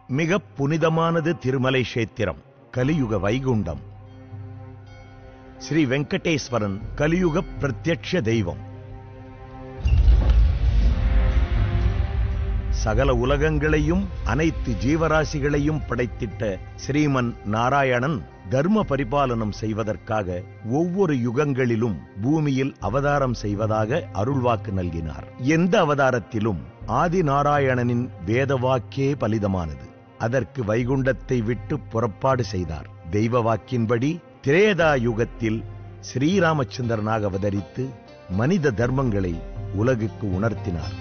மிக புனிதமானது திருமலை கஷேத்திரம் கலியுக வைகுண்டம் ஸ்ரீ வெங்கடேஸ்வரன் கலியுக பிரத்யக்ஷ தெய்வம் சகல உலகங்களையும் அனைத்து ஜீவராசிகளையும் படைத்திட்ட ஸ்ரீமன் நாராயணன் தர்ம பரிபாலனம் செய்வதற்காக ஒவ்வொரு யுகங்களிலும் பூமியில் அவதாரம் செய்வதாக அருள்வாக்கு நல்கினார் எந்த அவதாரத்திலும் ஆதி நாராயணனின் வேதவாக்கே பலிதமானது அதற்கு வைகுண்டத்தை விட்டு புறப்பாடு செய்தார் தெய்வ வாக்கின்படி திரேதா யுகத்தில் ஸ்ரீராமச்சந்திரனாக அவதரித்து மனித தர்மங்களை உலகுக்கு உணர்த்தினார்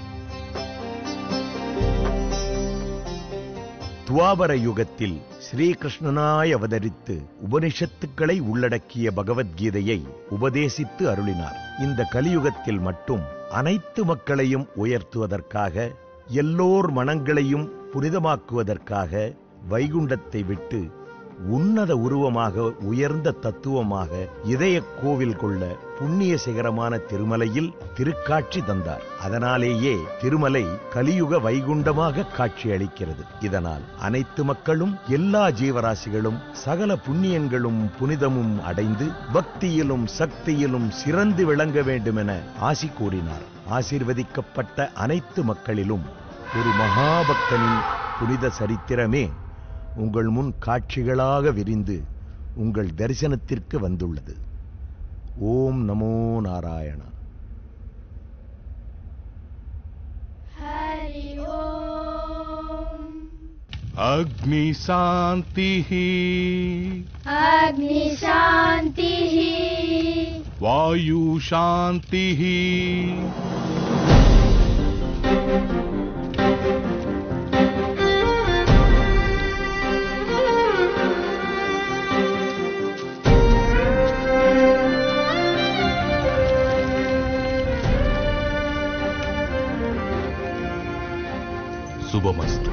துவாபர யுகத்தில் ஸ்ரீகிருஷ்ணனாய் அவதரித்து உபனிஷத்துக்களை உள்ளடக்கிய பகவத்கீதையை உபதேசித்து அருளினார் இந்த கலியுகத்தில் மட்டும் அனைத்து மக்களையும் உயர்த்துவதற்காக எல்லோர் மனங்களையும் புனிதமாக்குவதற்காக வைகுண்டத்தை விட்டு உன்னத உருவமாக உயர்ந்த தத்துவமாக இதய கோவில் கொள்ள புண்ணிய சிகரமான திருமலையில் திருக்காட்சி தந்தார் அதனாலேயே திருமலை கலியுக வைகுண்டமாக காட்சி அளிக்கிறது இதனால் அனைத்து மக்களும் எல்லா ஜீவராசிகளும் சகல புண்ணியங்களும் புனிதமும் அடைந்து பக்தியிலும் சக்தியிலும் சிறந்து விளங்க வேண்டுமென ஆசி கூறினார் ஆசீர்வதிக்கப்பட்ட அனைத்து மக்களிலும் ஒரு மகாபக்தனின் புனித சரித்திரமே உங்கள் முன் காட்சிகளாக விரிந்து உங்கள் தரிசனத்திற்கு வந்துள்ளது ஓம் நமோ நாராயணா हरि ओम् अग्निशान्तिः अग्निशान्तिः वायुशान्तिः शुभमस्तु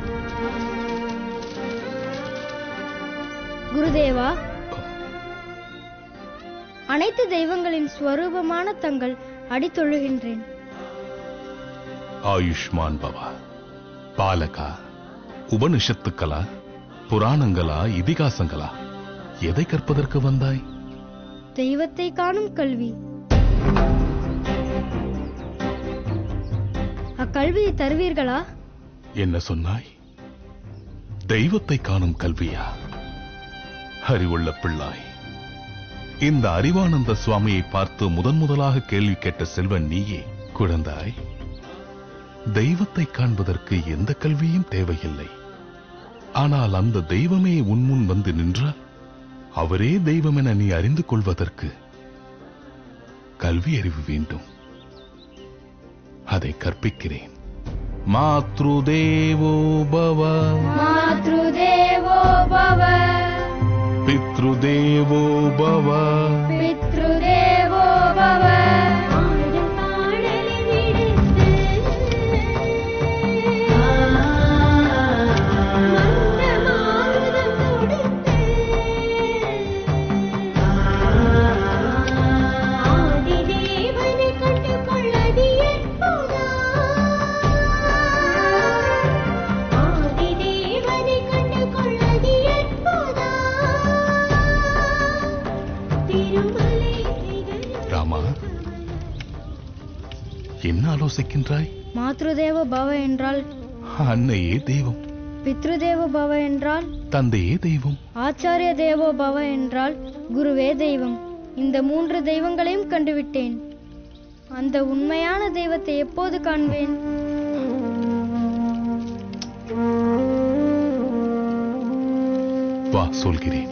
குருதேவா அனைத்து தெய்வங்களின் ஸ்வரூபமான தங்கள் அடித்தொழுகின்றேன் ஆயுஷ்மான் பவா பாலகா உபனிஷத்துக்களா புராணங்களா இதிகாசங்களா எதை கற்பதற்கு வந்தாய் தெய்வத்தை காணும் கல்வி அக்கல்வியை தருவீர்களா என்ன சொன்னாய் தெய்வத்தை காணும் கல்வியா அறிவுள்ள பிள்ளாய் இந்த அறிவானந்த சுவாமியை பார்த்து முதன் முதலாக கேள்வி கேட்ட செல்வன் நீயே குழந்தாய் தெய்வத்தை காண்பதற்கு எந்த கல்வியும் தேவையில்லை ஆனால் அந்த தெய்வமே உன்முன் வந்து நின்றால் அவரே தெய்வம் என நீ அறிந்து கொள்வதற்கு கல்வி அறிவு வேண்டும் அதை கற்பிக்கிறேன் மாத்ருதேவோ பவ मातृदेवो भव பித்ருதேவோ பவ पितृदेवो भव ராமா என்ன ஆலோசிக்கின்றாய் மாத்ருதேவ பவ என்றால் அன்னையே தெய்வம் பித்ருதேவ பவ என்றால் தந்தையே தெய்வம் ஆச்சாரிய தேவோ பவ என்றால் குருவே தெய்வம் இந்த மூன்று தெய்வங்களையும் கண்டுவிட்டேன் அந்த உண்மையான தெய்வத்தை எப்போது காண்பேன் வா சொல்கிறேன்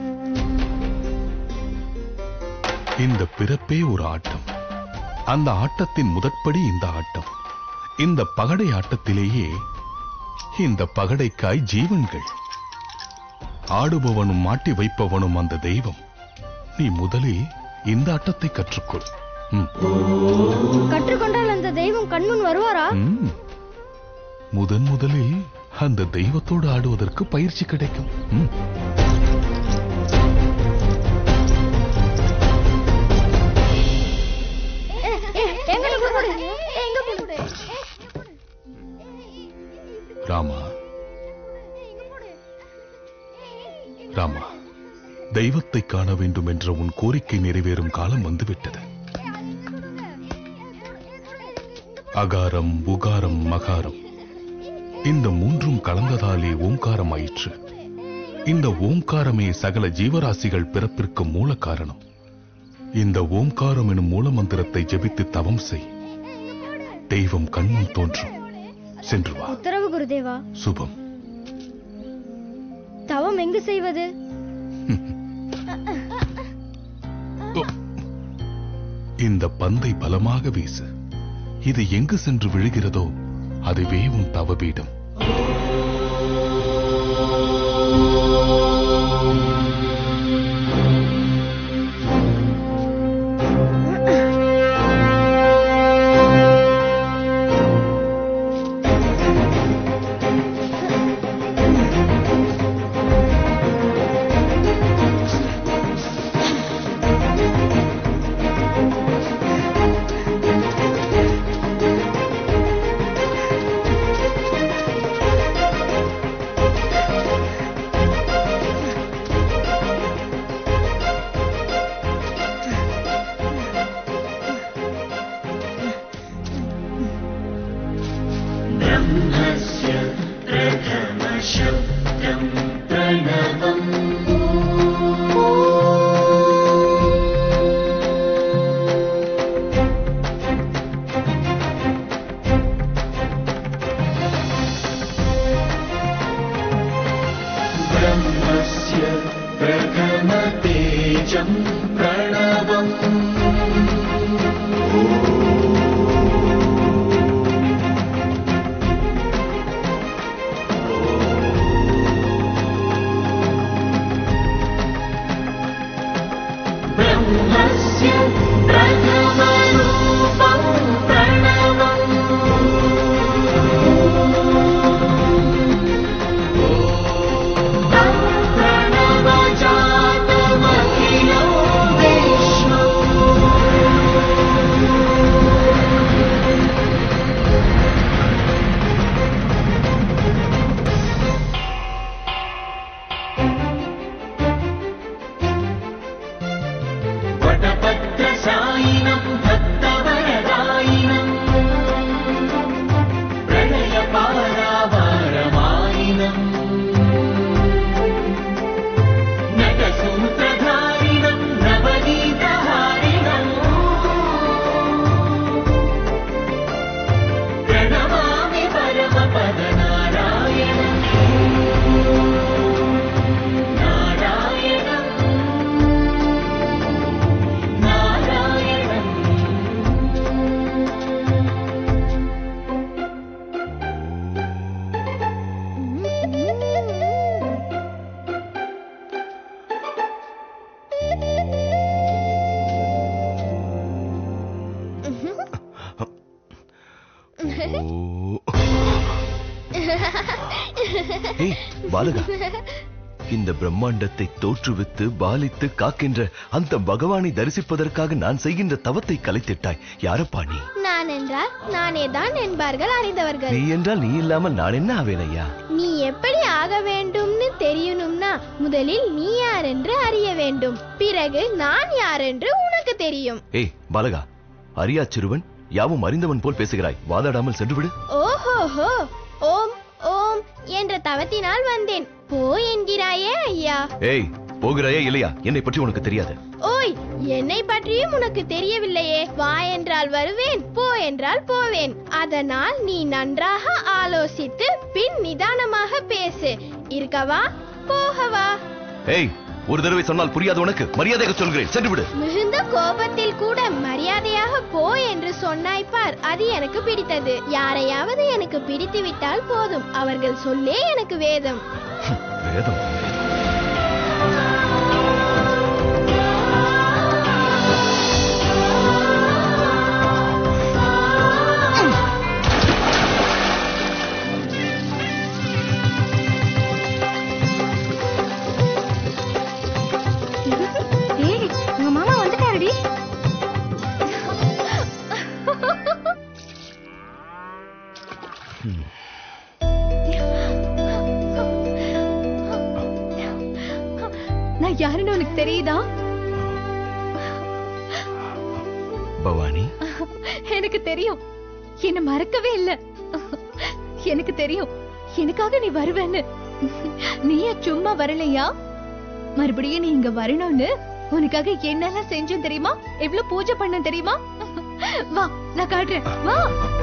இந்த பிறப்பே ஒரு ஆட்டம் அந்த ஆட்டத்தின் முதற்படி இந்த ஆட்டம் இந்த பகடை ஆட்டத்திலேயே இந்த பகடைக்காய் ஜீவன்கள் ஆடுபவனும் மாட்டி வைப்பவனும் அந்த தெய்வம் நீ முதலில் இந்த ஆட்டத்தை கற்றுக்கொள் ம், கற்றுக்கொண்டால் அந்த தெய்வம் கண்முன் வருவாரா ம். முதன் முதலில் அந்த தெய்வத்தோடு ஆடுவதற்கு பயிற்சி கிடைக்கும் ம். எங்க போடு எங்க போடு ராமா தெய்வத்தை காண வேண்டும் என்ற உன் கோரிக்கை நிறைவேறும் காலம் வந்துவிட்டது அகாரம் உகாரம் மகாரம் இந்த மூன்றும் கலந்ததாலே ஓங்காரம் ஆயிற்று இந்த ஓங்காரமே சகல ஜீவராசிகள் பிறப்பிற்கு மூல காரணம் இந்த ஓம்காரம் எனும் மூல மந்திரத்தை ஜெபித்து தவம் செய் தெய்வம் கண்முன் தோன்றும் சென்று வா உத்தரவு குருதேவா சுபம் தவம் எங்கு செய்வது இந்த பந்தை பலமாக வீசு இது எங்கு சென்று விழுகிறதோ அதுவே உன் தவபீடம் ब्रह्मस्य प्रथमतेजं प्रणवम् ब्रह्मस्य प्रथमरूपं प्रणवम् प्रणवजातमखिलं विश्वम् वटपत्रसायिनं भक्तवरदायिनम् प्रणयपारावारमायिनम् नटसूत्रधारिणं नवनीतहारिणम् प्रणमामि परमपदनारायणम् नारायणम् नारायणम् ஏய் பாலகா இந்த பிரம்மாண்டத்தை தோற்றுவித்து பாலித்து காக்கின்ற அந்த பகவானை தரிசிப்பதற்காக நான் செய்கின்ற தவத்தை கலைத்திட்டாய் யாரப்பா நீ நான் என்றால் நானே தான் என்பார்கள் அறிந்தவர்கள் நீ என்றால் நீ இல்லாமல் நான் என்ன ஆவேன் ஐயா நீ எப்படி ஆக வேண்டும்னு தெரியணும்னா முதலில் நீ யார் என்று அறிய வேண்டும் பிறகு நான் யார் என்று உனக்கு தெரியும் ஏய் பாலகா அரியா சிறுவன் யாவும் அறிந்தவன் போல் பேசுகிறாய் வாதாடாமல் சென்று விடு ஓஹோஹோ ஓம் ஓம் என்ற தவத்தினால் வந்தேன் போ என்கிறாயே ஐயா ஏய் போகிறாயா இல்லையா என்னை பற்றி உனக்கு தெரியாது ஓய் என்னை பற்றியும் உனக்கு தெரியவில்லையே வா என்றால் வருவேன் போ என்றால் போவேன் அதனால் நீ நன்றாக ஆலோசித்து பின் நிதானமாக பேசு இருக்கவா போகவா ஏய் ஒரு தடவை சொன்னால் புரியாது உனக்கு மரியாதையாக சொல்கிறேன் சென்று விடு மிகுந்த கோபத்தில் கூட மரியாதையாக போ என்று சொன்னாய் பார் அது எனக்கு பிடித்தது யாரையாவது எனக்கு பிடித்து விட்டால் போதும் அவர்கள் சொல்லே எனக்கு வேதம் வேதம் ஏய் உங்க மாமா வந்துட்டாருடி நான் யாருன்னு உனக்கு தெரியுதா பவானி எனக்கு தெரியும் என்ன மறக்கவே இல்ல எனக்கு தெரியும் எனக்காக நீ வருவேன்னு நீயே சும்மா வரலையா மறுபடியும் நீ இங்க வரணும்னு உனக்காக என்னெல்லாம் செஞ்சேன் தெரியுமா எவ்வளவு பூஜை பண்ண தெரியுமா வா நான் காட்டுறேன் வா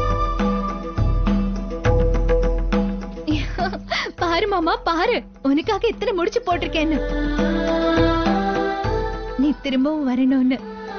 பாரு மாமா பாரு உனக்காக எத்தனை முடிச்சு போட்டிருக்கேன்னு நீ திரும்பவும் வரணும்னு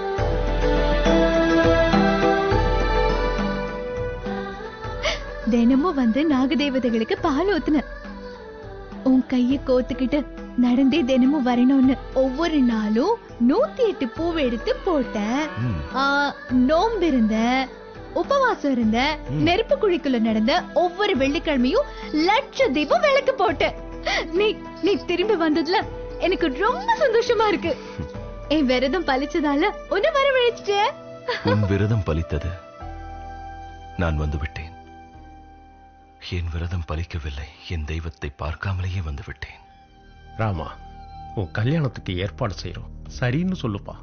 தினமும் வந்து நாகதேவதைகளுக்கு பால் ஊத்துன உன் கைய கோத்துக்கிட்டு நடந்தே தினமும் வரணும்னு ஒவ்வொரு நாளும் நூத்தி எட்டு பூவை எடுத்து போட்டேன் ம். ஆ, நோன்பு இருந்த உபவாசம் இருந்த நெருப்பு குழிக்குள்ள நடந்த ஒவ்வொரு வெள்ளிக்கிழமையும் லட்ச தீபம் விளக்கு போட்டேன் நீ நீ திரும்பி வந்ததுல எனக்கு ரொம்ப சந்தோஷமா இருக்கு என் விரதம் பழிச்சதால உன்னை வரவழைச்சிட்டேன் உன் விரதம் பலித்தது நான் வந்து விட்டேன் என் விரதம் பலிக்கவில்லை என் தெய்வத்தை பார்க்காமலேயே வந்து விட்டேன் ராமா உன் கல்யாணத்துக்கு ஏற்பாடு செய்றோம் சரின்னு சொல்லுப்பா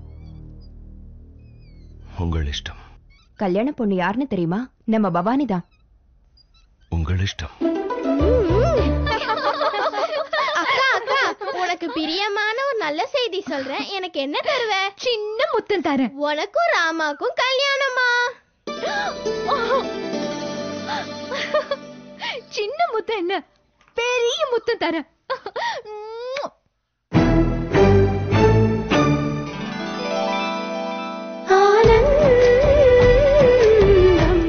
உங்கள் இஷ்டம் கல்யாண பொண்ணு யாருன்னு தெரியுமா நம்ம பவானி தான் உங்கள் இஷ்டம் அக்கா அக்கா உனக்கு பிரியமான ஒரு நல்ல செய்தி சொல்றேன் எனக்கு என்ன தருவ சின்ன முத்தம் தரேன் உனக்கும் ராமாக்கும் கல்யாணமா சின்ன முத்தம் என்ன பெரிய முத்தம் தரேன் ஆனந்தம்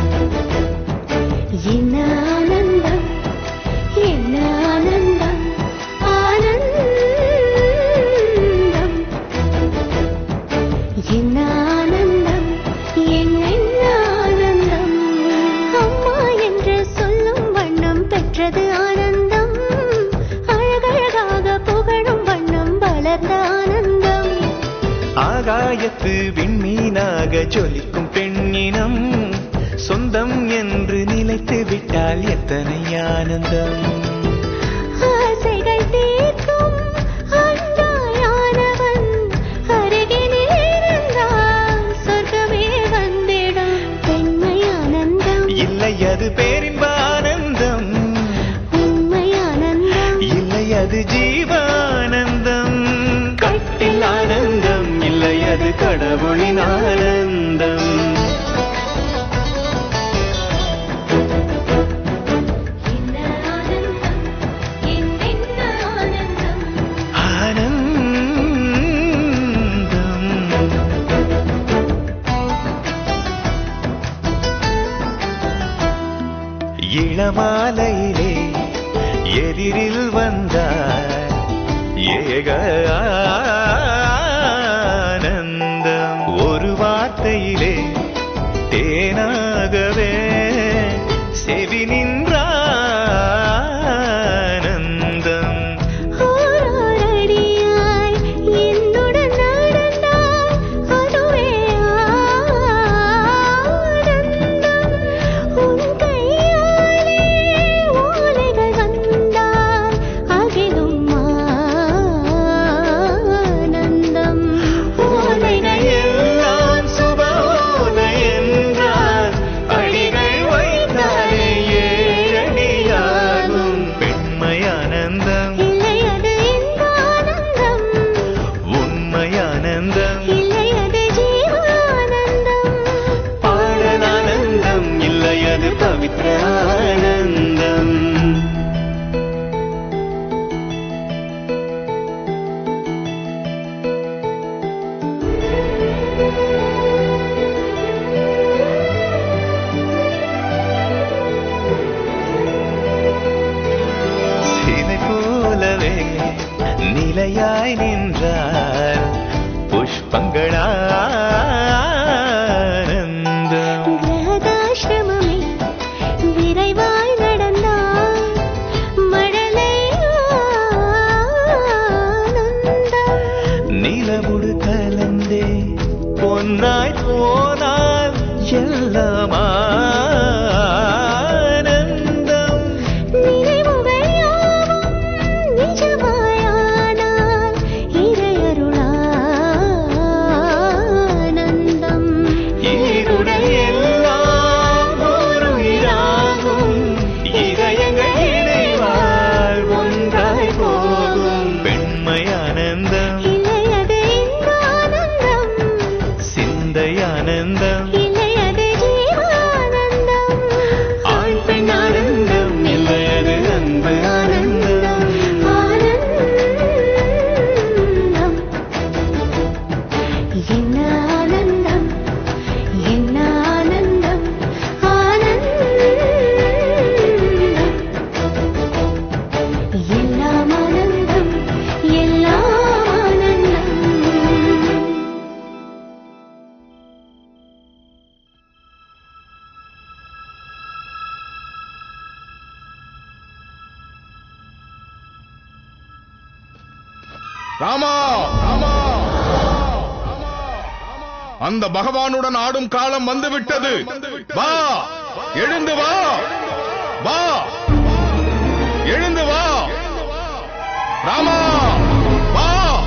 என்ன ஆனந்தம் என்ன ஆனந்தம் ஆனந்தம் என்ன ஆனந்தம் என்ன ஆனந்தம் அம்மா என்று சொல்லும் வண்ணம் பெற்றது ஆனந்தம் அழகழகாக புகழும் வண்ணம் வளர்ந்த ஆனந்தம் ஆகாயத்து விண்மீனாக ஜொலிக்கும் பெண்ணினம் சொந்தம் என்று நிலைத்து விட்டால் எத்தனை ஆனந்தம் ஆசைகள் தீர்க்கும் அன்பாயானவன் அருகினில் இருந்தால் சொர்க்கமே வந்திடும் பெண்மை ஆனந்தம் இல்லை அது பேரின்ப ஆனந்தம் உண்மை ஆனந்தம் இல்லை அது ஜீவானந்தம் கட்டில் ஆனந்தம் இல்லை அது கடவுளின் ஆனந்தம் என்ன ஆனந்தம் என்ன ஆனந்தம் ஆனந்தம் இளமாலையிலே எதிரில் வந்தார் ஏக ஆனந்தம் ஒரு வார்த்தையிலே தேனாகவே செவி நின்றானந்தம் ஓராரடியாய் என்னுடன் நடந்தாய் அதுவே ஆனந்தம் உன் கையாலே ஓலைகள் வந்தால் அகிலும் ஆனந்தம் ஓலைகள் எல்லாம் சுபோலை என்றால் அடிகள் வைத்தாலே ஏழடியாகும் பெண்மையானந்தம் இல்லை அது இந்த ஆனந்தம் உண்மையானந்தம் இல்லை அது ஜீவானந்தம் பாடலானந்தம் இல்லை அது பவித்ர ஆனந்தம் சிலை போலவே நிலையாய் நின்றார் புஷ்பங்களானந்தம் கிரகதாசிரமமே விரைவாய் நடந்தாய் மழலை ஆனந்தம் நிலமுடு கலந்தே பொன்னாய் போனால் எல்லாம் ஆனந்தம் நினைவுகள் யாவும் நிஜமாயானால் ஆனந்தம் இல்லை அது ஜீவானந்தம் ஆண் பெண் ஆனந்தம் இல்லை அது அன்பு ஆனந்தம் ஆனந்தம் என்ன ஆனந்தம் என்ன ஆனந்தம் ஆனந்தம் எல்லாம் ஆனந்தம் எல்லாம் ஆனந்தம் ராமா ராமா அந்த பகவானுடன் ஆடும் காலம் வந்துவிட்டது வா எழுந்து வா வா எழுந்து வா ராமா வா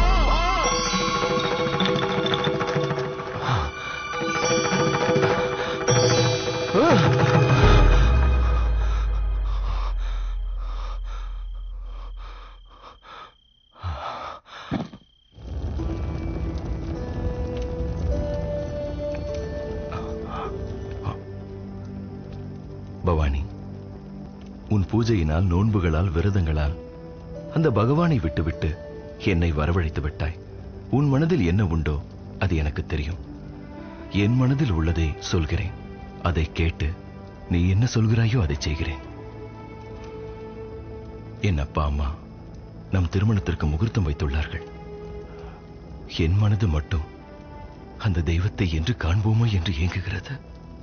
பவானி உன் பூஜையினால் நோன்புகளால் விரதங்களால் அந்த பகவானை விட்டுவிட்டு என்னை வரவழைத்து விட்டாய் உன் மனதில் என்ன உண்டோ அது எனக்கு தெரியும் என் மனதில் உள்ளதை சொல்கிறேன் அதை கேட்டு நீ என்ன சொல்கிறாயோ அதை செய்கிறேன் என் அப்பா அம்மா நம் திருமணத்திற்கு முகூர்த்தம் வைத்துள்ளார்கள் என் மனது மட்டும் அந்த தெய்வத்தை என்று காண்போமோ என்று ஏங்குகிறது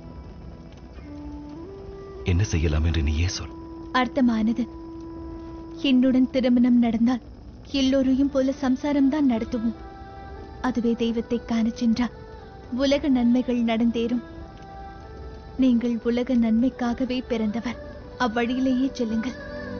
என்ன செய்யலாம் என்று நீயே சொல் அர்த்தமானது என்னுடன் திருமணம் நடந்தால் எல்லோரையும் போல சம்சாரம்தான் நடத்துவோம் அதுவே தெய்வத்தை காணச் சென்றால் உலக நன்மைகள் நடந்தேறும் நீங்கள் உலக நன்மைக்காகவே பிறந்தவர் அவ்வழியிலேயே செல்லுங்கள்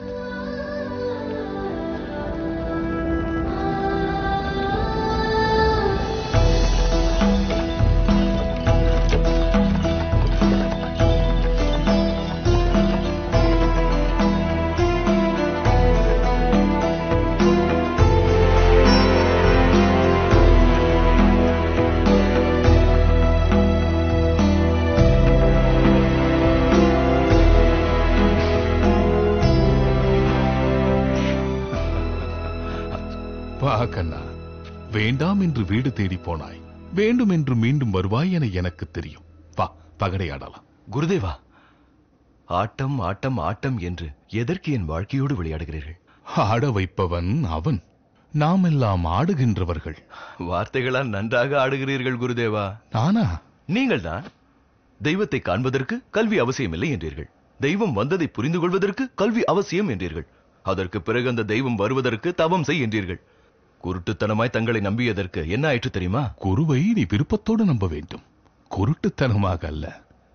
வா கண்ணா வேண்டாம் என்று வீடு தேடி போனாய் வேண்டும் என்று மீண்டும் வருவாய் என எனக்கு தெரியும் வா பகடையாடலாம் குருதேவா ஆட்டம் ஆட்டம் ஆட்டம் என்று எதற்கு என் வாழ்க்கையோடு விளையாடுகிறீர்கள் ஆட வைப்பவன் அவன் நாமெல்லாம் ஆடுகின்றவர்கள் வார்த்தைகளால் நன்றாக ஆடுகிறீர்கள் குருதேவா நானா நீங்கள் தான் தெய்வத்தை காண்பதற்கு கல்வி அவசியமில்லை என்றீர்கள் தெய்வம் வந்ததை புரிந்து கொள்வதற்கு கல்வி அவசியம் என்றீர்கள் அதற்கு பிறகு அந்த தெய்வம் வருவதற்கு தவம் செய் என்றீர்கள் குருட்டுத்தனமாய் தங்களை நம்பியதற்கு என்ன ஆயிற்று தெரியுமா குருவை நீ விருப்பத்தோடு நம்ப வேண்டும் குருட்டுத்தனமாக அல்ல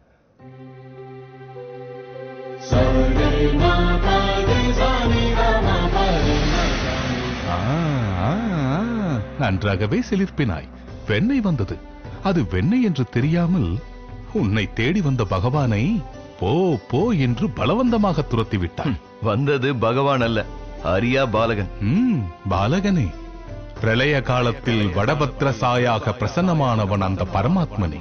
ஆ, ஆ, ஆ, நன்றாகவே சிலிர்ப்பினாய் வெண்ணெய் வந்தது அது வெண்ணெய் என்று தெரியாமல் உன்னை தேடி வந்த பகவானை போ போ என்று பலவந்தமாக துரத்தி விட்டாய் வந்தது பகவான் அல்ல அரியா பாலகன் ம், பாலகனே பிரளய காலத்தில் வடபத்ரசாயாக பிரசன்னமானவன் அந்த பரமாத்மனே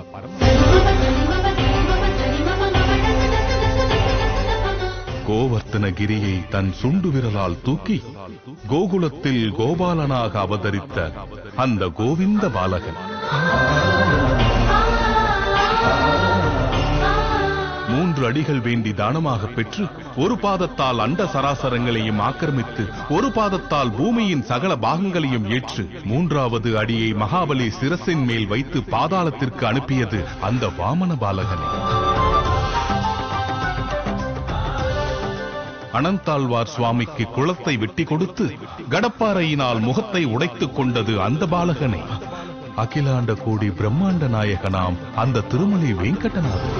கோவர்த்தனகிரியை தன் சுண்டு விரலால் தூக்கி கோகுலத்தில் கோபாலனாக அவதரித்த அந்த கோவிந்த பாலகன் மூன்று அடிகள் வேண்டி தானமாக பெற்று ஒரு பாதத்தால் அண்ட சராசரங்களையும் ஆக்கிரமித்து ஒரு பாதத்தால் பூமியின் சகல பாகங்களையும் ஏற்று மூன்றாவது அடியை மகாபலி சிரசின் மேல் வைத்து பாதாளத்திற்கு அனுப்பியது அந்த வாமன பாலகனே அனந்தாழ்வார் சுவாமிக்கு குளத்தை வெட்டி கொடுத்து கடப்பாறையினால் முகத்தை உடைத்துக் கொண்டது அந்த பாலகனே அகிலாண்ட கோடி பிரம்மாண்ட நாயகனாம் அந்த திருமலை வெங்கடநாதன்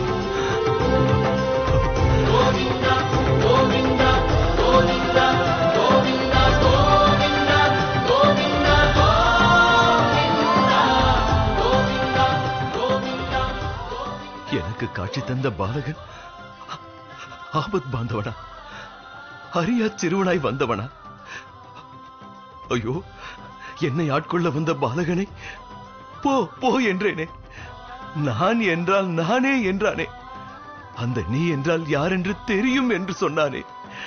எனக்கு காட்சி தந்த பாலகன் ஆபத் பாந்தவனா அரியா சிறுவனாய் வந்தவனா ஐயோ என்னை ஆட்கொள்ள வந்த பாலகனை போ போ என்றேனே நான் என்றால் நானே என்றானே அந்த நீ என்றால் யார் என்று தெரியும் என்று சொன்னானே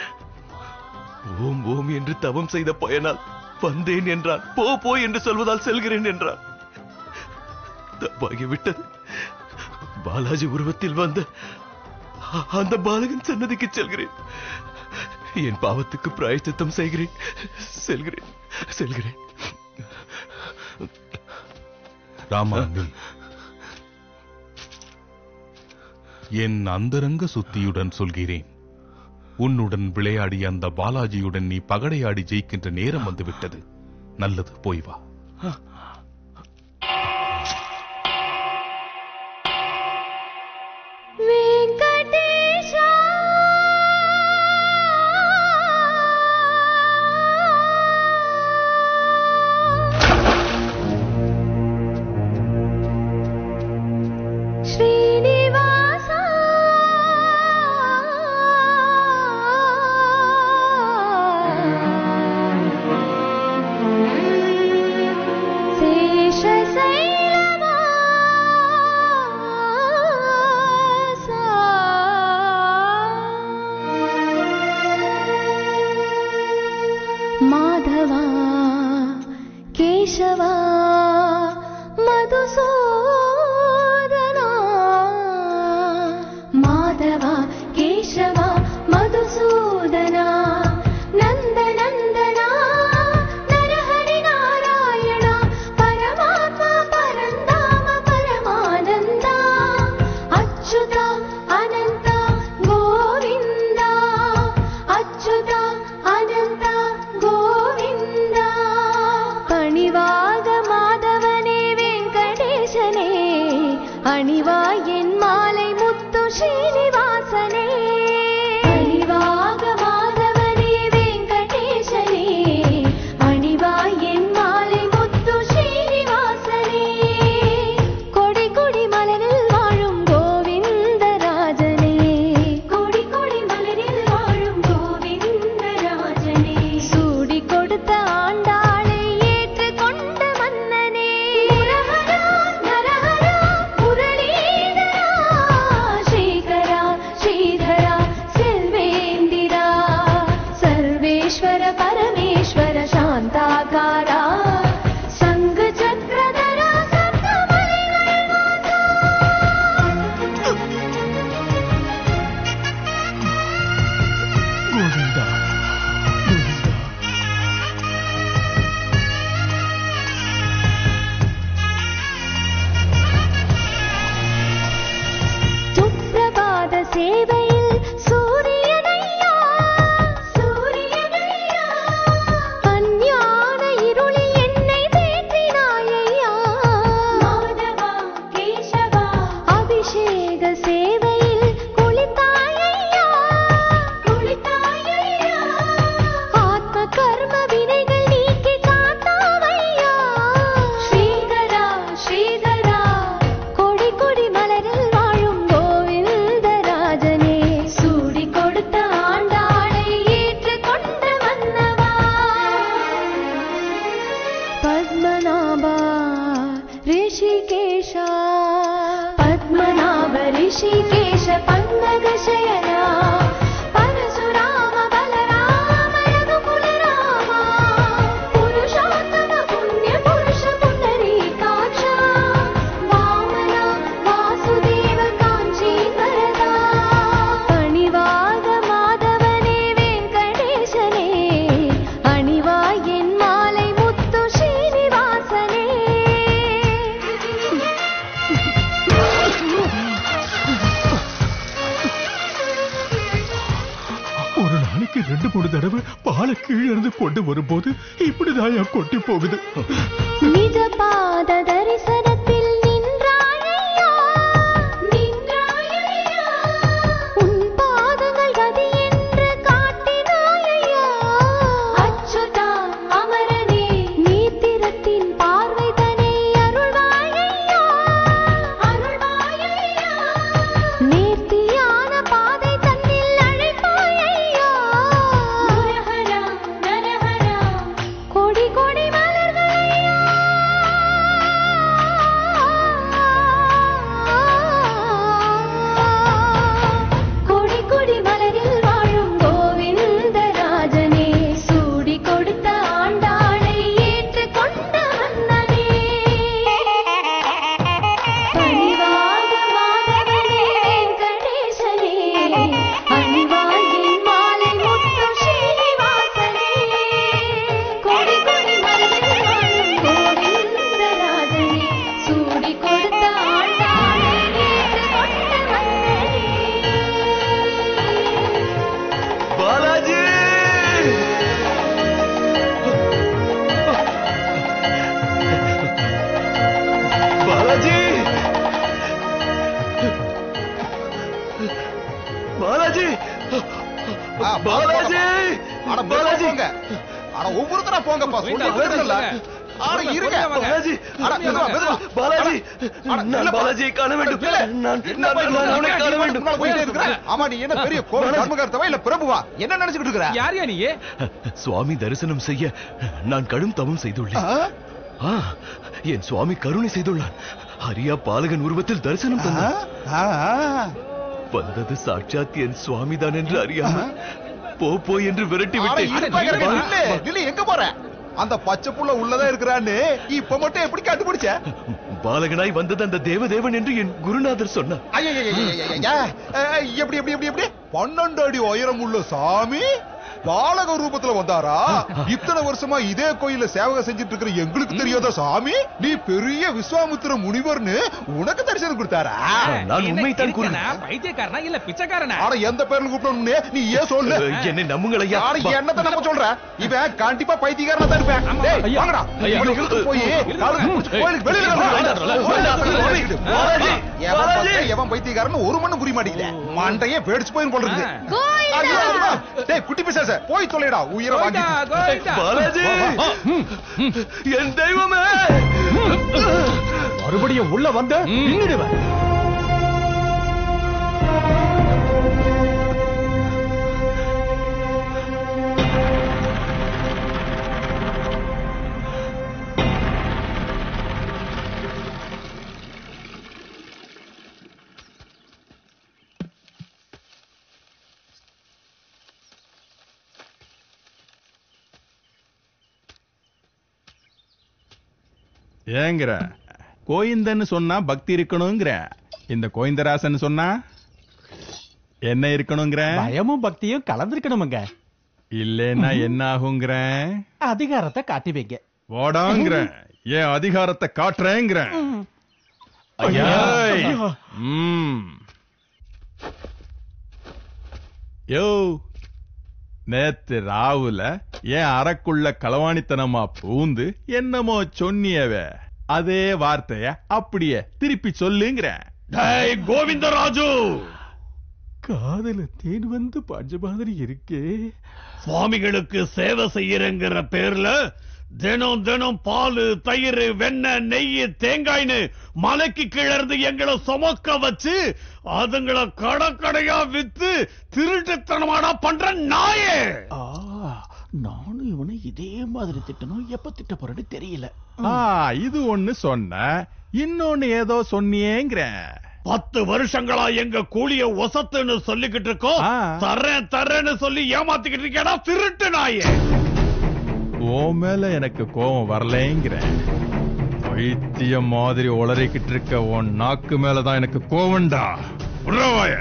ஓம் ஓம் என்று தவம் செய்த பயனால் வந்தேன் என்றான் போ போ என்று சொல்வதால் செல்கிறேன் என்றான் தப்பாகிவிட்டது பாலாஜி உருவத்தில் வந்த அ- அந்த பாலகன் சன்னதிக்கு செல்கிறேன் என் பாவத்துக்கு பிராயச்சித்தம் செய்கிறேன் செல்கிறேன் செல்கிறேன் ராமானுஜன் என் அந்தரங்க சுத்தியுடன் சொல்கிறேன் உன்னுடன் விளையாடிய அந்த பாலாஜியுடன் நீ பகடையாடி ஜெயிக்கின்ற நேரம் வந்துவிட்டது நல்லது போய் வா வெங்கடேஷா ஸ்ரீனிவாசா மாதவா கேசவா மதுசூதனா மாதவா கேசவா மதுசூதனா நந்த நந்தனா நரஹரி நாராயணா பரமாத்மா பரந்தாம பரமானந்தா அச்சுதா அனந்தா கோவிந்தா அச்சுதா அனந்தா கோவிந்தா பணிவாக மாதவனே வெங்கடேசனே அணிவாய் என் மாலை முத்து ஸ்ரீனிவாசனே அணிவாக மாதவனே வெங்கடேசனே அணிவாய் என் மாலை முத்து ஸ்ரீனிவாசனே கொடி கொடி மலரில் வாழும் கோவிந்தராஜனே கொடி கொடி மலரில் வாழும் கோவிந்தராஜனே சூடி கொடுத்த ஆண்டாளை ஏற்று கொண்ட மன்னனே முரஹரா நரஹரா முரளீதரா ஸ்ரீகரா ஸ்ரீதரா செல்வேந்திரா சர்வேஸ்வர பரமேஸ்வர சாந்தாகாரா சங்க சக்கரதரா சப்தமணிகள் மாதா கோவிந்தா கோவிந்தா சுப்பிரபாத சேவையில் சூரியனையா சூரியனையா அஞ்ஞான இருளில் என்னை தேற்றினாயையா மாதவா கேசவா அபிஷேக சேவையில் குளித்தாயையா குளித்தாயையா ஆத்ம கர்ம வினைகள் நீக்கி காத்தாவையா ஸ்ரீதரா ஸ்ரீதரா கொடி கொடி மலரில் வாழும் கோவிந்தராஜனே சூடி கொடுத்த ஆண்டாளை ஏற்று கொண்ட மன்னவா பத்மநாபா ரிஷிகேஷா பத்மநாப ரிஷிகேஷ பங்ககசயனா பரசுராம பலராம ரகுகுல ராமா புருஷோத்தம புண்ணிய புருஷ புண்டரீகாட்சா வாமனா வாசுதேவ காஞ்சி வரதா பணிவாக மாதவனே வெங்கடேசனே அணிவாய் என் மாலை முத்து ஸ்ரீனிவாசனே ஒரு நாளைக்கு ரெண்டு மூணு தடவை பாலை கீழே இருந்து கொண்டு வரும்போது இப்படிதான் என் கொட்டி போகுது நிஜ பாத தரிசனத்தில் நின்றாயையா நின்றாயையா உன் பாதங்கள் கதி என்று காட்டினாயையா அச்சுதா அமரனே நீத்திரத்தின் பார்வை தனை அருள்வாயையா அருள்வாயையா நேர்த்தியான பாதை தன்னில் அழைப்பாயையா நரஹரா நரஹரா கொடி கொடி மலர்களையா ஆ, பாலாஜி! அட பாலாஜி! போங்க அட ஒவ்வொருத்தரா போங்கப்பா சொல்ல போயிட்டு வேணும்ல வாங்க. அட இருங்க பாலாஜி! அட மெதுவா மெதுவா பாலாஜி! அட, நான் இல்லப்பா. பாலாஜியை காண வேண்டும். இல்ல. நான்- என்ன நான் பையன் நான் அவனை உனக்கு காண நீ வேண்டும். முன்னால போயிட்டே இருக்கிற? ஆமா நீ என்ன பெரிய கோவில் பாலாஜி. தர்மகர்த்தவா இல்ல பிரபுவா என்ன நினைச்சுக்கிட்டு இருக்கிற யாரியா நீ சுவாமி தரிசனம் செய்ய நான் கடும் தவம் செய்துள்ளேன் ஆ? ஆ, என் சுவாமி கருணை செய்துள்ளார் அரியா பாலகன் உருவத்தில் தரிசனம் ஆ? தந்தார் ஆ, ஆ. வந்தது சாட்சாத் என் சுவாமிதான் என்று அறியாமல் போ போ என்று விரட்டி அட, விட்டேன் இருப்பாங்க, நில்லு, நில்லு, எங்க போற அந்த பச்சை புள்ள உள்ளதா இருக்கிறான்னு இப்ப மட்டும் எப்படி கண்டுபிடிச்ச பாலகனாய் வந்தது அந்த தேவதேவன் என்று என் குருநாதர் சொன்னார் ஐயையையையையைய. அஹ், எப்படி எப்படி எப்படி எப்படி பன்னெண்டு அடி உயரம் உள்ள சாமி பாலக ரூபத்துல வந்தாரா இத்தனை வருஷமா இதே கோயில்ல சேவகம் செஞ்சுட்டு இருக்கிற எங்களுக்கு தெரியாத சாமி நீ பெரிய விஸ்வாமித்திர முனிவர்னு உனக்கு தரிசனம் கொடுத்தாரா நான் உண்மைதான் கூறினேன் பைத்தியக்காரனா இல்ல பிச்சைக்காரனா ஆனா எந்த பேர்ல கூப்பிடணும்னு நீ ஏன் சொல்லு என்னை நம்புங்கள் ஐயா ஆனா என்னத்த நம்ம சொல்ற இவன் கண்டிப்பா பைத்தியக்காரனா தான் இருப்பேன் டேய், ஐயா. வாங்கடா ஐயா. இவனை இழுத்துட்டு போய் காலை பிடிச்சு கோயிலுக்கு வெளியில வேண்டாம், வேண்டாம், வேண்டாம். பாலாஜி, எவன் பாலாஜி. பக்கம் எவன் பைத்தியக்காரன்னு ஒரு மண்ணு புரிய மாட்டேங்குது மண்டையே பேடிச்சு போயின்னு போல இருக்குது கோயிலா! ஐயோ, ஐயோ. டேய் குட்டி பிசாச போய் தொலைடா உயிரை கோயிண்டா, வாங்கி கோயிண்டா. பாலாஜி என் தெய்வமே மறுபடியும் உள்ள வந்து நின்னுடுவேன் ஏங்கிற கோயிந்தன்னு சொன்னா பக்தி இருக்கணுங்கிற இந்த கோவிந்தராசன் சொன்னா என்ன இருக்கணுங்கிற பயமும் பக்தியும் கலந்திருக்கணுமுங்க இல்லைன்னா என்ன ஆகுங்கிற அதிகாரத்தை காட்டி வைங்க ஓடாங்கிற ஏன் அதிகாரத்தை காட்டுறேங்கிற ஏய். ம். யோ நேத்து ராவுல ஏன் அறக்குள்ள களவாணித்தனமா பூந்து என்னமோ சொன்னியவே அதே வார்த்தைய அப்படியே திருப்பி சொல்லுங்கிற டேய் கோவிந்தராஜு காதல தேன் வந்து பாஞ்ச மாதிரி இருக்கே சுவாமிகளுக்கு சேவை செய்யறங்கிற பேர்ல தினம் தினம் பால் தயிர் வெண்ணெய் நெய் தேங்காய்னு மலைக்கு கிளர்ந்து எங்களை சுமக்க வச்சு அதுங்களை கடக்கடையா வித்து திருட்டுத்தனமாடா பண்ற நாயே ஆ, நானும் இவனை இதே மாதிரி திட்டணும் எப்ப திட்ட போறேன்னு தெரியல ஆ இது ஒண்ணு சொன்ன இன்னொன்னு ஏதோ சொன்னியேங்கிற பத்து வருஷங்களா எங்க கூலிய ஒசத்துன்னு சொல்லிக்கிட்டு இருக்கோம் ஆ. தரேன் தரேன்னு சொல்லி ஏமாத்திக்கிட்டு இருக்கேடா திருட்டு நாயே உன் மேல எனக்கு கோபம் வரலைங்கிற பைத்தியம் மாதிரி உளறிக்கிட்டு இருக்க உன் நாக்கு மேலதான் எனக்கு கோவம்டா உறவாய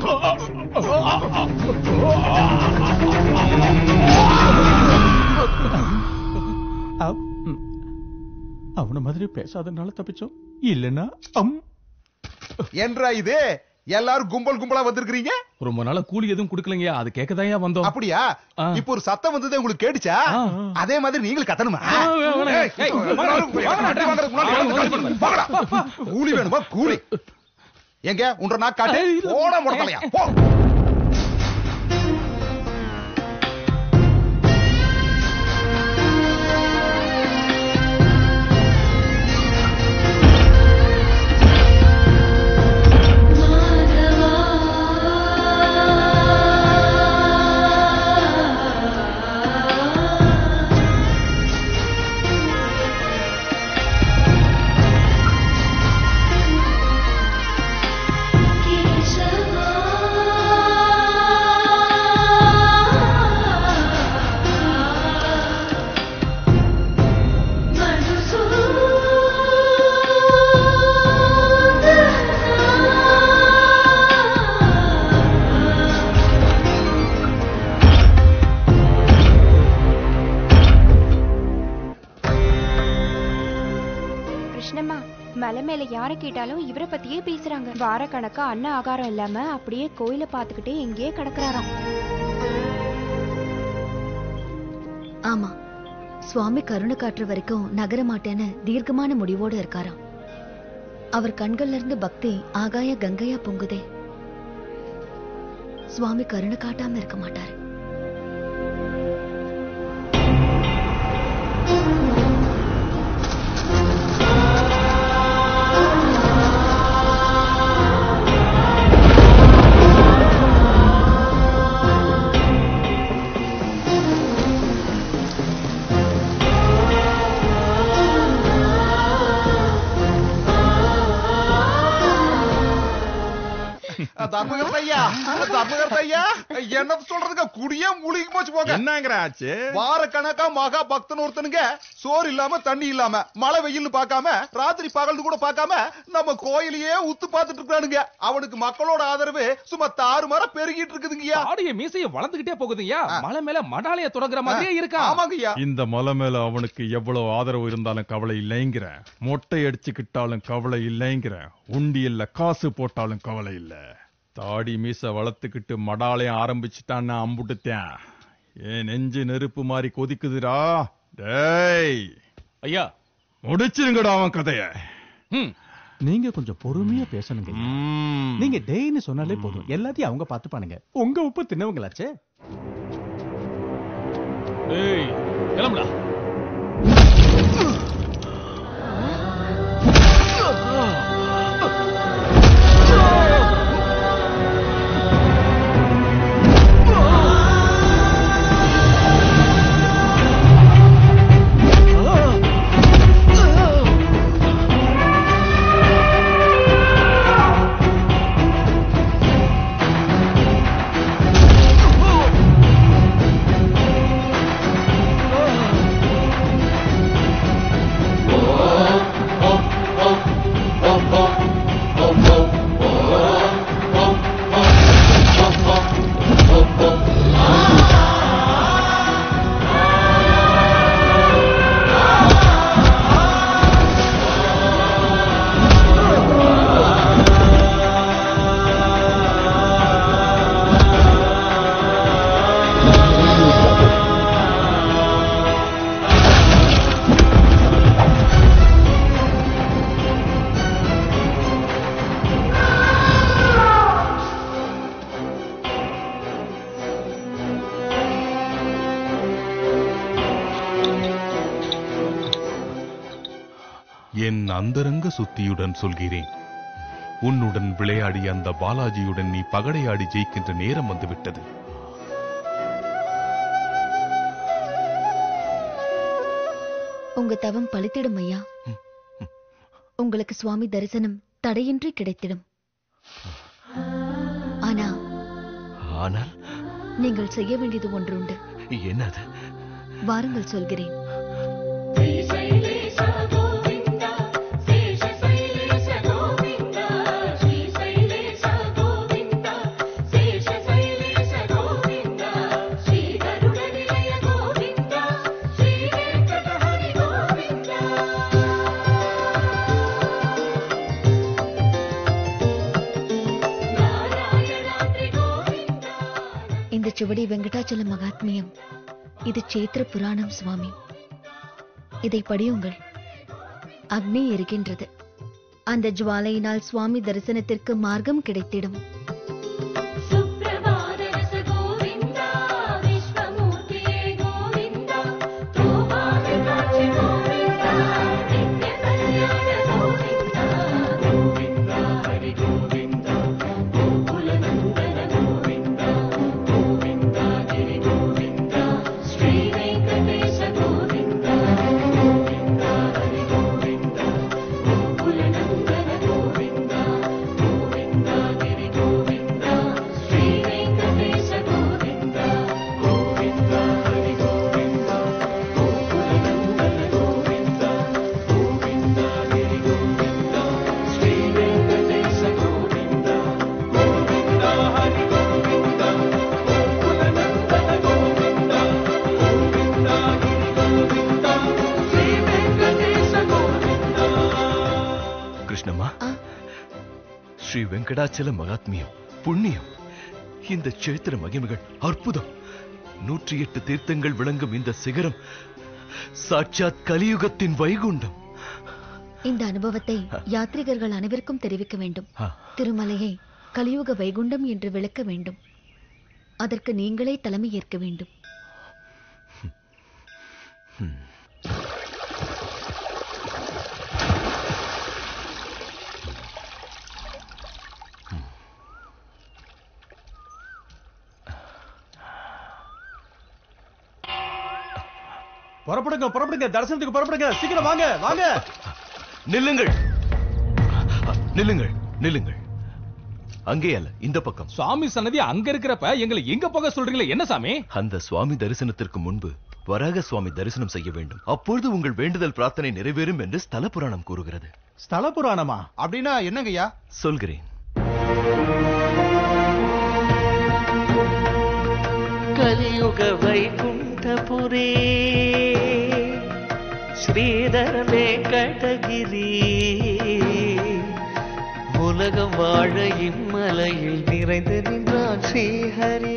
அவ்- ம். அவன மாதிரி பேசாதனால தப்பிச்சோம் இல்லனா அம் என்றா இது எல்லாரும் கும்பல் கும்பலா வந்திருக்கிறீங்க ரொம்ப நாளா கூலி எதுவும் குடுக்கலங்கயா அது கேட்கதான் வந்தோம் அப்படியா ஆ. இப்ப ஒரு சத்தம் வந்தது உங்களுக்கு கேட்டுச்சா ஆ. அதே மாதிரி நீங்களும் கத்தணுமா ஆ, வேணாம். ஏய், ஏய், எல்லாரும் வாங்கடா. வண்டி வாங்குறதுக்கு முன்னாடி வந்து காலி பண்ணுங்க. போங்கடா. கூலி வேணுமா கூலி எங்க உன்ற நாக்கு காட்டு ஏய், இல்ல. போட முடக்கலையா போ கிருஷ்ணம்மா மலை மேல யாரை கேட்டாலும் இவரை பத்தியே பேசுறாங்க வாரக்கணக்கா அன்ன ஆகாரம் இல்லாம அப்படியே கோயில பாத்துக்கிட்டே எங்கேயே கிடக்குறாராம் ஆமா சுவாமி கருணை காட்டுற வரைக்கும் நகர மாட்டேன்னு தீர்க்கமான முடிவோடு இருக்காராம் அவர் கண்கள்ல இருந்து பக்தி ஆகாய கங்கையா பொங்குதே சுவாமி கருணை காட்டாம இருக்க மாட்டாரு தர்மகர்த்த ஐயா தர்மகர்த்த ஐயா என்ன சொல்றதுங்க குடியே மூழ்கி போச்சு போங்க என்னங்கிற ஆச்சு வார கணக்கா மகா பக்தன் ஒருத்தனுங்க சோறு இல்லாம தண்ணி இல்லாம மழை வெயில்னு பார்க்காம ராத்திரி பகல்னு கூட பார்க்காம நம்ம கோயிலையே உத்து பார்த்துட்டு இருக்கானுங்க அவனுக்கு மக்களோட ஆதரவு சும்மா தாறுமாறா பெருகிட்டு இருக்குதுங்கய்யா ஆடிய மீசைய வளர்ந்துகிட்டே போகுதுயா மலை மேல மடாலய தொடங்குற மாதிரியே இருக்கா ஆமாங்கய்யா இந்த மலை மேல அவனுக்கு எவ்வளவு ஆதரவு இருந்தாலும் கவலை இல்லைங்கிற மொட்டை அடிச்சுக்கிட்டாலும் கவலை இல்லைங்கிற உண்டியல்ல காசு போட்டாலும் கவலை இல்ல தாடி மீச வளர்த்துக்கிட்டு மடாலயம் ஆரம்பிச்சுட்டான்னு அம்புட்டுத்தேன் என் நெஞ்சு நெருப்பு மாதிரி கொதிக்குதுடா டேய் ஐயா முடிச்சிருங்கடா அவன் கதைய நீங்க கொஞ்சம் பொறுமையா பேசணுங்க நீங்க டேய்னு சொன்னாலே போதும் எல்லாத்தையும் அவங்க பாத்துப்பானுங்க உங்க உப்பு தின்னவங்களாச்சே ஏய் கிளம்புடா என் அந்தரங்க சுத்தியுடன் சொல்கிறேன் உன்னுடன் விளையாடி அந்த பாலாஜியுடன் நீ பகடையாடி ஜெயிக்கின்ற நேரம் வந்துவிட்டது உங்க தவம் பலித்திடும் ஐயா உங்களுக்கு சுவாமி தரிசனம் தடையின்றி கிடைத்திடும் ஆனா ஆனால் நீங்கள் செய்ய வேண்டியது ஒன்று உண்டு என்னது வாருங்கள் சொல்கிறேன் இந்த சுவடி வெங்கடாச்சல மகாத்மியம் இது சேத்திர புராணம் சுவாமி இதை படியுங்கள் அக்னி எரிகின்றது அந்த ஜுவாலையினால் சுவாமி தரிசனத்திற்கு மார்க்கம் கிடைத்திடும் கிருஷ்ணம்மா ஸ்ரீ வெங்கடாச்சல மகாத்மியம் புண்ணியம் இந்த சேத்திர மகிமைகள் அற்புதம் நூற்றி எட்டு தீர்த்தங்கள் விளங்கும் இந்த சிகரம் சாட்சாத் கலியுகத்தின் வைகுண்டம் இந்த அனுபவத்தை யாத்ரிகர்கள் அனைவருக்கும் தெரிவிக்க வேண்டும் ஆ. திருமலையை கலியுக வைகுண்டம் என்று விளக்க வேண்டும் அதற்கு நீங்களே தலைமை ஏற்க வேண்டும் புறப்படுங்க புறப்படுங்க தரிசனத்துக்கு புறப்படுங்க சீக்கிரம் வாங்க வாங்க நில்லுங்கள் நில்லுங்கள் நில்லுங்கள் அங்கே அல்ல இந்த பக்கம் சுவாமி சன்னதி அங்க இருக்கிறப்ப எங்களை எங்க போக சொல்றீங்களே என்ன சாமி அந்த சுவாமி தரிசனத்திற்கு முன்பு வராக சுவாமி தரிசனம் செய்ய வேண்டும் அப்பொழுது உங்கள் வேண்டுதல் பிரார்த்தனை நிறைவேறும் என்று ஸ்தல புராணம் கூறுகிறது ஸ்தல புராணமா அப்படின்னா என்னங்கய்யா சொல்கிறேன் ಕಲಿಯುಗ ವೈಕುಂಠಪುರೇ ஸ்ரீதர வெங்கடகிரி உலகம் வாழ இம்மலையில் நிறைந்து நின்றான் ஸ்ரீஹரி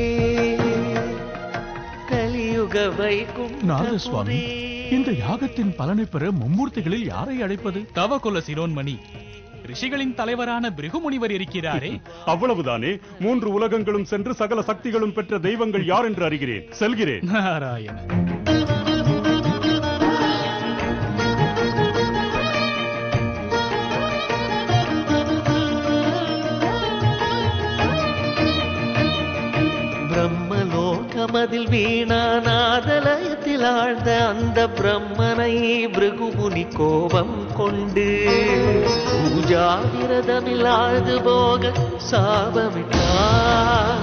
கலியுக வைகுண்ட நாகசுவாமி இந்த யாகத்தின் பலனை பெற மும்மூர்த்திகளில் யாரை அழைப்பது தவகுல சிரோன்மணி ரிஷிகளின் தலைவரான பிருகுமுனிவர் இருக்கிறாரே அவ்வளவுதானே மூன்று உலகங்களும் சென்று சகல சக்திகளும் பெற்ற தெய்வங்கள் யார் என்று அறிகிறேன் செல்கிறேன் நாராயண பிரம்மலோகமதில் வீணாநாதலயத்தில் ஆழ்ந்த அந்த பிரம்மனை பிருகுமுனி கோபம் கொண்டு பூஜா விரதமில்லாது போக சாபமிட்டார்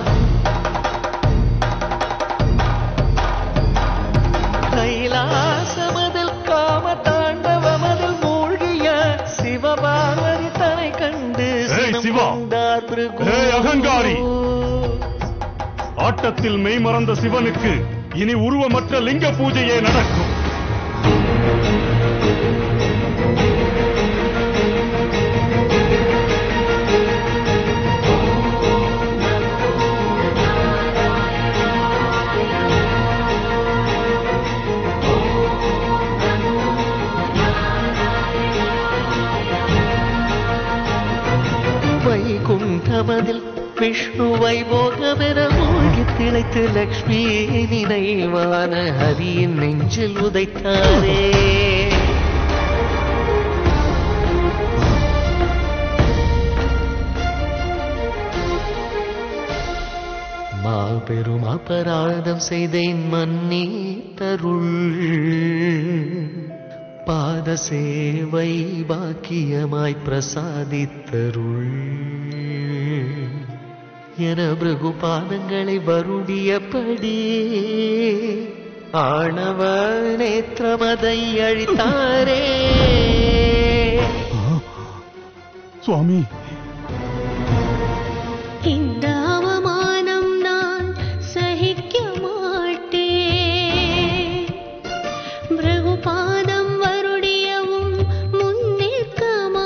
கைலாசமதில் காம தாண்டவமதில் மூழ்கிய சிவபார்வதி தனை கண்டு ஏய் சிவா சினமுண்டார் பிருகு ஏய் அகங்காரி ஆட்டத்தில் மெய்மறந்த சிவனுக்கு இனி உருவமற்ற லிங்க பூஜையே நடக்கும் வைகுண்டமதில் விஷ்ணு வைபோகமென மூழ்கி திளைத்து லக்ஷ்மி நினைவான ஹரியின் நெஞ்சில் உதைத்தாரே மாபெரும் அபராதம் செய்தேன் மன்னி தருள் பாத சேவை பாக்கியமாய் பிரசாதித்தருள் என பிருகு பாதங்களை வருடியபடி ஆணவ நேத்திரமதை அழித்தாரே சுவாமி இந்த அவமானம் நான் சகிக்க மாட்டேன் பிரகுபாதம் வருடியவும் முன்னிற்க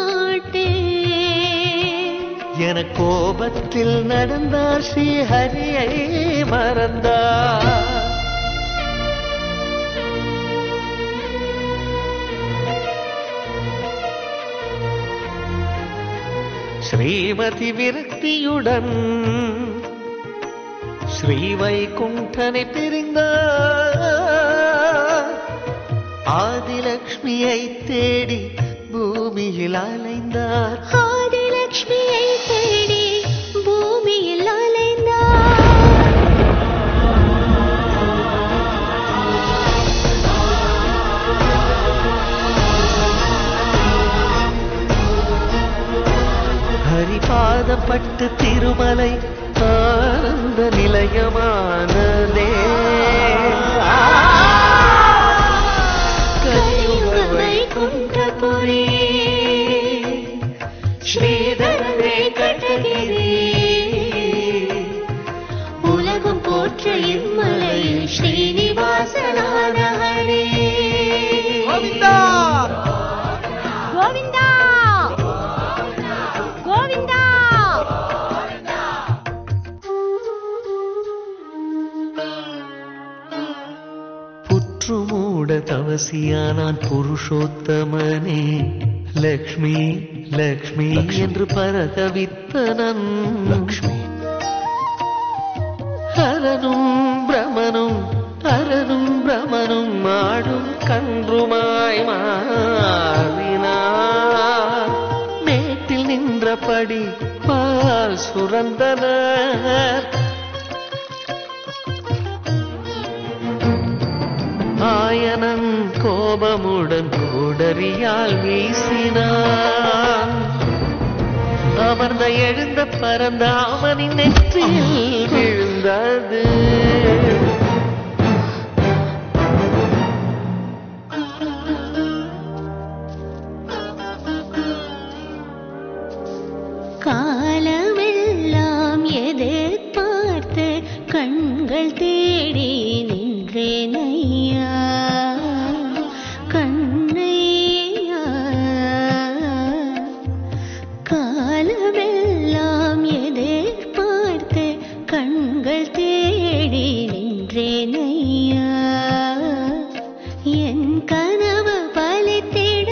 மாட்டேன் என கோபத்தில் நடந்தார் ஸ்ரீஹரியை மறந்தார் ஸ்ரீமதி விரக்தியுடன் ஸ்ரீவைகுண்டனை பிரிந்தார் ஆதிலக்ஷ்மியை தேடி பூமியில் அலைந்தார் ஆதிலக்ஷ்மியை தேடி பூமியில் அலைந்தார் ஹரிபாதப்பட்டு திருமலை ஆனந்த நிலையமானதே கலியுக வைகுண்டபுரி ஸ்ரீதர வெங்கடகிரி உலகம் போற்ற இம்மலையில் ஸ்ரீனிவாசனான ஹரி கோவிந்தா கோவிந்தா கோவிந்தா புற்றுமூட தவசியானான் புருஷோத்தமனே லக்ஷ்மி லக்ஷ்மி என்று பரதவித்தனன் லக்ஷ்மி ஹரனும் பிரமனும் ஹரனும் பிரமனும் மாடும் கன்றுமாய் மாறினார் மேட்டில் நின்றபடி பால் சுரந்தனர் ஆயனன் கோபமுடன் கோடரியால் வீசினான் அமர்ந்த எழுந்த பரந்த அவனின் நெற்றியில் விழுந்தது காலமெல்லாம் எதிர்பார்த்து கண்கள் தேடி நின்றேன் ஐயா கண்ணையா காலமெல்லாம் எதிர்பார்த்து கண்கள் தேடி நின்றேன் ஐயா என் கனவு பலித்திட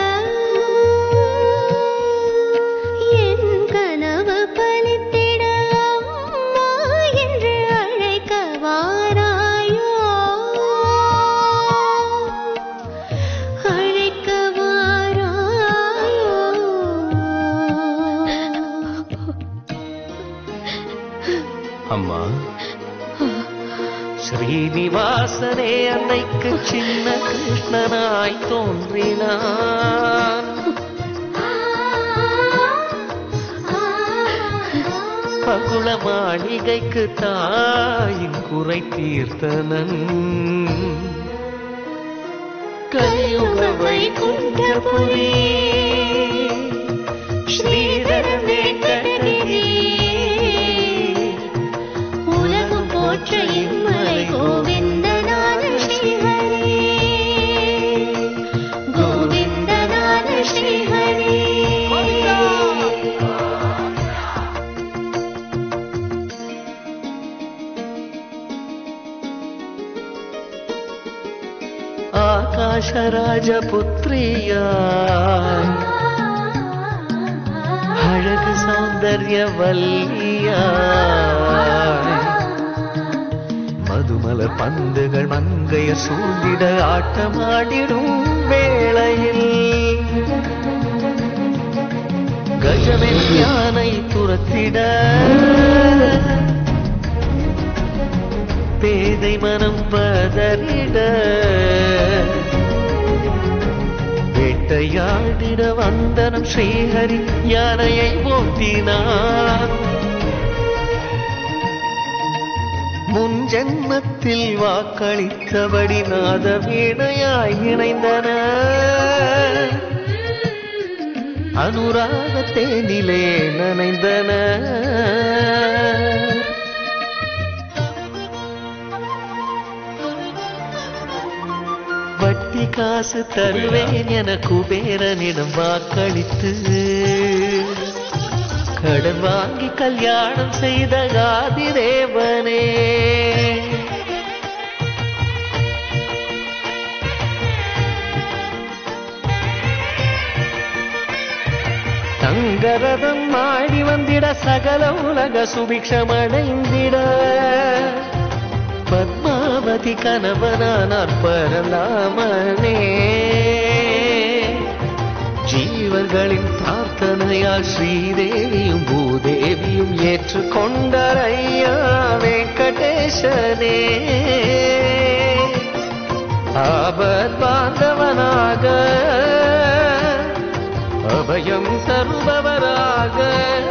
என் கனவு பலித்திட அம்மா என்று அழைக்க வாராயோ அழைக்க வாராயோ அம்மா ஸ்ரீனிவாசனே அன்னைக்கு சின்ன கிருஷ்ணனாய் தோன்றினான் பகுள மாளிகைக்கு தாயின் குறை தீர்த்தனன் கலியுக வைகுண்டபுரி ஸ்ரீதர வெங்கடகிரி உலகம் போற்ற இம்மலை கோவிந்தநாத ஸ்ரீஹரி கோவிந்தநாத ஸ்ரீஹரி ஆகாஷராஜபுத்ரியாய் அழகு சௌந்தர்ய மதுமலர் பந்துகள் மங்கைய சூழ்ந்திட ஆட்டமாடிடும் வேளையில் கஜமென் யானை துரத்திட பேதை மனம் பதறிட வேட்டையாடிட வந்தனம் ஸ்ரீஹரி யானையை ஓட்டினான் முன் ஜென்மத்தில் வாக்களித்தபடி நாத வீணையாய் இணைந்தன அனுராக தேனிலே நனைந்தன வட்டி காசு தருவேன் என குபேரனிடம் வாக்களித்து கடன் வாங்கி கல்யாணம் செய்த ஆதிதேவனே தங்கரதம் ஆடி வந்திட சகல உலக சுபிக்ஷமடைந்திட பத்மாவதி கணவனானார் பரலாமனே ஜீவர்களின் பிரார்த்தனையால் ஸ்ரீதேவியும் பூதேவியும் ஏற்றுக்கொண்டார் ஐயா வெங்கடேசனே ஆபத் பாந்தவனாக அபயம் தருபவராக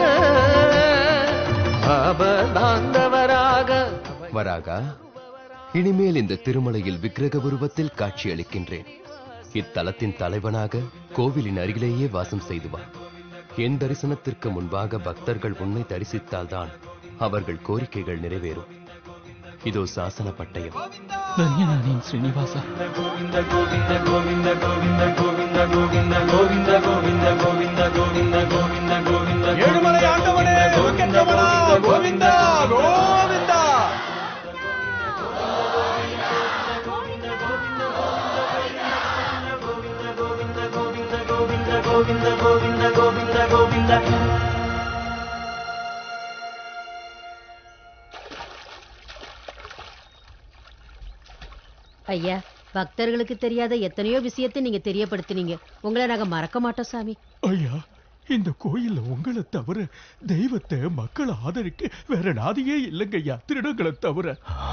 ஆபதாந்தவராக வராகா இனிமேல் இந்த திருமலையில் விக்கிரக உருவத்தில் காட்சியளிக்கின்றேன் இத்தலத்தின் தலைவனாக கோவிலின் அருகிலேயே வாசம் செய்து வா என் தரிசனத்திற்கு முன்பாக பக்தர்கள் உன்னை தரிசித்தால்தான் அவர்கள் கோரிக்கைகள் நிறைவேறும் இதோ சாசன பட்டயம் ಧನ್ಯನಾನೇನ್ ಶ್ರೀನಿವಾಸ ஏழுமலை ஆண்டவனே வெங்கட்ரமணா கோவிந்தா கோவிந்தா ஐயா பக்தர்களுக்கு தெரியாத எத்தனையோ விஷயத்தை நீங்க தெரியப்படுத்தினீங்க உங்களை நாங்க மறக்க மாட்டோம் சாமி ஐயா இந்த கோயில்ல உங்களை தவிர தெய்வத்தை மக்கள் ஆதரிக்க வேற நாதியே இல்லைங்க ஐயா திருடங்களை தவிர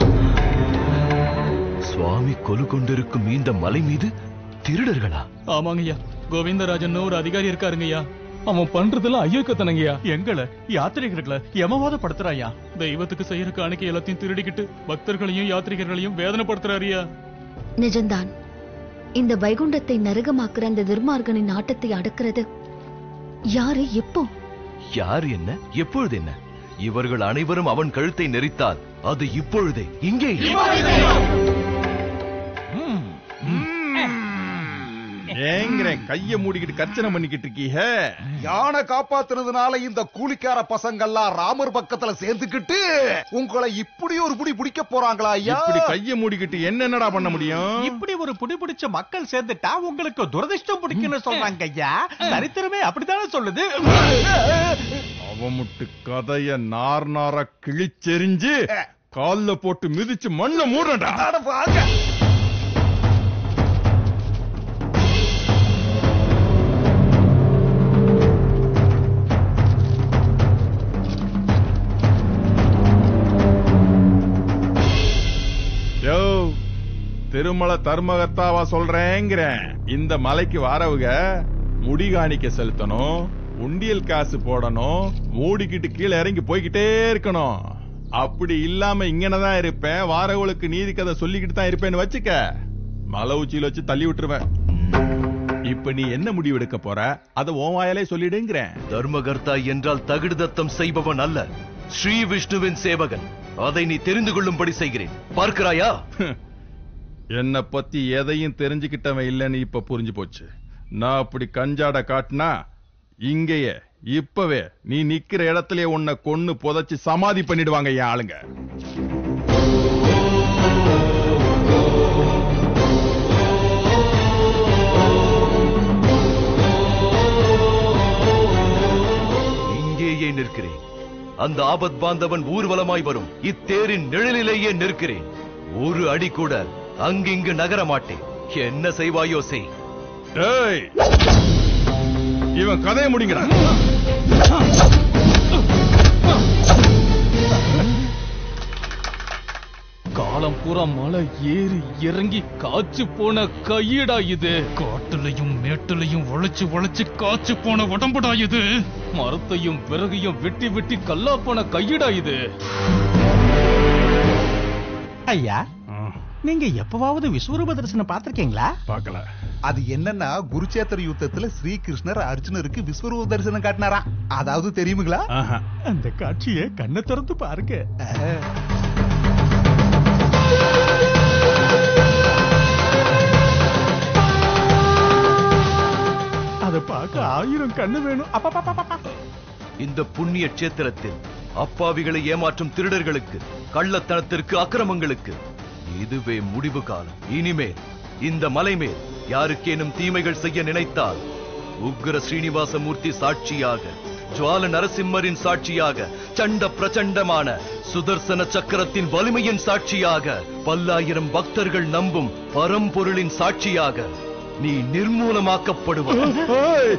சுவாமி கொலு கொண்டிருக்கும் இந்த மலை மீது திருடர்களா ஆமாங்கய்யா கோவிந்தராஜன் ஒரு அதிகாரி இருக்காருங்கய்யா அவன் பண்றதெல்லாம் அயோக்கியத்தனங்கய்யா எங்களை யாத்திரிகர்களை யமவாதப்படுத்துறாயா தெய்வத்துக்கு செய்யற காணிக்கை எல்லாத்தையும் திருடிக்கிட்டு பக்தர்களையும் யாத்ரிகர்களையும் வேதனைப்படுத்துறாரியா நிஜம்தான் இந்த வைகுண்டத்தை நரகமாக்குற அந்த துர்மார்கனின் ஆட்டத்தை அடக்கிறது யாரு எப்போ யார் என்ன எப்பொழுது என்ன இவர்கள் அனைவரும் அவன் கழுத்தை நெரித்தால் அது இப்பொழுதே இங்கே ஏங்கிறேன் கைய மூடிக்கிட்டு கர்ச்சனை பண்ணிக்கிட்டு இருக்கீங்க யானை காப்பாத்துனதுனால இந்த கூலிக்கார பசங்கள்லாம் ராமர் பக்கத்துல சேர்ந்துக்கிட்டு உங்களை இப்படி ஒரு புடி பிடிக்க போறாங்களா ஐயா இப்படி கைய மூடிக்கிட்டு என்னென்னடா பண்ண முடியும் இப்படி ஒரு புடி பிடிச்ச மக்கள் சேர்ந்துட்டா உங்களுக்கு துரதிர்ஷ்டம் பிடிக்குன்னு சொல்றாங்க ஐயா சரித்திரமே அப்படித்தானே சொல்லுது அவமுட்டு கதைய நார் நாரா கிழிச்செறிஞ்சு கால்ல போட்டு மிதிச்சு மண்ணை மூடடா அட வாங்க யோ திருமலை தர்மகர்த்தாவா சொல்றேங்கிறேன் இந்த மலைக்கு வாரவுக முடி காணிக்க செலுத்தணும் உண்டியல் காசு போடணும் மூடிக்கிட்டு கீழே இறங்கி போய்கிட்டே இருக்கணும் அப்படி இல்லாம இங்கனதான் இருப்பேன் வாரவங்களுக்கு நீதி கதை சொல்லிக்கிட்டு தான் இருப்பேன்னு வச்சுக்க மலை உச்சியில வச்சு தள்ளி விட்டுருவேன் இப்ப நீ என்ன முடிவு எடுக்க போற அத உன் வாயாலே சொல்லிடுங்கிறேன் தர்மகர்த்தா என்றால் தகுடுதத்தம் செய்பவன் அல்ல ஸ்ரீ விஷ்ணுவின் சேவகன் அதை நீ தெரிந்து கொள்ளும்படி செய்கிறேன் பார்க்கிறாயா என்ன பத்தி எதையும் தெரிஞ்சுக்கிட்டவன் இல்லைன்னு இப்ப புரிஞ்சு போச்சு நான் அப்படி கஞ்சாட காட்டினா இங்கேயே இப்பவே நீ நிக்கிற இடத்துலயே உன்னை கொன்னு புதைச்சு சமாதி பண்ணிடுவாங்க என் ஆளுங்க இங்கேயே நிற்கிறேன் அந்த ஆபத் பாந்தவன் ஊர்வலமாய் வரும் இத்தேரின் நிழலிலேயே நிற்கிறேன் ஒரு அடி கூட அங்கிங்கு நகர மாட்டேன் என்ன செய்வாயோ செய் ஏய் இவன் கதையை முடிங்கிறான் காலம் பூரா மலை ஏறி இறங்கி காய்ச்சி போன கையடா இது காட்டுலையும் மேட்டுலையும் உழைச்சு உழைச்சு காய்ச்சி போன உடம்புடா இது மரத்தையும் விறகையும் வெட்டி வெட்டி கல்லா போன கையடா இது ஐயா நீங்க எப்பவாவது விஸ்வரூப தரிசனம் பார்த்திருக்கீங்களா பார்க்கல அது என்னன்னா குருச்சேத்திர யுத்தத்துல ஸ்ரீகிருஷ்ணர் அர்ஜுனருக்கு விஸ்வரூப தரிசனம் காட்டினாரா அதாவது தெரியுமுங்களா அந்த காட்சியை கண்ணை திறந்து பாருங்க அதை பார்க்க ஆயிரம் கண்ணு வேணும் அப்பா இந்த புண்ணிய கஷேத்திரத்தில் அப்பாவிகளை ஏமாற்றும் திருடர்களுக்கு கள்ளத்தனத்திற்கு அக்கிரமங்களுக்கு இதுவே முடிவு காலம் இனிமேல் இந்த மலை மேல் யாருக்கேனும் தீமைகள் செய்ய நினைத்தால் உக்ர ஸ்ரீனிவாசமூர்த்தி சாட்சியாக ஜுவால நரசிம்மரின் சாட்சியாக சண்ட பிரச்சண்டமான சுதர்சன சக்கரத்தின் வலிமையின் சாட்சியாக பல்லாயிரம் பக்தர்கள் நம்பும் பரம்பொருளின் சாட்சியாக நீ நிர்மூலமாக்கப்படுவாய்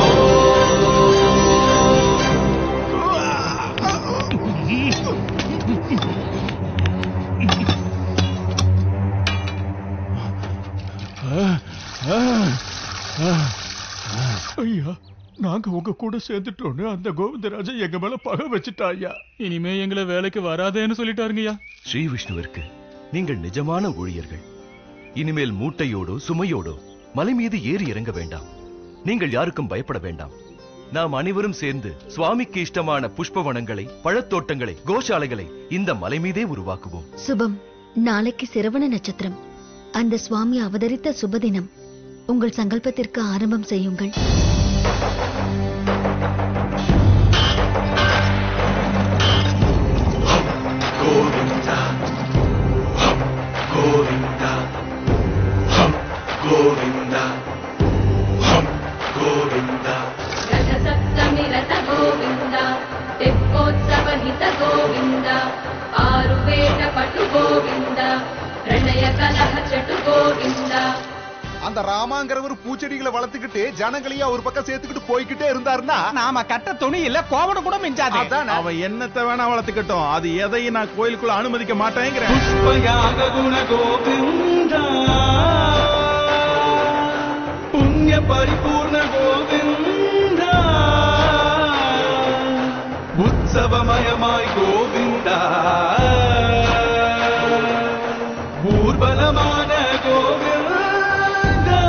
ஐயா நாங்க உங்க கூட சேர்ந்துட்டோன்னு அந்த கோவிந்தராஜன் எங்க மேல பகை வச்சுட்டா ஐயா இனிமே எங்களை வேலைக்கு வராதேன்னு சொல்லிட்டாருங்கய்யா ஸ்ரீ விஷ்ணுவிற்கு நீங்கள் நிஜமான ஊழியர்கள் இனிமேல் மூட்டையோடோ சுமையோடோ மலை மீது ஏறி இறங்க வேண்டாம் நீங்கள் யாருக்கும் பயப்பட வேண்டாம் நாம் அனைவரும் சேர்ந்து சுவாமிக்கு இஷ்டமான புஷ்பவனங்களை பழத்தோட்டங்களை கோஷாலைகளை இந்த மலை மீதே உருவாக்குவோம் சுபம் நாளைக்கு சிரவண நட்சத்திரம் அந்த சுவாமி அவதரித்த சுபதினம் உங்கள் சங்கல்பத்திற்கு ஆரம்பம் செய்யுங்கள் கோவிந்தா கோவிந்தா ஹம் கோவிந்தா ஹம் கோவிந்தா ರಥಸಪ್ತಮಿರಥ ಗೋವಿಂದ ತೆಪ್ಪೋತ್ಸವ ಹಿತ ಗೋವಿಂದ ಆರುವೇದ ಪಟು ಗೋವಿಂದ ಪ್ರಣಯ ಕಲಹ ಚಟು ಗೋವಿಂದ அந்த ராமாங்கிறவர் பூச்செடிகளை வளர்த்துக்கிட்டு ஜனங்களையும் அவர் பக்கம் சேர்த்துக்கிட்டு போய்கிட்டே இருந்தாருன்னா நாம கட்ட துணி இல்ல கோவட கூட மிஞ்சாது அவன் என்னத்தை வேணா வளர்த்துக்கட்டும் அது எதையும் நான் கோயிலுக்குள்ள அனுமதிக்க மாட்டேங்கிறேன் புஷ்பயாக குண கோவிந்தா புண்ணிய பரிபூர்ண கோவிந்தா உற்சவமயமாய் கோவிந்தா ஊர்வலமான கோவிந்தா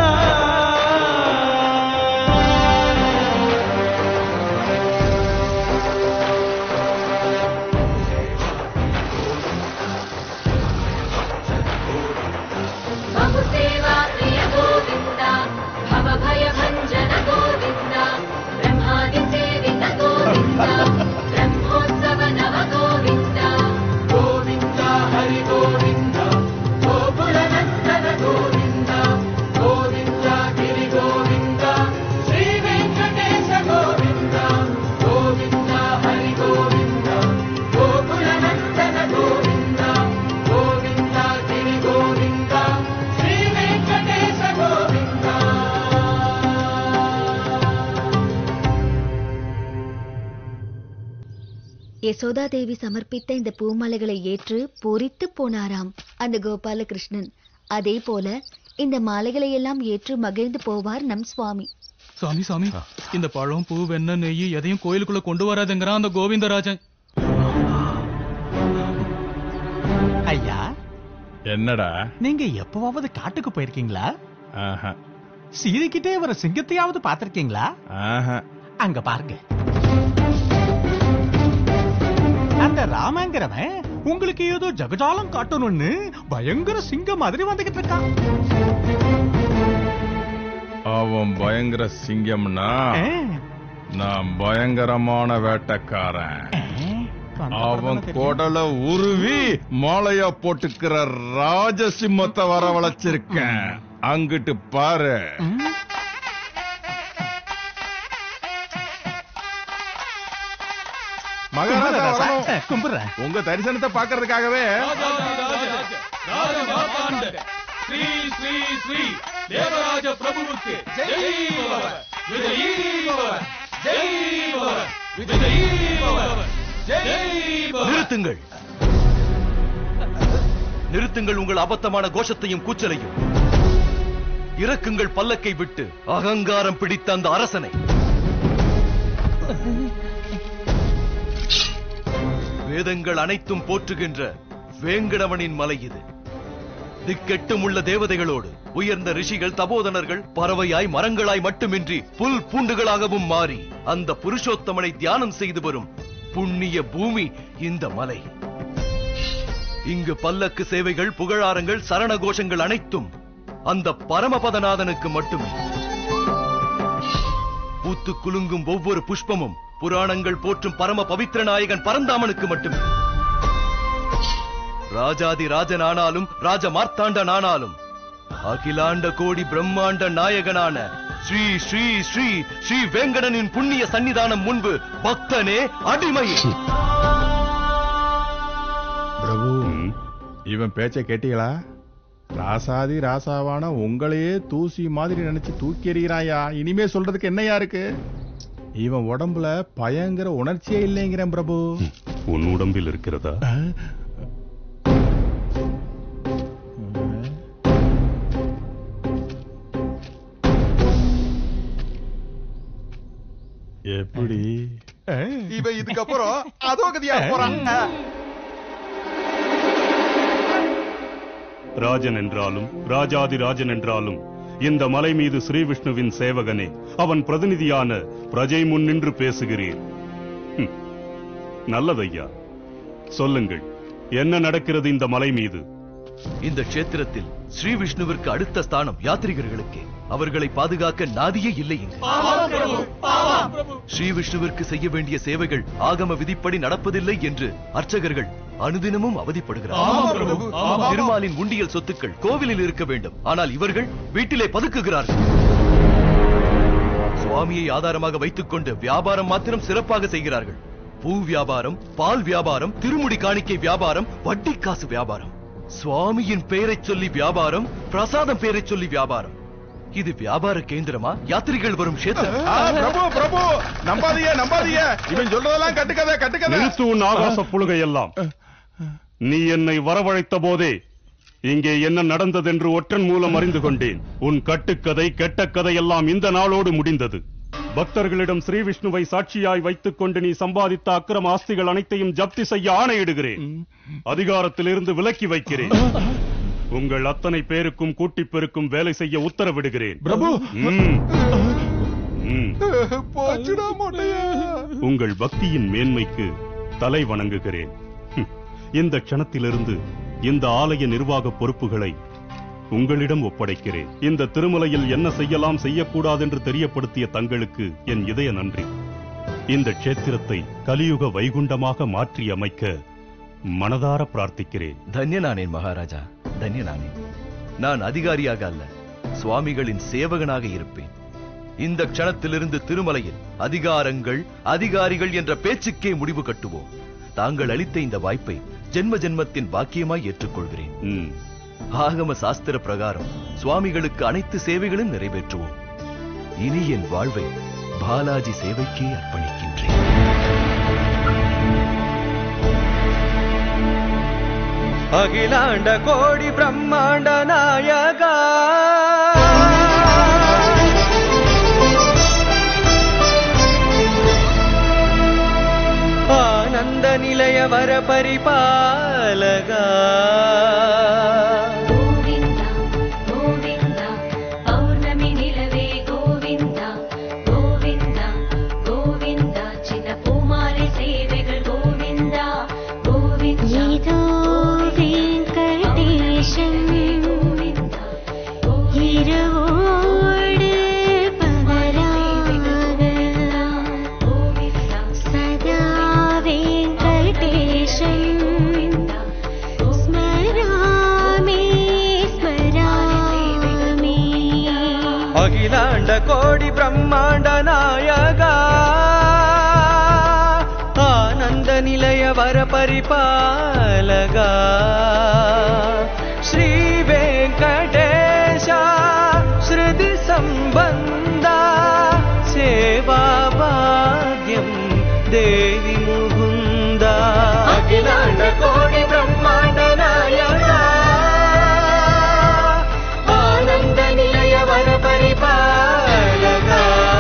बहुसेवा प्रिय गोविन्द भवभयभञ्जन गोविन्द ब्रह्मादिसेवित गोविन्द ब्रह्मोत्सव नव गोविन्द गोविन्द हरि गोविन्द गोकुलनन्दन गोविन्द गोविन्द गिरि गोविन्द श्रीवेङ्कटेश गोविन्द गोविन्द हरि गोविन्द गोकुलनन्दन गोविन्द गोविन्द गिरि गोविन्द श्रीवेङ्कटेश गोविन्द யசோதா தேவி சமர்ப்பித்த இந்த பூமாலைகளை ஏற்று பூரித்து போனாராம் அந்த கோபாலகிருஷ்ணன் அதே போல இந்த மாலைகளை எல்லாம் ஏற்று மகிழ்ந்து போவார் நம் சுவாமி சாமி சாமி இந்த பழம் பூ வெண்ணெய் நெய் எதையும் கோயிலுக்குள்ள கொண்டு வராதுங்கிறான் அந்த கோவிந்தராஜன் ஐயா என்னடா நீங்க எப்பவாவது காட்டுக்கு போயிருக்கீங்களா ஆஹா சீதைக்கிட்டே வர சிங்கத்தையாவது பார்த்திருக்கீங்களா ஆஹா அங்க பாருங்க அந்த ராமங்கிறவன் உங்களுக்கு ஏதோ ஜகஜாலம் காட்டணும்னு பயங்கர சிங்கம் மாதிரி வந்துகிட்டு இருக்கான் அவன் பயங்கர சிங்கம்னா நான் பயங்கரமான வேட்டைக்காரன் அவன் குடல உருவி மாலையா போட்டுக்கிற ராஜசிம்மத்தை வரவழைச்சிருக்கேன் அங்கிட்டு பாரு மகாராஜா வரணும். கும்பிடுறேன் உங்க தரிசனத்தை பாக்குறதுக்காகவே ஸ்ரீ ஸ்ரீ ஸ்ரீ தேவராஜ பிரபுவுக்கு ஜெய் பவ விஜயீ பவ ஜெய் பவ விஜயீ பவ ஜெய் பவ நிறுத்துங்கள் நிறுத்துங்கள் உங்கள் அபத்தமான கோஷத்தையும் கூச்சலையும் இறக்குங்கள் பல்லக்கை விட்டு அகங்காரம் பிடித்த அந்த அரசனை வேதங்கள் அனைத்தும் போற்றுகின்ற வேங்கடவனின் மலை இது திக்கெட்டும் உள்ள தேவதைகளோடு உயர்ந்த ரிஷிகள் தபோதனர்கள் பறவையாய் மரங்களாய் மட்டுமின்றி புல் பூண்டுகளாகவும் மாறி அந்த புருஷோத்தமனை தியானம் செய்து வரும் புண்ணிய பூமி இந்த மலை இங்கு பல்லக்கு சேவைகள் புகழாரங்கள் சரண கோஷங்கள் அனைத்தும் அந்த பரமபதநாதனுக்கு மட்டுமே பூத்து குலுங்கும் ஒவ்வொரு புஷ்பமும் புராணங்கள் போற்றும் பரம பவித்திர நாயகன் பரந்தாமனுக்கு மட்டுமே ராஜாதி ராஜனானாலும் ராஜ மார்த்தாண்டனானாலும் அகிலாண்ட கோடி பிரம்மாண்ட நாயகனான ஸ்ரீ ஸ்ரீ ஸ்ரீ ஸ்ரீ வேங்கடனின் புண்ணிய சன்னிதானம் முன்பு பக்தனே அடிமையே பிரபு இவன் பேச்ச கேட்டீங்களா ராசாதி ராசாவான உங்களையே தூசி மாதிரி நினைச்சு தூக்கி எறிகிறாயா இனிமே சொல்றதுக்கு என்னையா இருக்கு இவன் உடம்புல பயங்கர உணர்ச்சியே இல்லைங்கிறேன் பிரபு உன் உடம்பில் இருக்கிறதா எப்படி இவன் இதுக்கப்புறம் அதோ கதியா போறான் ராஜன் என்றாலும் ராஜாதி ராஜன் என்றாலும் இந்த மலை மீது ஸ்ரீ விஷ்ணுவின் சேவகனே அவன் பிரதிநிதியான பிரஜை முன் நின்று பேசுகிறீர் ஹம். நல்லதையா சொல்லுங்கள் என்ன நடக்கிறது இந்த மலை மீது இந்த க்ஷேத்திரத்தில் ஸ்ரீ விஷ்ணுவிற்கு அடுத்த ஸ்தானம் யாத்ரிகர்களுக்கே அவர்களை பாதுகாக்க நாதியே இல்லை இங்கு ஸ்ரீ விஷ்ணுவிற்கு செய்ய வேண்டிய சேவைகள் ஆகம விதிப்படி நடப்பதில்லை என்று அர்ச்சகர்கள் அனுதினமும் ஆமாம் பிரபு. ஆமாம். அவதிப்படுகிறார்கள் திருமாலின் உண்டியல் சொத்துக்கள் கோவிலில் இருக்க வேண்டும் ஆனால் இவர்கள் வீட்டிலே பதுக்குகிறார்கள் சுவாமியை ஆதாரமாக வைத்துக் கொண்டு வியாபாரம் மாத்திரம் சிறப்பாக செய்கிறார்கள் பூ வியாபாரம் பால் வியாபாரம் திருமுடி காணிக்கை வியாபாரம் வட்டி காசு வியாபாரம் சுவாமியின் பெயரைச் சொல்லி வியாபாரம் பிரசாதம் பெயரைச் சொல்லி வியாபாரம் இது வியாபார கேந்திரமா யாத்திரிகள் வரும் கஷேத்திரம் ஆ, பிரபு பிரபு நம்பாதீங்க நம்பாதீங்க இவன் சொல்றதெல்லாம் கட்டுக்கதை கட்டுக்கதை நிறுத்து உன் ஆகாச புழுகையெல்லாம் நீ என்னை வரவழைத்த போதே இங்கே என்ன நடந்ததென்று ஒற்றன் மூலம் அறிந்து கொண்டேன் உன் கட்டுக்கதை கெட்ட கதை எல்லாம் இந்த நாளோடு முடிந்தது பக்தர்களிடம் ஸ்ரீ விஷ்ணுவை சாட்சியாய் வைத்துக் கொண்டு நீ சம்பாதித்த அக்கிரம ஆஸ்திகள் அனைத்தையும் ஜப்தி செய்ய ஆணையிடுகிறேன் அதிகாரத்திலிருந்து விலக்கி வைக்கிறேன் உங்கள் அத்தனை பேருக்கும் கூட்டிப் பெருக்கும் வேலை செய்ய உத்தரவிடுகிறேன் பிரபு. ம். ம். போச்சுடா மொட்டையா உங்கள் பக்தியின் மேன்மைக்கு தலை வணங்குகிறேன் ஹம். இந்த க்ஷணத்திலிருந்து இந்த ஆலய நிர்வாக பொறுப்புகளை உங்களிடம் ஒப்படைக்கிறேன் இந்த திருமலையில் என்ன செய்யலாம் செய்யக்கூடாது என்று தெரியப்படுத்திய தங்களுக்கு என் இதய நன்றி இந்த க்ஷேத்திரத்தை கலியுக வைகுண்டமாக மாற்றி அமைக்க மனதார பிரார்த்திக்கிறேன் தன்யனானேன் மகாராஜா தன்யனானேன் நான் அதிகாரியாக அல்ல சுவாமிகளின் சேவகனாக இருப்பேன் இந்த க்ஷணத்திலிருந்து திருமலையில் அதிகாரங்கள் அதிகாரிகள் என்ற பேச்சுக்கே முடிவு கட்டுவோம் தாங்கள் அளித்த இந்த வாய்ப்பை ஜென்ம ஜென்மத்தின் பாக்கியமாய் ஏற்றுக்கொள்கிறேன் ஆகம சாஸ்திர பிரகாரம் சுவாமிகளுக்கு அனைத்து சேவைகளும் நிறைவேற்றுவோம் இனி என் வாழ்வை பாலாஜி சேவைக்கே அர்ப்பணிக்கின்றேன் அகிலாண்ட கோடி பிரம்மாண்ட நாயகா ஆனந்த நிலைய வர பரிபாலகா ಗೋವಿಂದ ಪೌರ್ಣಮಿ ನಿಲವೇ ಗೋವಿಂದ ಗೋವಿಂದ ಗೋವಿಂದ ಚಿನ್ನ ಪೂಮಾಲೆ ಸೇವೆಗಳು ಗೋವಿಂದ ಗೋವಿಂದ ஏதோ வெங்கடேசன் இரவோடு பவராக சதா வெங்கடேசன் ஸ்மராமி ஸ்மராமி அகிலாண்ட கோடி பிரம்மாண்ட நாயகா ஆனந்த நிலைய வர பரிபாலகா ஸ்ரீ வெங்கடேಶ ஸ்ருதி சம்பந்த சேவா பாக்யம் தேவி முகுந்த அகிலாண்ட கோடி பிரம்மாண்ட நாயகா ஆனந்த நிலைய வர பரிபாலகா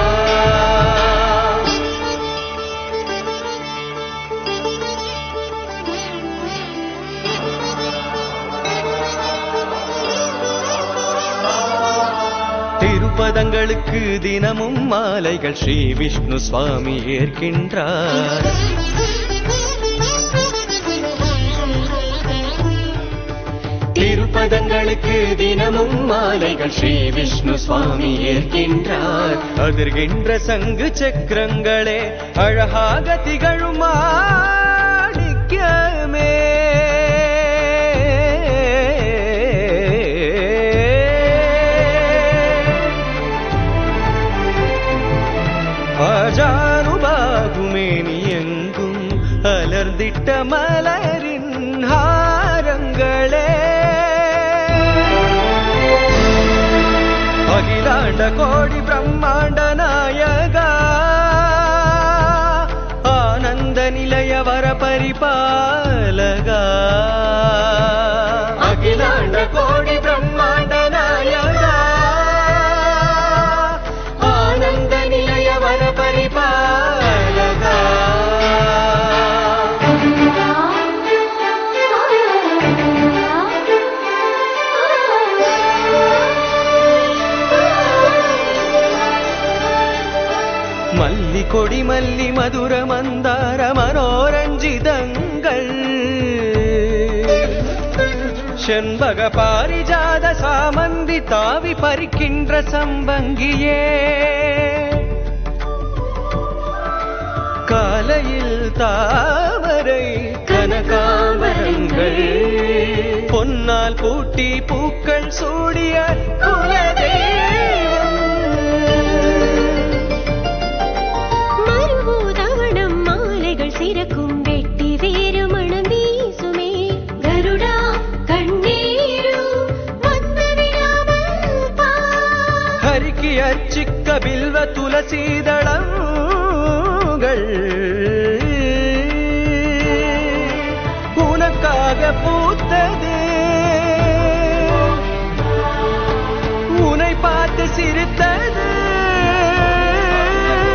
திருப்பதங்களுக்கு தினமும் மாலைகள் ஸ்ரீ விஷ்ணு சுவாமி ஏற்கின்றார் திருப்பதங்களுக்கு தினமும் மாலைகள் ஸ்ரீ விஷ்ணு சுவாமி ஏற்கின்றார் அதிர்கின்ற சங்கு சக்கரங்களே அழகாக திகழும் மாணிக்கமே ஆஜானுபாகுமேனி எங்கும் அலர்ந்திட்ட மலரின் ஹாரங்களே அகிலாண்ட கோடி பிரம்மாண்ட நாயகா ஆனந்த நிலைய வர பரிபாலகா அகிலாண்ட கோடி பிரம்மாண்ட நாயகா ஆனந்த நிலைய வர பரிபாலகா மல்லி கொடி மல்லி மதுர மந்தார மனோரஞ்சிதங்கள் செண்பக பாரிஜாத சாமந்தி தாவி பறிக்கின்ற சம்பங்கியே காலையில் தாமரை கனகாமரங்கள் பொன்னால் பூட்டி பூக்கள் சூடிய குலதெய்வம் மறுபூதவனம் மாலைகள் சிறக்கும் வெட்டி வேறு மணம் வீசுமே கருடா கண்ணீரு வந்து விடாமல் பா ஹரிக்கு அர்ச்சிக்க பில்வ துளசீதளங்கள் உனக்காக பூத்தது உனை பார்த்து சிரித்தது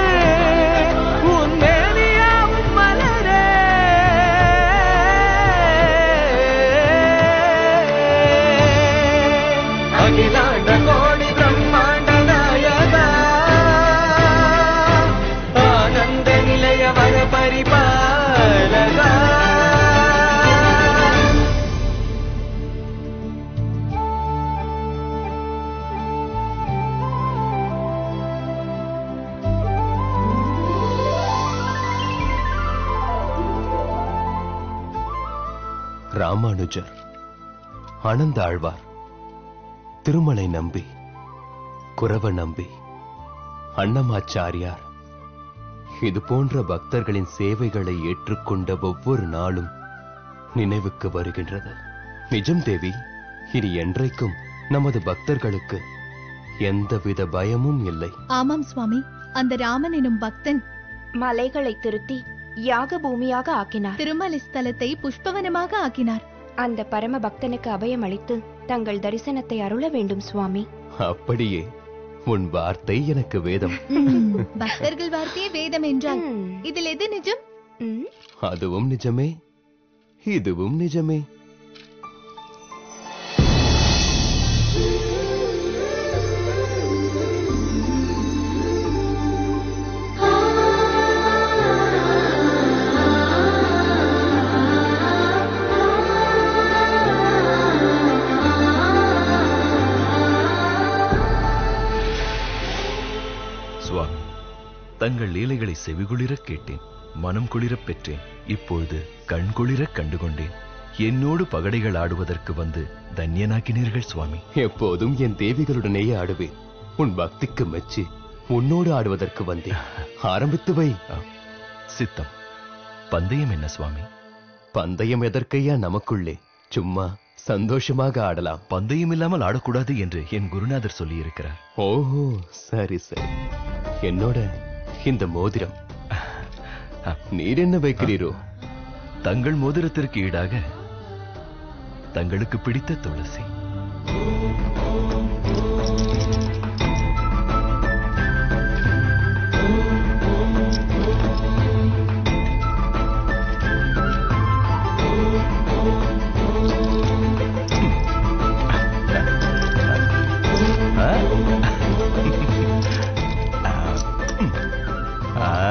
ராமானுஜர் ஆனந்த ஆழ்வார் திருமலை நம்பி குரவ நம்பி அன்னமாச்சாரியார் இது போன்ற பக்தர்களின் சேவைகளை ஏற்றுக்கொண்ட ஒவ்வொரு நாளும் நினைவுக்கு வருகின்றது நிஜம் தேவி இனி என்றைக்கும் நமது பக்தர்களுக்கு எந்தவித பயமும் இல்லை ஆமாம் சுவாமி அந்த ராமன் எனும் பக்தன் மலைகளை திருத்தி யாக பூமியாக ஆக்கினார் திருமலை ஸ்தலத்தை புஷ்பவனமாக ஆக்கினார் அந்த பரம பக்தனுக்கு அபயம் அளித்து தங்கள் தரிசனத்தை அருள வேண்டும் சுவாமி அப்படியே உன் வார்த்தை எனக்கு வேதம் ம், பக்தர்கள் வார்த்தையே வேதம் என்றால் இதில் எது நிஜம் அதுவும் நிஜமே இதுவும் நிஜமே சுவாமி தங்கள் லீலைகளை செவிகுளிரக் கேட்டேன் மனம் குளிரப் பெற்றேன் இப்பொழுது கண் குளிரக் கண்டுகொண்டேன் என்னோடு பகடைகள் ஆடுவதற்கு வந்து தன்யனாக்கினீர்கள் சுவாமி எப்போதும் என் தேவிகளுடனேயே ஆடுவேன் உன் பக்திக்கு மெச்சி உன்னோடு ஆடுவதற்கு வந்தேன் ஆரம்பித்து வை சித்தம் பந்தயம் என்ன சுவாமி பந்தயம் எதற்கையா நமக்குள்ளே சும்மா சந்தோஷமாக ஆடலாம் பந்தயம் இல்லாமல் ஆடக்கூடாது என்று என் குருநாதர் சொல்லியிருக்கிறார் ஓஹோ சரி சரி என்னோட இந்த மோதிரம் நீர் என்ன வைக்கிறீரோ தங்கள் மோதிரத்திற்கு ஈடாக தங்களுக்கு பிடித்த துளசி ஆ.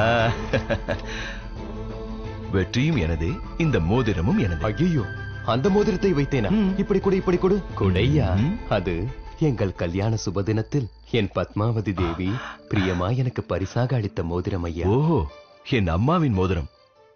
வெற்றியும் எனதே இந்த மோதிரமும் எனது ஐயோ அந்த மோதிரத்தை வைத்தேனா இப்படி கொடு இப்படி கொடு கொடையா அது எங்கள் கல்யாண சுபதினத்தில் என் பத்மாவதி தேவி பிரியமா எனக்கு பரிசாக அளித்த மோதிரம் ஐயா ஓஹோ என் அம்மாவின் மோதிரம்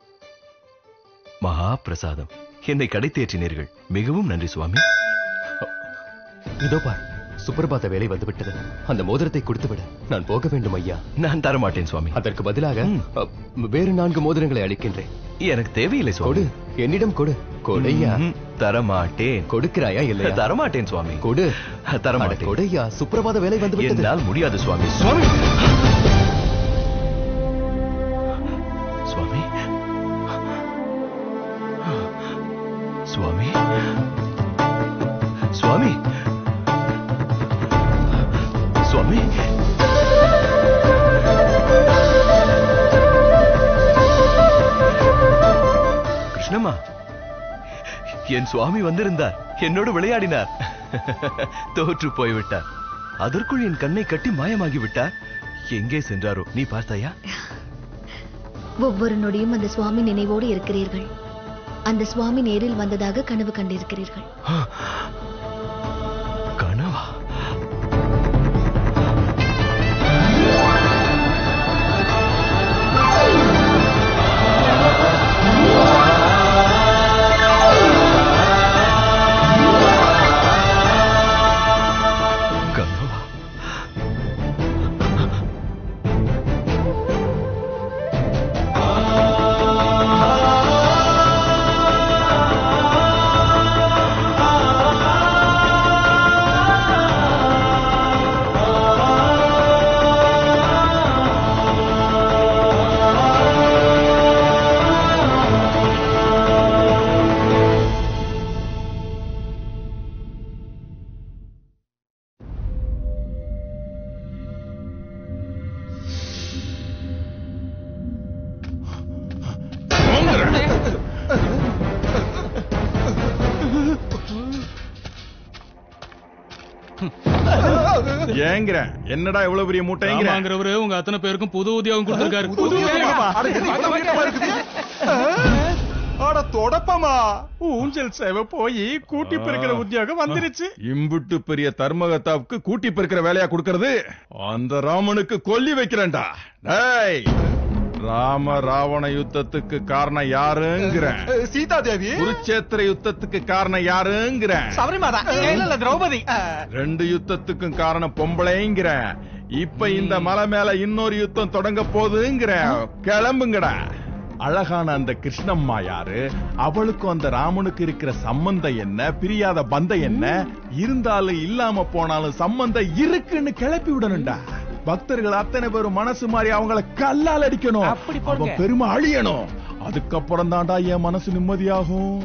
மகா பிரசாதம் என்னை கடை தேற்றினீர்கள் மிகவும் நன்றி சுவாமி இதோ பார் சுப்பிரபாத வேலை வந்துவிட்டது அந்த மோதிரத்தை கொடுத்து விடு நான் போக வேண்டும் ஐயா நான் தர மாட்டேன் சுவாமி அதற்கு பதிலாக அ, வேறு நான்கு மோதிரங்களை அளிக்கின்றேன் எனக்கு தேவையில்லை சுவாமி கொடு என்னிடம் கொடு கொடையா ம்ஹும். தரமாட்டேன் கொடுக்கிறாயா இல்லையா தரமாட்டேன் சுவாமி கொடு தரமாட்டேன் அட, கொடையா சுப்பிரபாத வேலை வந்து விட்டது என்னால் முடியாது சுவாமி சுவாமி சுவாமி சுவாமி சுவாமி சுவாமி கிருஷ்ணம்மா என் சுவாமி வந்திருந்தார் என்னோடு விளையாடினார் தோற்று போய்விட்டார் அதற்குள் என் கண்ணை கட்டி மாயமாகி விட்டார் எங்கே சென்றாரோ நீ பார்த்தாயா ஒவ்வொரு நொடியும் அந்த சுவாமி நினைவோடு இருக்கிறீர்கள் அந்த சுவாமி நேரில் வந்ததாக கனவு கண்டிருக்கிறீர்கள் கனவா கனவா ஏங்கிற என்னடா இவ்வளவு பெரிய மூட்டைங்கிற ராமாங்கிறவரு உங்க அத்தனை பேருக்கும் புது உத்தியோகம் கொடுத்திருக்காரு புது உத்தியோகமா? அட, இது இவ்வளவு வைரமா இருக்குது? அட தொடப்பமா ஊஞ்சல் சேவை போய் கூட்டி பெருக்கிற உத்தியோகம் வந்துருச்சு இம்புட்டு பெரிய தர்மகத்தாவுக்கு கூட்டி பெருக்கிற வேலையா கொடுக்கறது அந்த ராமனுக்கு கொல்லி வைக்கிறேன்டா டேய் ராம ராவண யுத்தத்துக்கு காரணம் யாருங்கிறேன் சீதா தேவி குருச்சேத்திர யுத்தத்துக்கு காரணம் யாருங்கிறேன் சபரிமாதா இல்ல இல்ல திரௌபதி ரெண்டு யுத்தத்துக்கும் காரணம் பொம்பளைங்கிறேன் இப்ப இந்த மலை மேல இன்னொரு யுத்தம் தொடங்க போகுதுங்கிறேன் கிளம்புங்கடா அழகான அந்த கிருஷ்ணம்மா யாரு அவளுக்கும் அந்த ராமனுக்கு இருக்கிற சம்பந்தம் என்ன பிரியாத பந்தம் என்ன இருந்தாலும் இல்லாம போனாலும் சம்பந்தம் இருக்குன்னு கிளப்பி விடணும்டா பக்தர்கள் அத்தனை பேரும் மனசு மாறி அவங்கள கல்லால் அடிக்கணும் அவன் பெருமை அழியணும் அதுக்கப்புறம் தான்டா என் மனசு நிம்மதியாகும்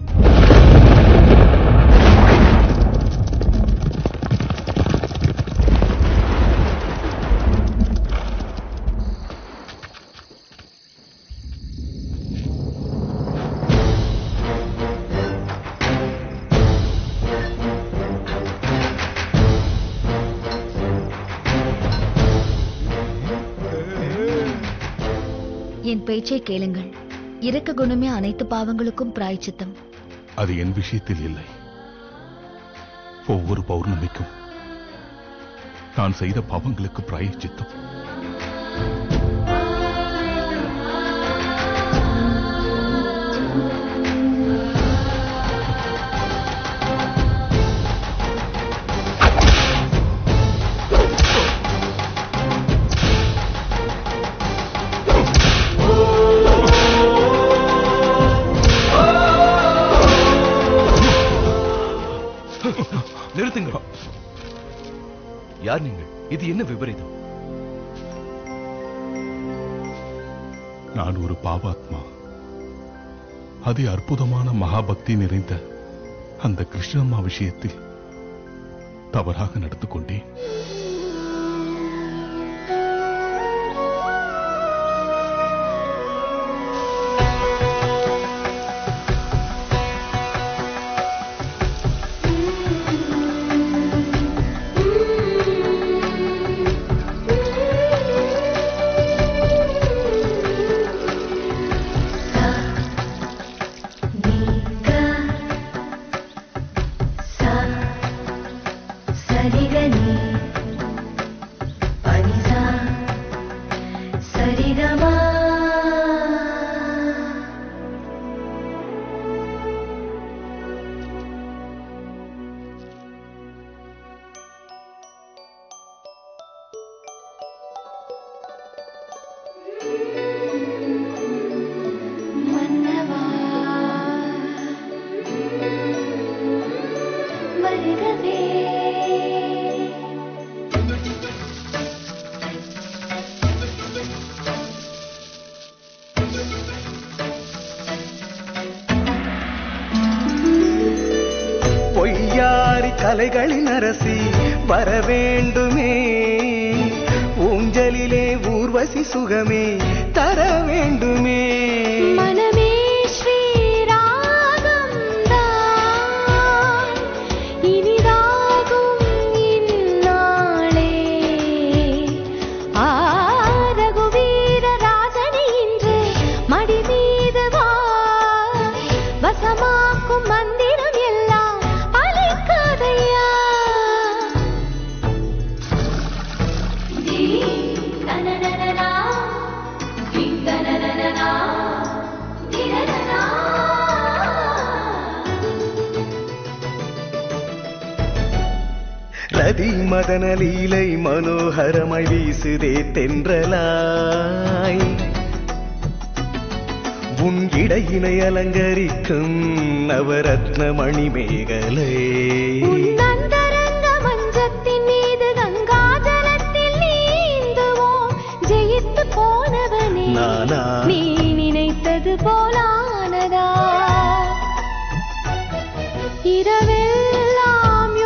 என் பேச்சை கேளுங்கள் இரக்க குணமே அனைத்து பாவங்களுக்கும் பிராய்ச்சித்தம் அது என் விஷயத்தில் இல்லை ஒவ்வொரு பௌர்ணமிக்கும் நான் செய்த பாவங்களுக்கு பிராயச்சித்தம் நிறுத்துங்க யார் நீங்கள் இது என்ன விபரீதம் நான் ஒரு பாவாத்மா அதி அற்புதமான மகாபக்தி நிறைந்த அந்த கிருஷ்ணம்மா விஷயத்தில் தவறாக நடந்து கொண்டேன் சரிகனி பனிசா சரிகமா மன்னவா வருகவே பொய்யாரி கலைகளின் அரசி வர வேண்டுமே ஊஞ்சலிலே ஊர்வசி சுகமே தர வேண்டுமே மனமே ஸ்ரீராகம் தான் இனிதாகும் இந்நாளே ஆ ரகுவீர ராஜனே இன்று மடி மீது வா வசமாக்கும் மந்திரம் எல்லாம் பலிக்காதையா தி நனனனனா தி நனனனனா திரனனா ரதி மதன லீலை மனோகரமாய் வீசுதே தென்றலாய் உன் இடையினை அலங்கரிக்கும் நவரத்ன மணிமேகலை நந்தரங்க மஞ்சத்தின் மீது கங்காஜலத்தில் நீந்துவோம் ஜெயித்து போனவனே நானா? நீ நினைத்தது போலானதா இரவெல்லாம்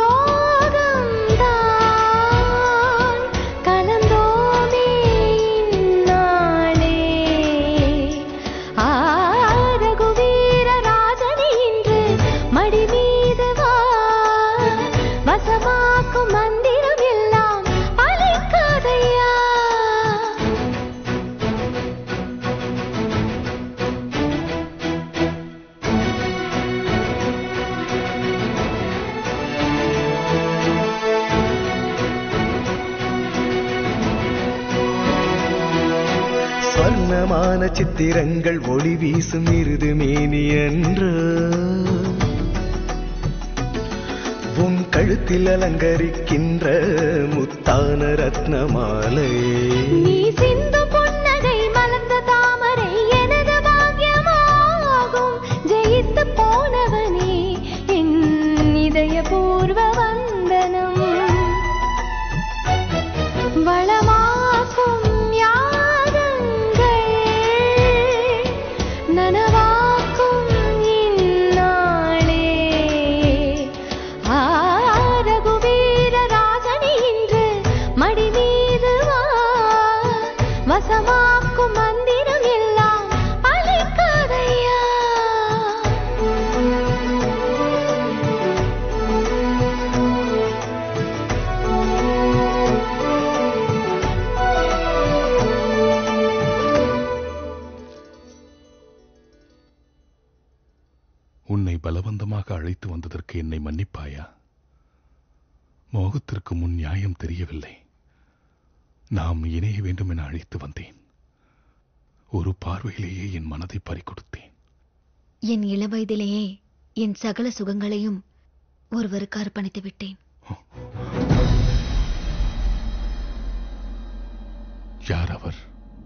யோகம்தான் கலந்தோமே இந்நாளே ஆ ரகுவீர ராஜனே இன்று மடி மீது வா வசமாக்கும் மந்திரம் எல்லாம் பலிக்காதையா வான சித்திரங்கள் ஒளி வீசும் இருது மேனி என்று உன் கழுத்தில் அலங்கரிக்கின்ற முத்தான ரத்ன மாலை நீ சிந்து புன்னகை மலர்ந்த தாமரை எனது பாக்கியமாகும் ஜெயித்து போனவனே என் இதய பூர்வ வந்தனம் வளமாக்கும் யாகங்கள் நனவாக்கும் இந்நாளே ஆ, ரகுவீர ராஜனே இன்று மடி மீது வா வசமாக்கும் மந்திரம் எல்லாம் பலிக்காதையா உன்னை பலவந்தமாக அழைத்து வந்ததற்கு என்னை மன்னிப்பாயா மோகத்திற்கு முன் நியாயம் தெரியவில்லை நாம் இணைய வேண்டும் என அழைத்து வந்தேன் ஒரு பார்வையிலேயே என் மனதை பறிகொடுத்தேன் என் இளவயதிலேயே என் சகல சுகங்களையும் ஒருவருக்கு அர்ப்பணித்து விட்டேன் யார் அவர்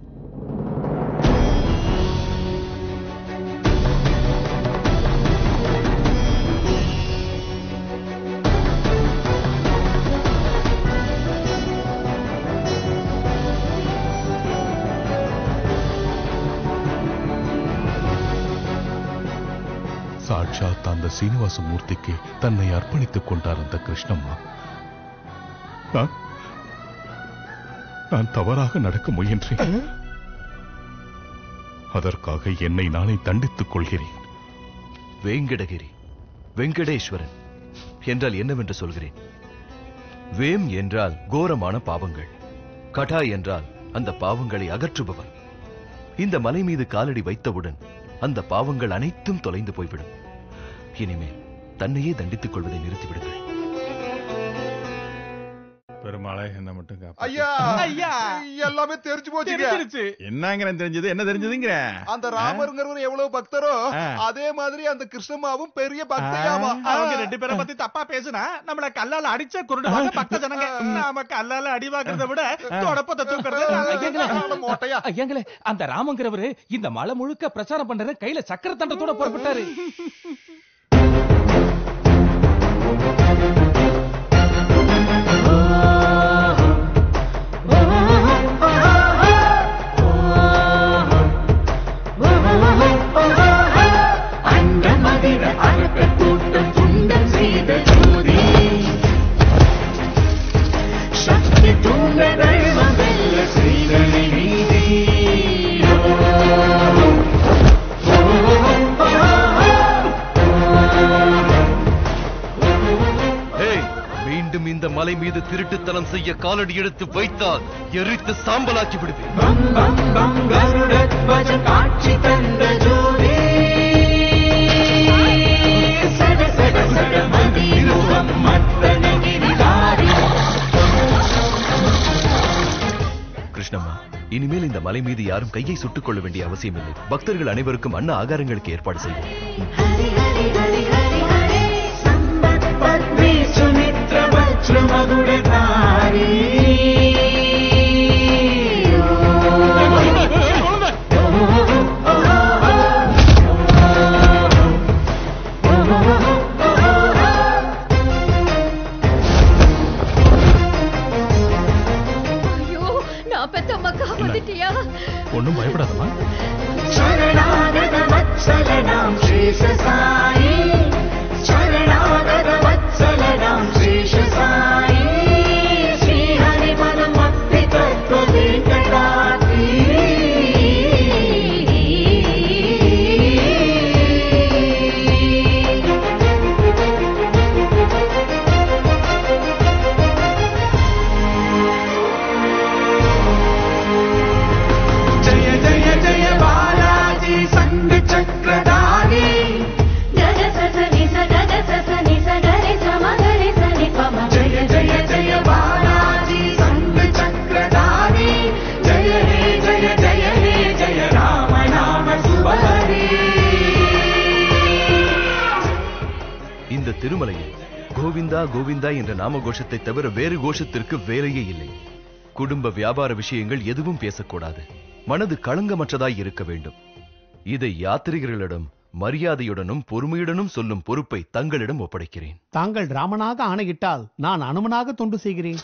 சாட்சாத் அந்த சீனிவாச மூர்த்திக்கு தன்னை அர்ப்பணித்துக் கொண்டார் அந்த கிருஷ்ணம்மா நான் நான் தவறாக நடக்க முயன்றேன் அதற்காக என்னை நானே தண்டித்துக் கொள்கிறேன் வேங்கடகிரி வெங்கடேஸ்வரன் என்றால் என்னவென்று சொல்கிறேன் வேம் என்றால் கோரமான பாவங்கள் கடா என்றால் அந்த பாவங்களை அகற்றுபவர் இந்த மலை மீது காலடி வைத்தவுடன் அந்த பாவங்கள் அனைத்தும் தொலைந்து போய்விடும் இனிமேல் தன்னையே தண்டித்துக் கொள்வதை நிறுத்திவிடுங்கள் பெருமாளை என்ன மட்டும் காப்பாத்து. ஐயா ஐயா. எல்லாமே தெரிஞ்சு போச்சுங்க தெரிஞ்சிருச்சு. என்னங்கிற தெரிஞ்சது என்ன தெரிஞ்சதுங்கிற அந்த ராமருங்கிறவர் எவ்வளவு பக்தரோ ஆ. அதே மாதிரி அந்த கிருஷ்ணமாவும் பெரிய பக்தையாமா அவங்க ரெண்டு பேரை பத்தி தப்பா பேசுனா நம்மள கல்லால அடிச்ச குருடுவாங்க பக்த ஜனங்க நாம கல்லால அடி வாங்குறத விட தொடப்பத்தை தூக்குறது நல்லது. மோட்டையா ஐயங்களே அந்த ராமங்கிறவரு இந்த மலை முழுக்க பிரச்சாரம் பண்ற கையில சக்கர தண்டத்தோட புறப்பட்டாரு அண்டமதிர அரக்க கூட்டம் துண்டம் செய்த ஜோதி சக்தி தூண்டகள் வந்தல்ல செய்தனை நீதி ஏய், மீண்டும் இந்த மலை மீது திருட்டுத்தனம் செய்ய காலடி எடுத்து வைத்தால் எரித்து சாம்பலாக்கி விடுவேன் பம் பம் பம் கருடத்வஜ காட்சி தந்த ஜோதி சட சட சட மதிரூபம் மத்தன கிரிதாரி கிருஷ்ணம்மா இனிமேல் இந்த மலை மீது யாரும் கையை சுட்டுக் கொள்ள வேண்டிய அவசியமில்லை பக்தர்கள் அனைவருக்கும் அன்ன ஆகாரங்களுக்கு ஏற்பாடு செய்வோம் பத்மி சுமித்ர வஜ்ர மகுடதாரி ஐயோ நான் பெத்த அம்மா காப்பாத்திட்டியா ஒன்னும் பயப்படாதமா சரணாகத வத்சலனாம் ஸ்ரீசசாயி சரணாகத வத்சலனாம் ஸ்ரீசசாயி ஸ்ரீஹரிபதம் பக்தி தத்துவ வெங்கடாத்ரி जय जय जय बालाजी संग चक्रधारी திருமலையில் கோவிந்தா கோவிந்தா என்ற நாம கோஷத்தை தவிர வேறு கோஷத்திற்கு வேலையே இல்லை குடும்ப வியாபார விஷயங்கள் எதுவும் பேசக்கூடாது மனது களங்கமற்றதாய் இருக்க வேண்டும் இதை யாத்திரிகர்களிடம் மரியாதையுடனும் பொறுமையுடனும் சொல்லும் பொறுப்பை தங்களிடம் ஒப்படைக்கிறேன் தாங்கள் ராமனாக ஆணையிட்டால் நான் அனுமனாக தொண்டு செய்கிறேன்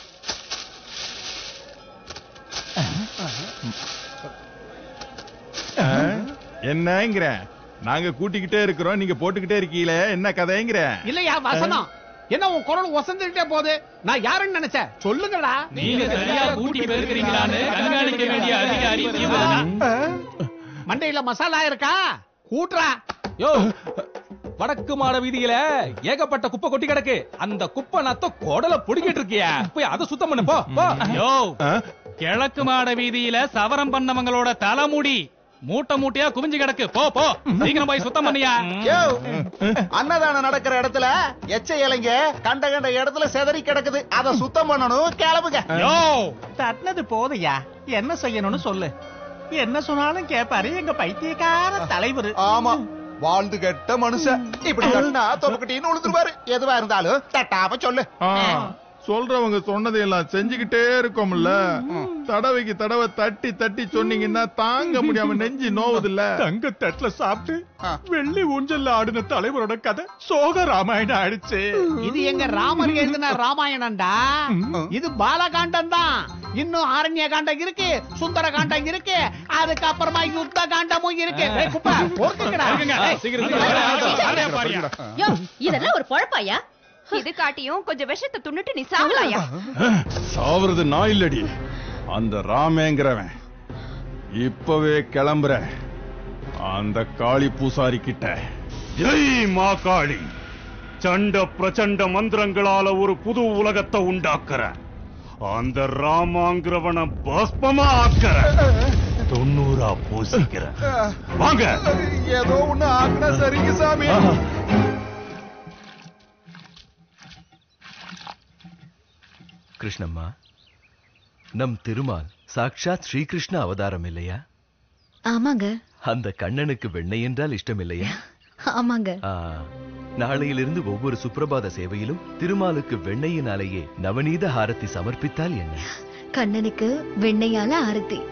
என்னங்கிற நாங்க கூட்டிக்கிட்டே இருக்கிறோம் நீங்க போட்டுக்கிட்டே இருக்கீங்களே என்ன கதைங்கிற இல்லையா வசனம் என்ன உன் குரல் ஒசந்துட்டே போகுது நான் யாருன்னு நினைச்சேன் சொல்லுங்கடா நீங்க சரியா கூட்டி பெருக்கிறீங்களான்னு கண்காணிக்க வேண்டிய அதிகாரி நீங்கதான். மண்டையில மசாலா இருக்கா கூட்டுறா யோ வடக்கு மாட வீதியில ஏகப்பட்ட குப்பை கொட்டி கிடக்கு அந்த குப்பை நத்த குடல புடிக்கிட்டு இருக்கியா போய் அதை சுத்தம் பண்ணு போ போ யோ கிழக்கு மாட வீதியில சவரம் பண்ணவங்களோட தலைமுடி மூட்டை மூட்டையா குவிஞ்சு கிடக்கு போ போ சீக்கிரம் போய் சுத்தம் பண்ணியா யோ, அன்னதானம் நடக்கிற இடத்துல எச்ச இலைங்க கண்ட கண்ட இடத்துல செதறி கிடக்குது அத சுத்தம் பண்ணணும் கிளம்புங்க யோ தட்டினது போதையா என்ன செய்யணும்னு சொல்லு என்ன சொன்னாலும் கேப்பாரு எங்க பைத்தியக்கார தலைவர் ஆமா வாழ்ந்து கெட்ட மனுஷன் இப்படி கட்டினா தொப்பக்கட்டின்னு உளுந்துருவாரு எதுவா இருந்தாலும் தட்டாம சொல்லு ஆ, சொல்றவங்க சொன்னதையெல்லாம் செஞ்சுக்கிட்டே இருக்கோம்ல தடவைக்கு தடவை தட்டி தட்டி சொன்னீங்கன்னா தாங்க முடியாம நெஞ்சு நோவுதுல்ல தங்க தட்டுல சாப்பிட்டு வெள்ளி ஊஞ்சல்ல ஆடின தலைவரோட கதை சோக ராமாயணம் ஆயிடுச்சு இது எங்க ராமர் எழுதின ராமாயணம்டா இது பாலகாண்டம் தான் இன்னும் ஆரண்ய காண்டம் இருக்கு சுந்தர காண்டம் இருக்கு அதுக்கப்புறமா யுத்த காண்டமும் இருக்கு டேய் குப்பா, பொறுத்துக்கடா. ஏய், யோ இதெல்லாம் ஒரு பொழப்பாயா இது காட்டியும் கொஞ்சம் விஷத்தை துண்ணுட்டு நீ சாவலாயா சாவுறது நான் இல்லடி அந்த ராமேங்கிறவன் இப்பவே கிளம்புற அந்த காளி பூசாரி கிட்ட ஜெய் மா காளி சண்ட பிரச்சண்ட மந்திரங்களால ஒரு புது உலகத்தை உண்டாக்குற அந்த ராமாங்கிறவன பஸ்பமா ஆக்குற தொண்ணூறா பூசிக்கிற வாங்க ஏதோ ஒண்ணு ஆக்குனா சரிங்க சாமி கிருஷ்ணம்மா நம் திருமால் சாக்ஷாத் ஸ்ரீகிருஷ்ண அவதாரம் இல்லையா ஆமாங்க அந்த கண்ணனுக்கு வெண்ணெய் என்றால் இஷ்டம் இல்லையா ஆமாங்க ஆ, நாளையிலிருந்து ஒவ்வொரு சுப்பிரபாத சேவையிலும் திருமாலுக்கு வெண்ணெயினாலேயே நவநீத ஹாரத்தி சமர்ப்பித்தால் என்ன கண்ணனுக்கு வெண்ணையால ஆரத்தி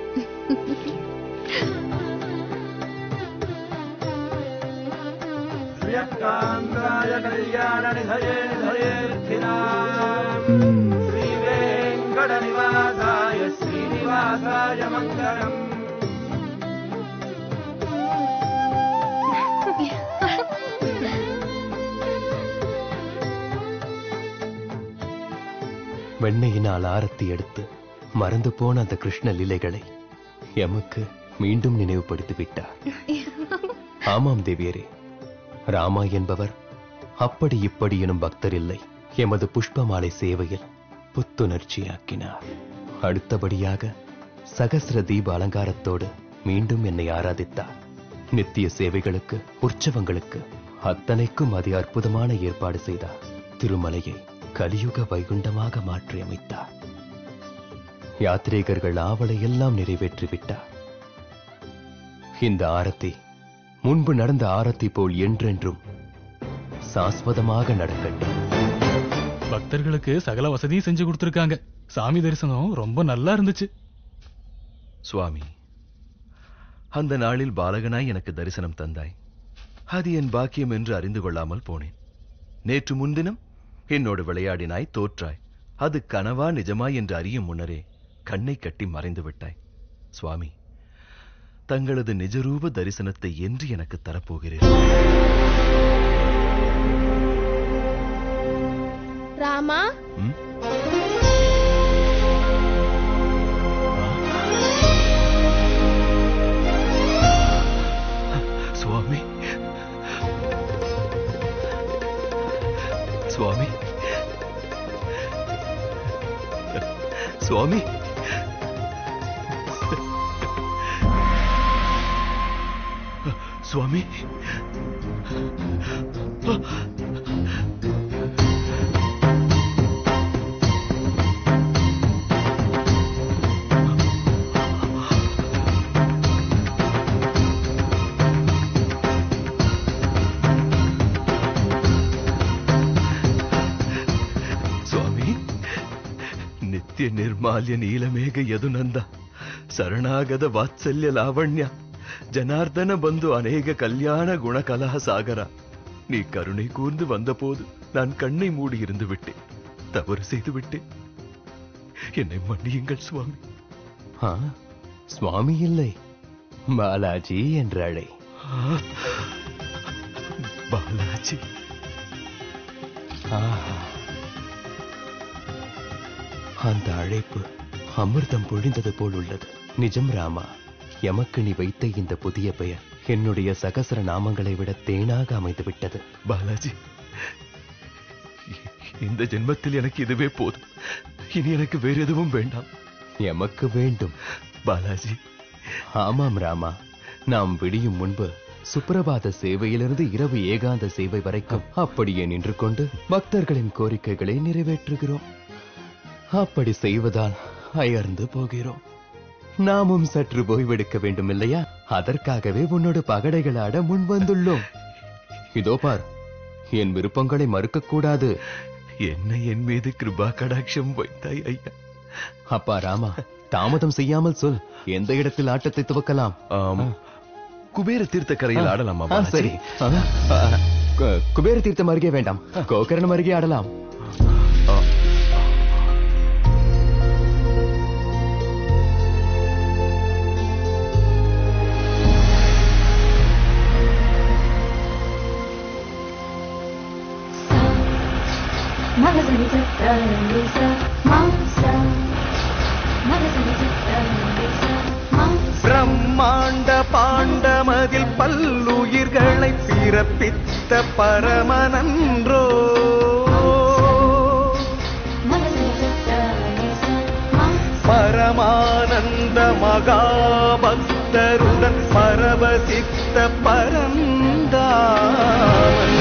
श्रियकान्ताय कल्याणनिधये निधयेऽर्थिनाम् श्रीवेङ्कटनिवासाय श्रीनिवासाय मङ्गलम् வெண்ணையினால் ஆரத்தி எடுத்து மறந்து போன அந்த கிருஷ்ண லீலைகளை எமக்கு மீண்டும் நினைவுபடுத்தி விட்டார் ஆமாம் தேவியரே ராமா என்பவர் அப்படி இப்படி எனும் பக்தர் இல்லை எமது புஷ்பமாலை சேவையில் புத்துணர்ச்சியாக்கினார் அடுத்தபடியாக சகஸ்ர தீப அலங்காரத்தோடு மீண்டும் என்னை ஆராதித்தார் நித்திய சேவைகளுக்கு உற்சவங்களுக்கு அத்தனைக்கும் அதி அற்புதமான ஏற்பாடு செய்தார் திருமலையை கலியுக வைகுண்டமாக மாற்றி அமைத்தார் யாத்ரீகர்கள் ஆவலை எல்லாம் நிறைவேற்றி விட்டார் இந்த ஆரத்தி முன்பு நடந்த ஆரத்தி போல் என்றென்றும் சாஸ்வதமாக நடக்கட்டும் பக்தர்களுக்கு சகல வசதியும் செஞ்சு கொடுத்திருக்காங்க சாமி தரிசனம் ரொம்ப நல்லா இருந்துச்சு சுவாமி அந்த நாளில் பாலகனாய் எனக்கு தரிசனம் தந்தாய் அது என் பாக்கியம் என்று அறிந்து கொள்ளாமல் போனேன் நேற்று முன்தினம் என்னோடு விளையாடினாய் தோற்றாய் அது கனவா நிஜமா என்று அறியும் முன்னரே கண்ணை கட்டி மறைந்து விட்டாய் சுவாமி தங்களது நிஜரூப தரிசனத்தை என்று எனக்கு தரப்போகிறீர்கள் ராமா ம்? சுவாமி சுவாமி சுவாமி சுவாமி ನಿತ್ಯ ನಿರ್ಮಾಲ್ಯ ನೀಲಮೇಘ ಯದುನಂದ ಶರಣಾಗದ ವಾತ್ಸಲ್ಯ ಲಾವಣ್ಯ ஜனார்தன பந்து அநேக கல்யாண குணகலா சாகரா நீ கருணை கூர்ந்து வந்தபோது நான் கண்ணை மூடி இருந்து விட்டேன் தவறு செய்து விட்டேன் என்னை மன்னியுங்கள் சுவாமி ஆ, சுவாமி இல்லை பாலாஜி என்று அழை பாலாஜி ஆஹா. அந்த அழைப்பு அமிர்தம் பொழிந்தது போல் உள்ளது நிஜம் ராமா எமக்கு நீ வைத்த இந்த புதிய பெயர் என்னுடைய சகசர நாமங்களை விட தேனாக அமைந்து விட்டது பாலாஜி இந்த ஜென்மத்தில் எனக்கு இதுவே போதும் இனி எனக்கு வேற எதுவும் வேண்டாம் எமக்கு வேண்டும் பாலாஜி ஆமாம் ராமா நாம் விடியும் முன்பு சுப்பிரபாத சேவையிலிருந்து இரவு ஏகாந்த சேவை வரைக்கும் அப்படியே நின்று கொண்டு பக்தர்களின் கோரிக்கைகளை நிறைவேற்றுகிறோம் அப்படி செய்வதால் அயர்ந்து போகிறோம் நாமும் சற்று ஓய்வெடுக்க வேண்டும் இல்லையா அதற்காகவே உன்னோட பகடைகள் ஆட முன் வந்துள்ளோம் இதோ பார் என் விருப்பங்களை மறுக்கக் கூடாது என்ன என் மீது கிருபா கடாட்சம் வைத்தாய் ஐயா அப்பா ராமா தாமதம் செய்யாமல் சொல் எந்த இடத்தில் ஆட்டத்தை துவக்கலாம் குபேர தீர்த்த கரையில் ஆடலாமா ஆ, பாலாஜி? சரி ஆ, ஆ, கு- குபேர தீர்த்தம் அருகே வேண்டாம் கோகரணம் அருகே ஆடலாம் மகசனி சத்தனிச மாச மகசனி சத்தனிச பிரம்மாண்ட பாண்டமதில் பல்லுயிர்களை பிறப்பித்த பரமனன்றோ மகசனி சத்தனிச பரமானந்த மகாபக்தருடன் பரவசித்த பரந்தாமன்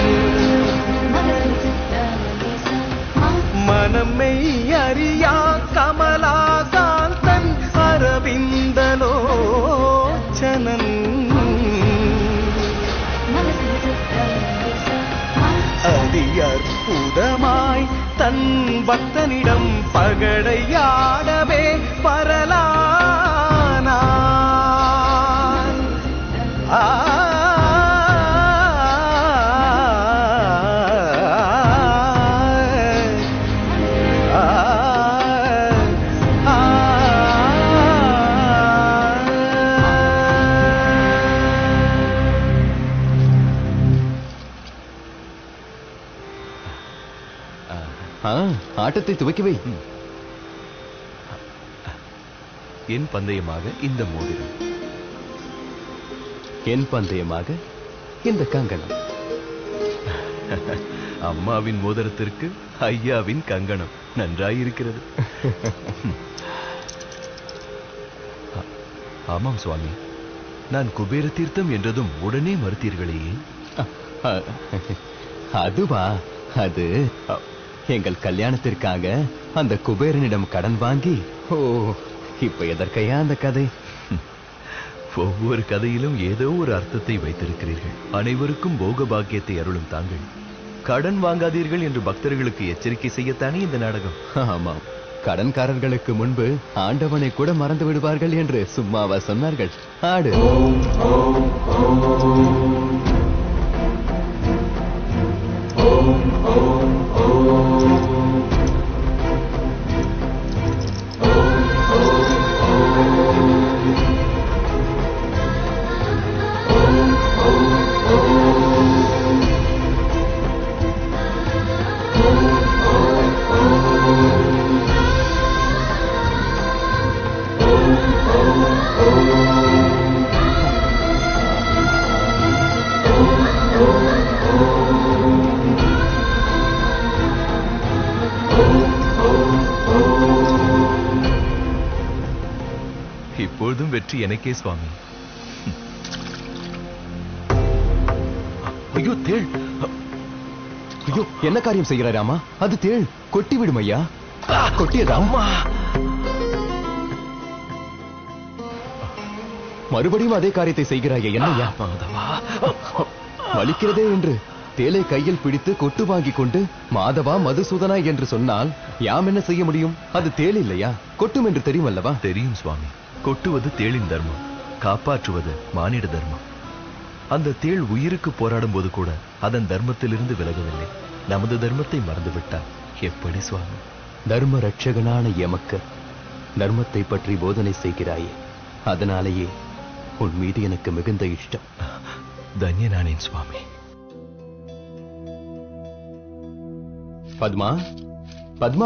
மனமை அறியா கமலாகாந்தன் அரவிந்தலோச்சனன் அதி அற்புதமாய் தன் பக்தனிடம் பகடையாடவே பரலானான் ஆ ஆ, ஆட்டத்தை துவக்கி வை என் பந்தயமாக இந்த மோதிரம் என் பந்தயமாக இந்த கங்கணம் அம்மாவின் மோதிரத்திற்கு ஐயாவின் கங்கணம் நன்றாயிருக்கிறது ஆ- ஆமாம் சுவாமி நான் குபேர தீர்த்தம் என்றதும் உடனே மறுத்தீர்களே அ, அதுவா அது அ, எங்கள் கல்யாணத்திற்காக அந்த குபேரனிடம் கடன் வாங்கி ஓ இப்ப எதற்கையா அந்த கதை ஒவ்வொரு கதையிலும் ஏதோ ஒரு அர்த்தத்தை வைத்திருக்கிறீர்கள் அனைவருக்கும் போக பாக்கியத்தை அருளும் தாங்கள் கடன் வாங்காதீர்கள் என்று பக்தர்களுக்கு எச்சரிக்கை செய்யத்தானே இந்த நாடகம் ஆமாம் கடன்காரர்களுக்கு முன்பு ஆண்டவனை கூட மறந்து விடுவார்கள் என்று சும்மாவா சொன்னார்கள் ஆடு இப்பொழுதும் வெற்றி எனக்கே சுவாமி ஐயோ தேள் ஐயோ என்ன காரியம் செய்கிறாராமா அது தேள் கொட்டி விடும் ஐயா கொட்டியதா மறுபடியும் அதே காரியத்தை செய்கிறாயே என்னையா வலிக்கிறதே என்று தேலை கையில் பிடித்து கொட்டு வாங்கி கொண்டு மாதவா மதுசூதனா என்று சொன்னால் யாம் என்ன செய்ய முடியும் அது தேல் இல்லையா கொட்டும் என்று தெரியும் அல்லவா தெரியும் சுவாமி கொட்டுவது தேளின் தர்மம் காப்பாற்றுவது மானிட தர்மம் அந்த தேள் உயிருக்கு போராடும் போது கூட அதன் தர்மத்திலிருந்து விலகவில்லை நமது தர்மத்தை மறந்துவிட்டார் எப்படி சுவாமி தர்ம ரட்சகனான எமக்கு தர்மத்தை பற்றி போதனை செய்கிறாயே அதனாலேயே உன் மீது எனக்கு மிகுந்த இஷ்டம் தன்யனானேன் சுவாமி பத்மா பத்மா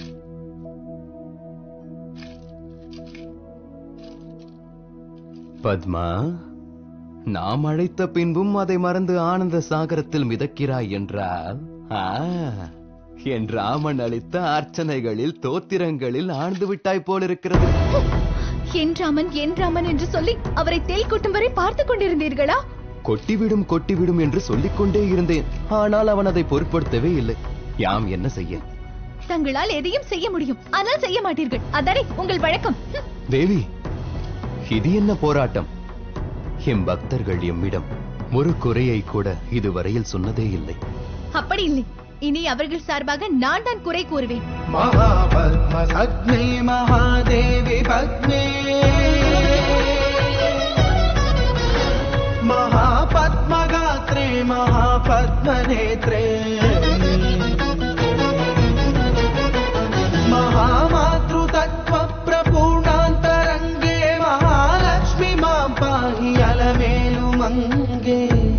பத்மா நாம் அழைத்த பின்பும் அதை மறந்து ஆனந்த சாகரத்தில் மிதக்கிறாய் என்றால் ஆ, என் ராமன் அளித்த அர்ச்சனைகளில் தோத்திரங்களில் ஆழ்ந்து விட்டாய் போலிருக்கிறது என் ராமன் என் ராமன் என்று சொல்லி அவரை தேல் கொட்டும் வரை பார்த்து கொண்டிருந்தீர்களா கொட்டிவிடும் கொட்டிவிடும் என்று சொல்லிக் கொண்டே இருந்தேன் ஆனால் அவன் அதை பொருட்படுத்தவே இல்லை யாம் என்ன செய்ய தங்களால் எதையும் செய்ய முடியும் ஆனால் செய்ய மாட்டீர்கள் அதானே உங்கள் வழக்கம் ஹம். தேவி இது என்ன போராட்டம் எம் பக்தர்கள் எம்மிடம் ஒரு குறையை கூட இதுவரையில் சொன்னதே இல்லை அப்படி இல்லை இனி அவர்கள் சார்பாக நான் தான் குறை கூறுவேன் महापद्मसग्ने महादेवी पद्मे महापद्मगात्रे महापद्मनेत्रे महामातृतत्त्वप्रपूर्णान्तरङ्गे महालक्ष्मी मां पाहि अलमेलुमङ्गे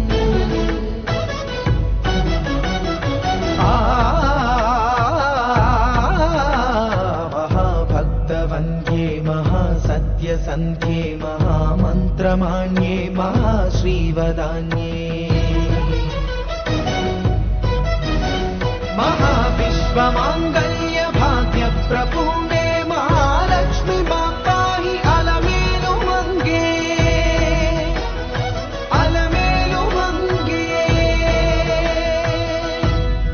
महाभक्तवन्द्ये महासत्यसन्ध्ये महामन्त्रमाण्ये महाश्रीवदान्ये महाविश्वमाङ्गल्यभाग्यप्रपूर्णे महालक्ष्मी मां पाहि अलमेलुमङ्गे अलमेलुमङ्गे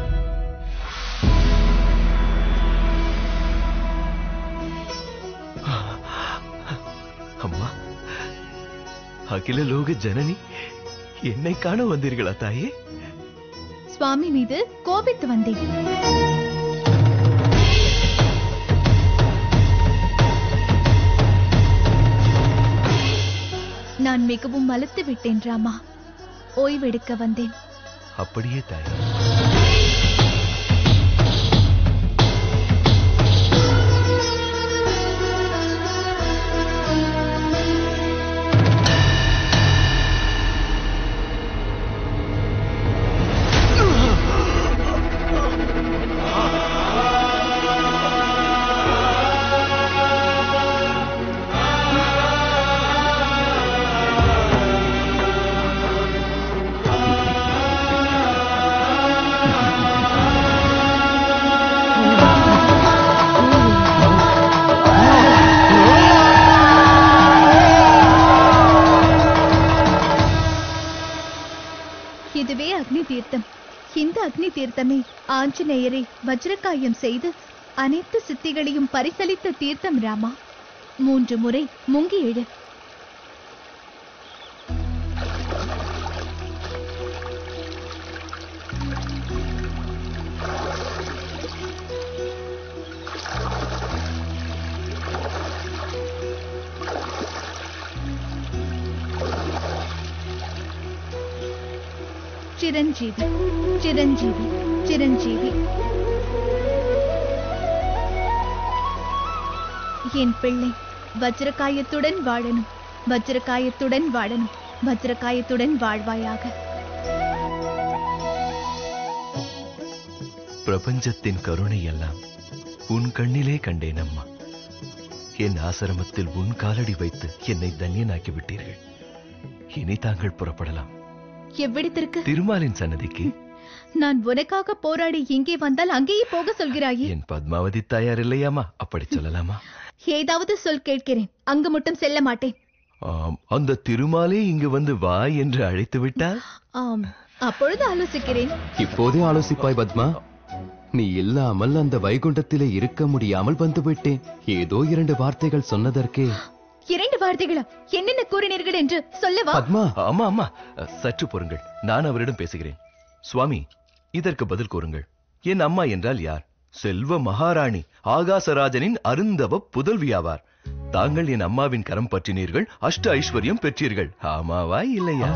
அம்மா அகில லோக ஜனனி என்னை காண வந்தீர்களா தாயே சுவாமி மீது கோபித்து வந்தேன் நான் மிகவும் மலுத்து விட்டேன் ராமா ஓய்வெடுக்க வந்தேன் அப்படியே தாயே இதுவே அக்னி தீர்த்தம் இந்த அக்னி தீர்த்தமே ஆஞ்சநேயரை வஜ்ரகாயம் செய்து அனைத்து சித்திகளையும் பரிசளித்த தீர்த்தம் ராமா மூன்று முறை முங்கி எழு சிரஞ்சீவி சிரஞ்சீவி சிரஞ்சீவி என் பிள்ளை வஜ்ரகாயத்துடன் வாழணும் வஜ்ரகாயத்துடன் வாழணும் வஜ்ரகாயத்துடன் வாழ்வாயாக பிரபஞ்சத்தின் கருணை எல்லாம் உன் கண்ணிலே கண்டேன் அம்மா என் ஆசிரமத்தில் உன் காலடி வைத்து என்னை தன்யனாக்கி விட்டீர்கள் இனி தாங்கள் புறப்படலாம் எவ்விடத்திற்கு திருமாலின் சன்னதிக்கு நான் உனக்காக போராடி இங்கே வந்தால் அங்கேயே போக சொல்கிறாயே என் பத்மாவதி தாயார் இல்லையாமா அப்படி சொல்லலாமா ஏதாவது சொல் கேட்கிறேன் அங்கு மட்டும் செல்ல மாட்டேன் ஆம் அந்த திருமாலே இங்கு வந்து வா என்று அழைத்து விட்டால் ஆம் அப்பொழுது ஆலோசிக்கிறேன் இப்போதே ஆலோசிப்பாய் பத்மா நீ இல்லாமல் அந்த வைகுண்டத்திலே இருக்க முடியாமல் வந்து விட்டேன் ஏதோ இரண்டு வார்த்தைகள் சொன்னதற்கே இரண்டு வார்த்தைகளா என்னென்ன கூறினீர்கள் என்று சொல்லவா பத்மா ஆமா ஆமா சற்று பொறுங்கள் நான் அவரிடம் பேசுகிறேன் சுவாமி இதற்கு பதில் கூறுங்கள் என் அம்மா என்றால் யார் செல்வ மகாராணி ஆகாசராஜனின் அருந்தவ புதல்வியாவார் தாங்கள் என் அம்மாவின் கரம் பற்றினீர்கள் அஷ்ட ஐஸ்வர்யம் பெற்றீர்கள் ஆமாவா இல்லையா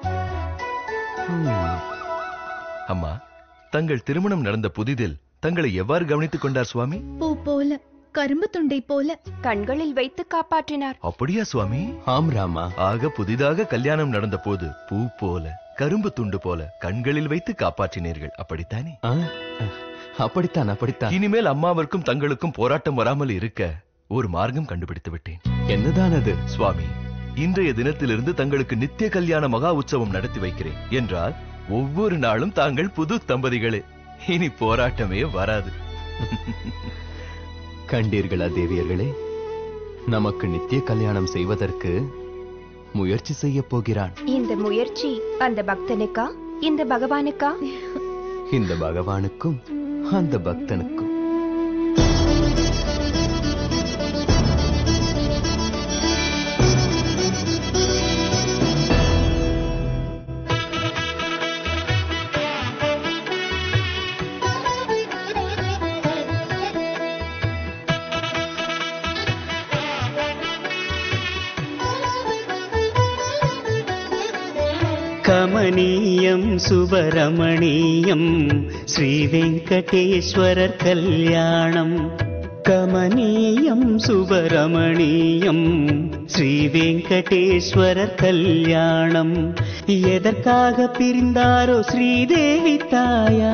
அம்மா தங்கள் திருமணம் நடந்த புதிதில் தங்களை எவ்வாறு கவனித்துக் கொண்டார் சுவாமி பூ போல கரும்பு துண்டை போல கண்களில் வைத்து காப்பாற்றினார் அப்படியா சுவாமி ஆம் ராமா ஆக புதிதாக கல்யாணம் நடந்த போது பூ போல கரும்பு துண்டு போல கண்களில் வைத்து காப்பாற்றினீர்கள் அப்படித்தானே அப்படித்தான் அப்படித்தான் இனிமேல் அம்மாவிற்கும் தங்களுக்கும் போராட்டம் வராமல் இருக்க ஒரு மார்க்கம் கண்டுபிடித்து விட்டேன் என்னதான் அது சுவாமி இன்றைய தினத்திலிருந்து தங்களுக்கு நித்திய கல்யாண மகா உற்சவம் நடத்தி வைக்கிறேன் என்றால் ஒவ்வொரு நாளும் தாங்கள் புது தம்பதிகளே இனி போராட்டமே வராது கண்டீர்களா தேவியர்களே நமக்கு நித்திய கல்யாணம் செய்வதற்கு முயற்சி செய்ய போகிறான் இந்த முயற்சி அந்த பக்தனுக்கா இந்த பகவானுக்கா இந்த பகவானுக்கும் அந்த பக்தனுக்கும் கமனீயம் சுபரமணீயம் ஸ்ரீ வெங்கடேஸ்வரர் கல்யாணம் கமனீயம் சுபரமணீயம் ஸ்ரீ வெங்கடேஸ்வரர் கல்யாணம் எதற்காக பிரிந்தாரோ ஸ்ரீதேவி தாயா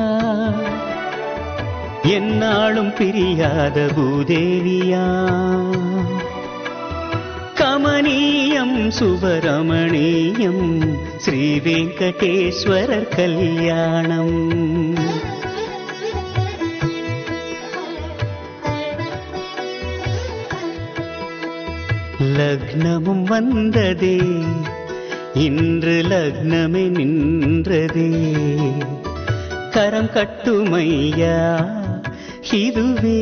என்னாலும் பிரியாத பூதேவியா கமனீயம் சுபரமணீயம் ஸ்ரீ வெங்கடேஸ்வரர் கல்யாணம் லக்னமும் வந்ததே இன்று லக்னமே நின்றதே கரம் கட்டுமையா இதுவே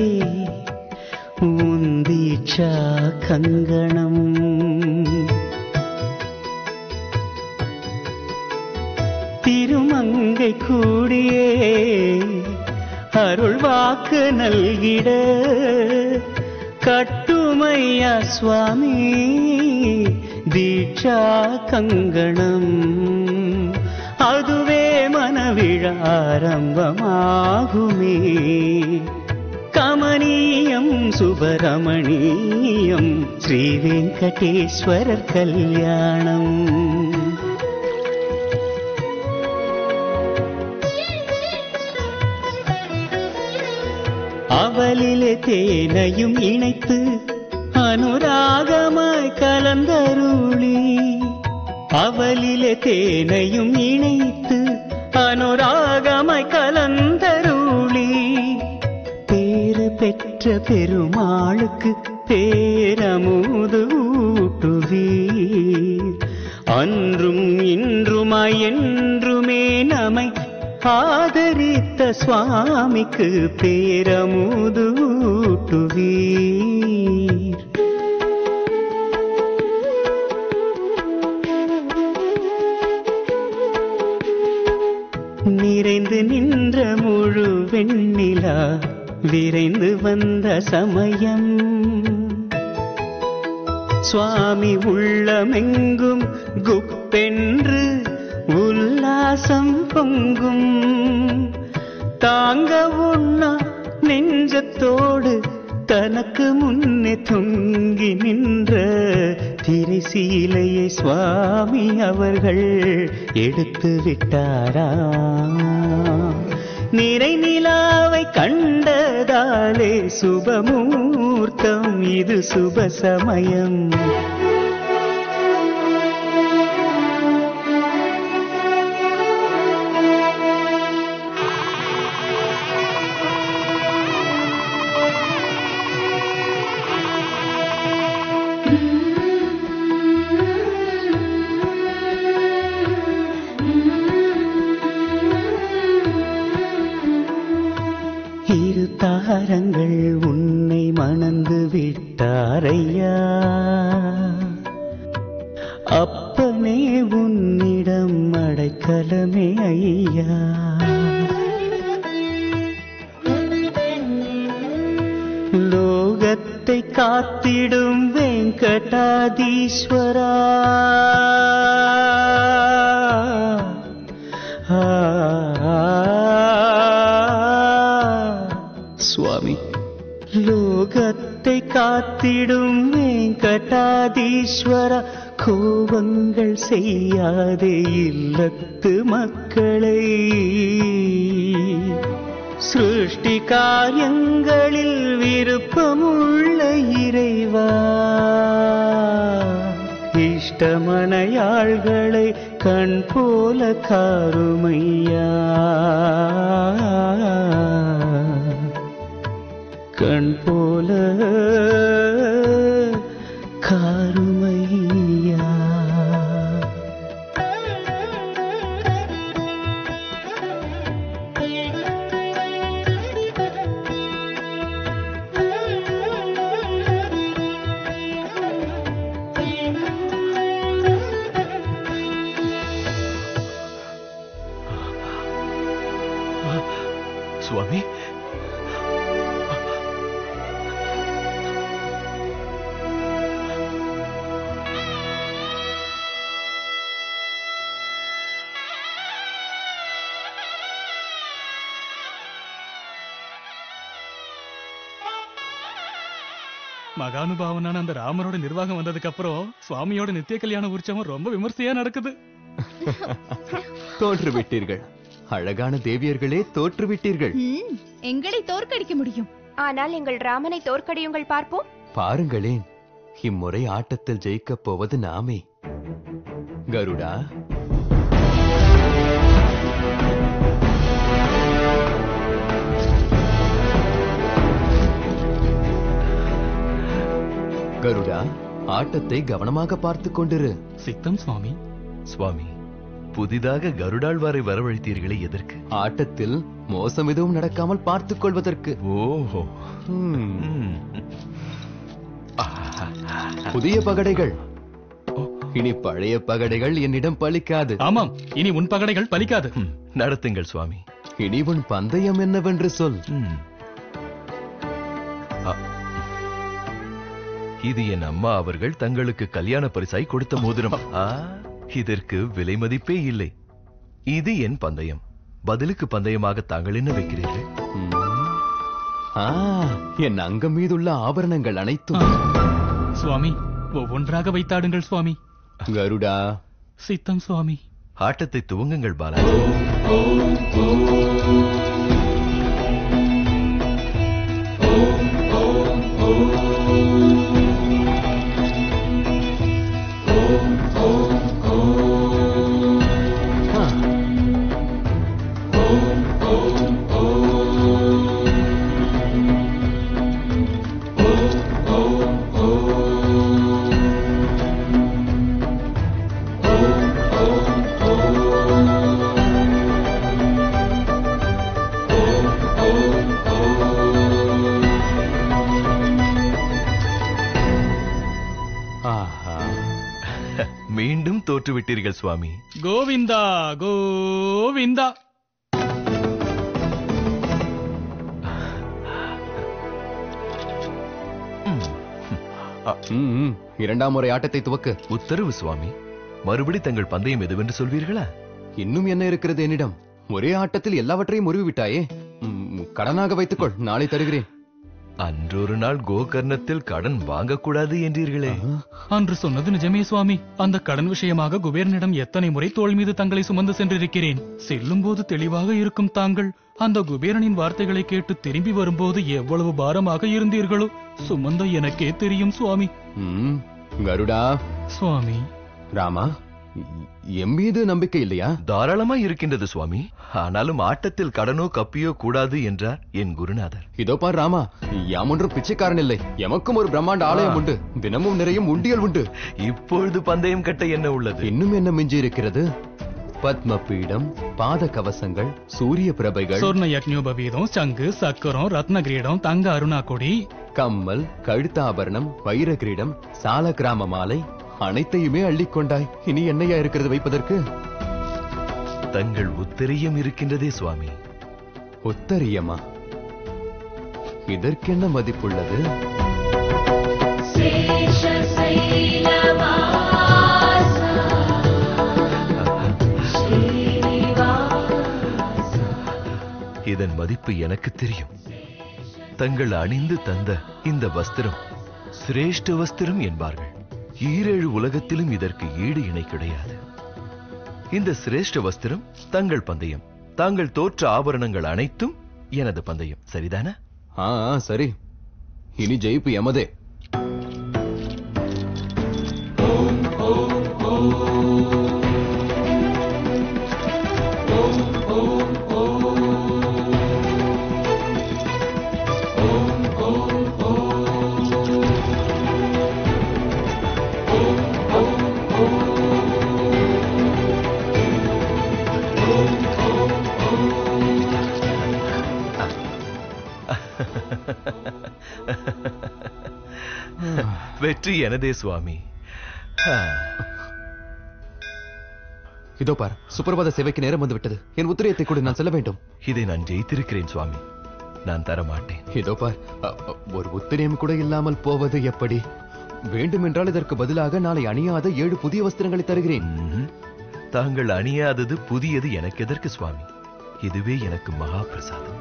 உந்தீட்சா கங்கணம் திருமங்கை கூடியே அருள் வாக்கு நல்கிட கட்டுமையா சுவாமி தீட்சா கங்கணம் அதுவே மனவிழ ஆரம்பமாகுமே கமனீயம் சுபரமணீயம் ஸ்ரீ வெங்கடேஸ்வரர் கல்யாணம் அவளிலே தேனையும் இணைத்து அனுராகமாய் கலந்தருளி அவளிலே தேனையும் இணைத்து அனுராகமாய் கலந்தருளி பேறு பெற்ற பெருமாளுக்கு பேரமுது ஊட்டுவீர் அன்றும் இன்றுமாய் என்றுமே நமை ஆதரித்த சுவாமிக்கு பேரமுது ஊட்டுவீர் நிறைந்து நின்ற முழு வெண்ணிலா விரைந்து வந்த சமயம் சுவாமி உள்ளமெங்கும் குப்பென்று உல்லாசம் பொங்கும் தாங்க உண்ணா நெஞ்சத்தோடு தனக்கு முன்னே தொங்கி நின்ற திரைசீலையை சுவாமி அவர்கள் எடுத்து விட்டாரா நிறை நிலாவை கண்டதாலே சுபமூர்த்தம் இது சுப சமயம் இரு தாரங்கள் உன்னை மணந்து விட்டாரையா அப்பனே உன்னிடம் அடைக்கலமே ஐயா லோகத்தை காத்திடும் வெங்கடாதீஸ்வரா ஆ, சுவாமி லோகத்தை காத்திடும் வெங்கடாதீஸ்வரா கோபங்கள் செய்யாதே இல்லத்து மக்களை சிருஷ்டி காரியங்களில் விருப்பமுள்ள இறைவா இஷ்டமனையாள்களை கண் போல காருமையா கண் போல காருமையா சுவாமி மகானுபாவனான அந்த ராமரோட நிர்வாகம் வந்ததுக்கு அப்புறம் சுவாமியோட நித்திய கல்யாண உற்சவம் ரொம்ப விமர்சையா நடக்குது தோற்றுவிட்டீர்கள் அழகான தேவியர்களே தோற்றுவிட்டீர்கள் ம், எங்களை தோற்கடிக்க முடியும் ஆனால் எங்கள் ராமனை தோற்கடியுங்கள் பார்ப்போம் பாருங்களேன் இம்முறை ஆட்டத்தில் ஜெயிக்கப் போவது நாமே கருடா கருடா ஆட்டத்தை கவனமாக பார்த்துக் கொண்டிரு சித்தம் சுவாமி சுவாமி புதிதாக கருடாழ்வாரை வரவழைத்தீர்களே எதற்கு ஆட்டத்தில் மோசம் எதுவும் நடக்காமல் பார்த்துக் கொள்வதற்கு ஓஹோ புதிய பகடைகள் இனி பழைய பகடைகள் என்னிடம் பலிக்காது ஆமாம் இனி உன் பகடைகள் பலிக்காது நடத்துங்கள் சுவாமி இனி உன் பந்தயம் என்னவென்று சொல் இது என் அம்மா அவர்கள் தங்களுக்கு கல்யாண பரிசாய் கொடுத்த மோதிரம் ஆ, இதற்கு விலை மதிப்பே இல்லை இது என் பந்தயம் பதிலுக்கு பந்தயமாக தாங்கள் என்ன வைக்கிறீர்கள் ஆ, என் அங்கம் மீதுள்ள ஆபரணங்கள் அனைத்தும் சுவாமி ஒவ்வொன்றாக வைத்தாடுங்கள் சுவாமி கருடா சித்தம் சுவாமி ஆட்டத்தை துவங்குங்கள் பாலாஜி ஆஹா மீண்டும் தோற்றுவிட்டீர்கள் சுவாமி கோவிந்தா கோவிந்தா ம், ம். இரண்டாம் முறை ஆட்டத்தை துவக்கு உத்தரவு சுவாமி மறுபடி தங்கள் பந்தயம் எதுவென்று சொல்வீர்களா இன்னும் என்ன இருக்கிறது என்னிடம் ஒரே ஆட்டத்தில் எல்லாவற்றையும் முறிவு விட்டாயே ம், கடனாக வைத்துக்கொள் நாளை தருகிறேன் அன்றொரு நாள் கோகர்ணத்தில் கடன் வாங்கக்கூடாது என்றீர்களே அன்று சொன்னது நிஜமே சுவாமி அந்த கடன் விஷயமாக குபேரனிடம் எத்தனை முறை தோள் மீது தங்களை சுமந்து சென்றிருக்கிறேன் செல்லும் போது தெளிவாக இருக்கும் தாங்கள் அந்த குபேரனின் வார்த்தைகளை கேட்டு திரும்பி வரும்போது எவ்வளவு பாரமாக இருந்தீர்களோ சுமந்த எனக்கே தெரியும் சுவாமி ம், கருடா சுவாமி ராமா எம் மீது நம்பிக்கை இல்லையா தாராளமா இருக்கின்றது சுவாமி ஆனாலும் ஆட்டத்தில் கடனோ கப்பியோ கூடாது என்றார் என் குருநாதர் இதோ பார் ராமா யாம் ஒன்றும் பிச்சைக்காரன் இல்லை எமக்கும் ஒரு பிரம்மாண்ட ஆலயம் உண்டு தினமும் நிறையும் உண்டியல் உண்டு இப்பொழுது பந்தயம் கட்ட என்ன உள்ளது இன்னும் என்ன மிஞ்சி இருக்கிறது பத்ம பீடம் பாத கவசங்கள் சூரிய பிரபைகள் சொர்ண யக்ஞோபவீதம் சங்கு சக்கரம் ரத்ன கிரீடம் தங்க அருணா கொடி கம்மல் கழுத்தாபரணம் வைர கிரீடம் சால கிராம மாலை அனைத்தையுமே அள்ளிக் கொண்டாய் இனி என்னையா இருக்கிறது வைப்பதற்கு தங்கள் உத்தரியம் இருக்கின்றதே சுவாமி உத்தரியமா இதற்கென்ன மதிப்புள்ளது இதன் மதிப்பு எனக்கு தெரியும் தங்கள் அணிந்து தந்த இந்த வஸ்திரம் சிரேஷ்ட வஸ்திரம் என்பார்கள் ஈரேழு உலகத்திலும் இதற்கு ஈடு இணை கிடையாது இந்த சிரேஷ்ட வஸ்திரம் தங்கள் பந்தயம் தாங்கள் தோற்ற ஆபரணங்கள் அனைத்தும் எனது பந்தயம் சரிதானே ஆ ஆ, சரி இனி ஜெயிப்பு எமதே வெற்றி எனதே சுவாமி ஆ. இதோ பார் சுப்பிரபாத சேவைக்கு நேரம் வந்து விட்டது என் உத்திரியத்தை கூட நான் செல்ல வேண்டும் இதை நான் ஜெயித்திருக்கிறேன் சுவாமி நான் தர மாட்டேன் இதோ பார் அ, அ, ஒரு உத்திரியம் கூட இல்லாமல் போவது எப்படி வேண்டுமென்றால் இதற்கு பதிலாக நாளை அணியாத ஏழு புதிய வஸ்திரங்களை தருகிறேன் ம்ஹும். தாங்கள் அணியாதது புதியது எனக்கு எதற்கு சுவாமி இதுவே எனக்கு மகா பிரசாதம்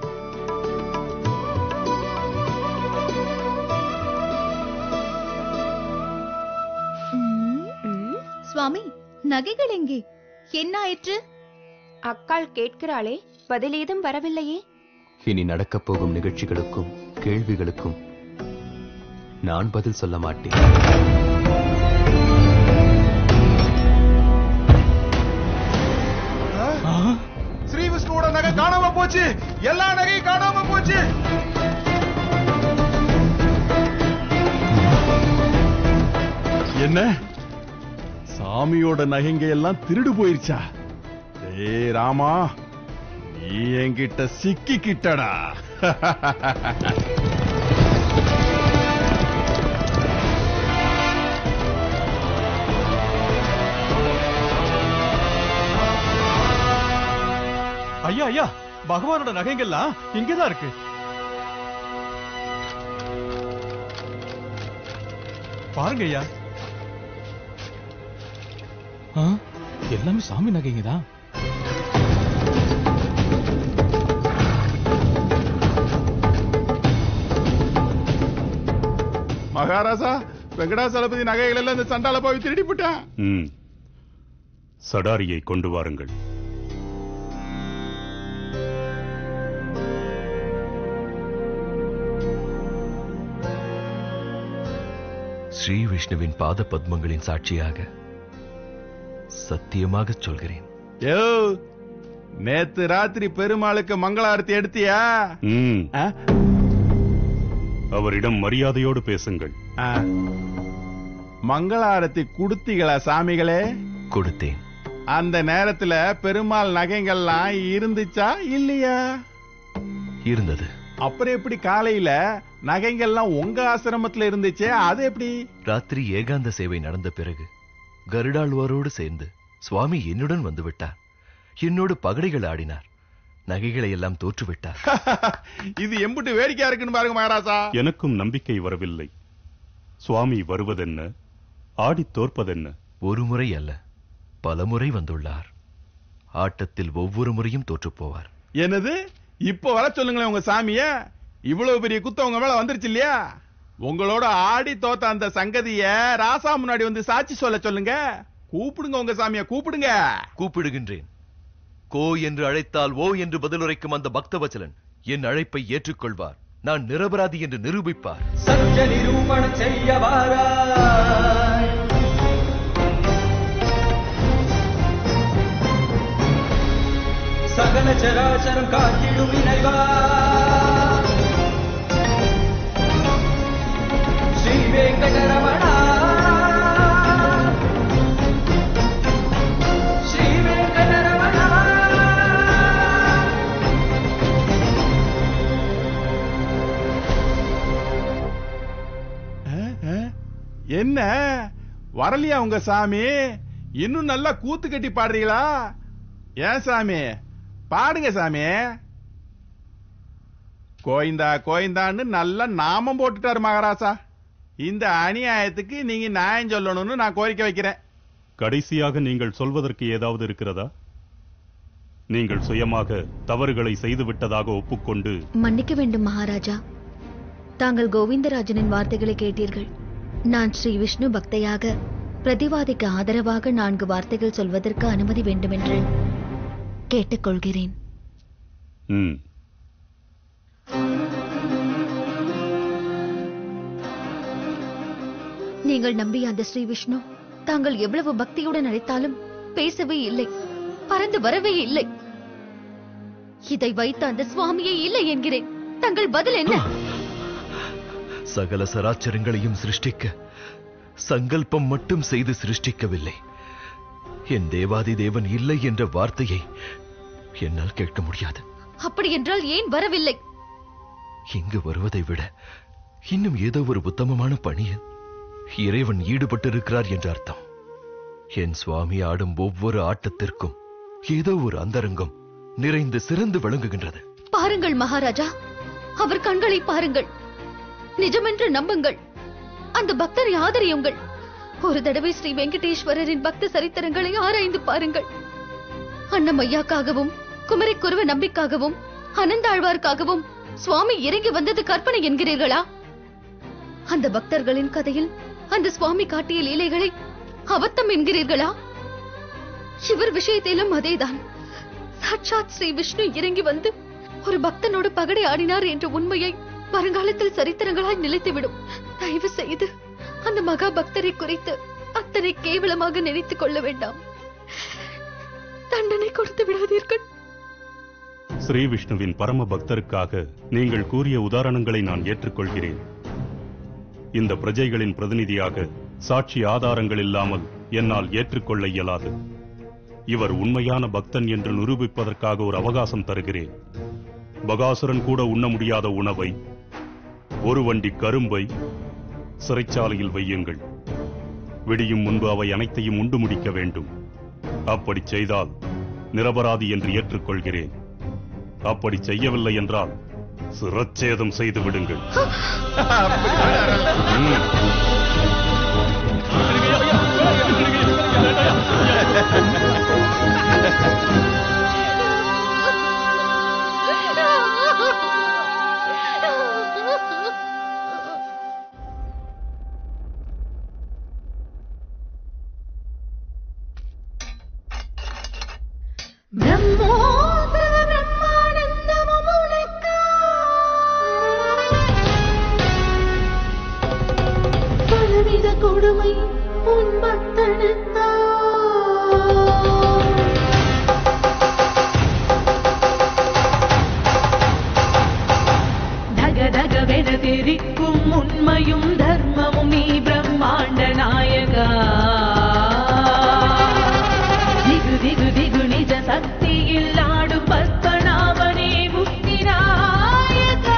சுவாமி நகைகள் எங்கே என்ன ஆயிற்று அக்காள் கேட்கிறாளே பதில் ஏதும் வரவில்லையே இனி நடக்கப் போகும் நிகழ்ச்சிகளுக்கும் கேள்விகளுக்கும் நான் பதில் சொல்ல மாட்டேன் ஸ்ரீ விஷ்ணுவோட நகை காணாம போச்சு எல்லா நகையும் காணாம போச்சு என்ன சாமியோட நகைங்க எல்லாம் திருடு போயிருச்சா ஏய் ராமா நீ என்கிட்ட சிக்கிக்கிட்டடா ஐயா ஐயா பகவானோட நகைங்கள்லாம் இங்கதான் இருக்கு பாருங்க ஐயா ஆ, எல்லாமே சாமி நகைங்க தான் மகாராஜா வெங்கடாசலபதி நகைகள் எல்லாம் இந்த சண்டால போய் திருடி போட்டான் ம் சடாரியை கொண்டு வாருங்கள் ஸ்ரீ விஷ்ணுவின் பாத பத்மங்களின் சாட்சியாக சத்தியமாகச் சொல்கிறேன் யோ நேத்து ராத்திரி பெருமாளுக்கு மங்களாரத்தி எடுத்தியா ம் அவரிடம் மரியாதையோடு பேசுங்கள் ஆ. மங்களாரத்தி குடுத்தீங்களா சாமிகளே கொடுத்தேன் அந்த நேரத்துல பெருமாள் நகைங்கள்லாம் இருந்துச்சா இல்லையா இருந்தது அப்புறம் எப்படி காலையில நகைங்கள்லாம் உங்க ஆசிரமத்துல இருந்துச்சே அது எப்படி ராத்திரி ஏகாந்த சேவை நடந்த பிறகு கருடாழ்வாரோடு சேர்ந்து சுவாமி என்னுடன் வந்து விட்டார் என்னோடு பகடைகள் ஆடினார் நகைகளை எல்லாம் தோற்றுவிட்டார் இது எம்புட்டு வேடிக்கையா இருக்குன்னு பாருங்க மகாராஜா எனக்கும் நம்பிக்கை வரவில்லை சுவாமி வருவதென்ன ஆடித் தோற்பதென்ன ஒரு முறை அல்ல பல முறை வந்துள்ளார் ஆட்டத்தில் ஒவ்வொரு முறையும் தோற்றுப் போவார் என்னது இப்ப வர சொல்லுங்களேன் உங்க சாமிய இவ்வளவு பெரிய குத்தம் உங்க மேல வந்துருச்சு இல்லையா உங்களோட ஆடி தோத்த அந்த சங்கதிய ராசா முன்னாடி வந்து சாட்சி சொல்ல சொல்லுங்க கூப்பிடுங்க உங்க சாமிய கூப்பிடுங்க கூப்பிடுகின்றேன் கோ என்று அழைத்தால் ஓ என்று பதிலுரைக்கும் அந்த பக்தவச்சலன் என் அழைப்பை ஏற்றுக்கொள்வார் நான் நிரபராதி என்று நிரூபிப்பார் సత్య నిరూపణ చెయ్యవారా సకల చరాచరం కాకిడు వినైవా శ్రీ వెంకటరమణ శ్రీ వెంకటరమణ அஹ், அஹ். என்ன வரலையா உங்க சாமி இன்னும் நல்லா கூத்து கட்டி பாடுறீங்களா ஏன் சாமி பாடுங்க சாமி கோயந்தா கோயந்தான்னு நல்ல நாமம் போட்டுட்டாரு மகாராசா இந்த அநியாயத்துக்கு நீங்க நியாயம் சொல்லணும்னு நான் கோரிக்கை வைக்கிறேன் கடைசியாக நீங்கள் சொல்வதற்கு ஏதாவது இருக்கிறதா நீங்கள் சுயமாக தவறுகளை செய்து விட்டதாக ஒப்புக்கொண்டு மன்னிக்க வேண்டும் மகாராஜா தாங்கள் கோவிந்தராஜனின் வார்த்தைகளை கேட்டீர்கள் நான் ஸ்ரீ விஷ்ணு பக்தையாக பிரதிவாதிக்கு ஆதரவாக நான்கு வார்த்தைகள் சொல்வதற்கு அனுமதி வேண்டுமென்று கேட்டுக்கொள்கிறேன் ம் நீங்கள் நம்பிய அந்த ஸ்ரீ விஷ்ணு தாங்கள் எவ்வளவு பக்தியுடன் அழைத்தாலும் பேசவே இல்லை பறந்து வரவே இல்லை இதை வைத்த அந்த சுவாமியே இல்லை என்கிறேன் தங்கள் பதில் என்ன சகல சராச்சரங்களையும் சிருஷ்டிக்க சங்கல்பம் மட்டும் செய்து சிருஷ்டிக்கவில்லை என் தேவாதி தேவன் இல்லை என்ற வார்த்தையை என்னால் கேட்க முடியாது அப்படி என்றால் ஏன் வரவில்லை இங்கு வருவதை விட இன்னும் ஏதோ ஒரு உத்தமமான பணியில் இறைவன் ஈடுபட்டிருக்கிறார் என்ற அர்த்தம் என் சுவாமி ஆடும் ஒவ்வொரு ஆட்டத்திற்கும் ஏதோ ஒரு அந்தரங்கம் நிறைந்து சிறந்து விளங்குகின்றது பாருங்கள் மகாராஜா அவர் கண்களை பாருங்கள் நிஜமென்று நம்புங்கள் அந்த பக்தரை ஆதரியுங்கள் ஒரு தடவை ஸ்ரீ வெங்கடேஸ்வரரின் பக்த சரித்திரங்களை ஆராய்ந்து பாருங்கள் அன்னமையாக்காகவும் குமரிக்குருவ நம்பிக்காகவும் அனந்தாழ்வார்க்காகவும் சுவாமி இறங்கி வந்தது கற்பனை என்கிறீர்களா அந்த பக்தர்களின் கதையில் அந்த சுவாமி காட்டிய லீலைகளை அவத்தம் என்கிறீர்களா இவர் விஷயத்திலும் அதேதான் சாட்சாத் ஸ்ரீ விஷ்ணு இறங்கி வந்து ஒரு பக்தனோடு பகடை ஆடினார் என்ற உண்மையை வருங்காலத்தில் சரித்திரங்களாய் நிலைத்துவிடும் தயவு செய்து அந்த மகா பக்தரை குறித்து அத்தனை கேவலமாக நினைத்துக் கொள்ள வேண்டாம் தண்டனை கொடுத்து விடாதீர்கள் ஸ்ரீ விஷ்ணுவின் பரம பக்தருக்காக நீங்கள் கூறிய உதாரணங்களை நான் ஏற்றுக்கொள்கிறேன் இந்த பிரஜைகளின் பிரதிநிதியாக சாட்சி ஆதாரங்கள் இல்லாமல் என்னால் ஏற்றுக்கொள்ள இயலாது இவர் உண்மையான பக்தன் என்று நிரூபிப்பதற்காக ஒரு அவகாசம் தருகிறேன் பகாசுரன் கூட உண்ண முடியாத உணவை ஒரு வண்டி கரும்பை சிறைச்சாலையில் வையுங்கள் விடியும் முன்பு அவை அனைத்தையும் உண்டு முடிக்க வேண்டும் அப்படி செய்தால் நிரபராதி என்று ஏற்றுக்கொள்கிறேன் அப்படி செய்யவில்லை என்றால் சிரச்சேதம் செய்து விடுங்கள் ம். பிரம்மோத்தர பிரம்மானந்தமும் உனக்கா. பலவித கொடுமை உன் பக்தனுக்கா. தக தகவென தெரிக்கும் உண்மையும் தர்மமும் நீ பிரம்மாண்ட நாயகா திகு திகு திகு நிஜ சக்தியில் ஆடும் பத்மநாபனே முக்தி நாயகா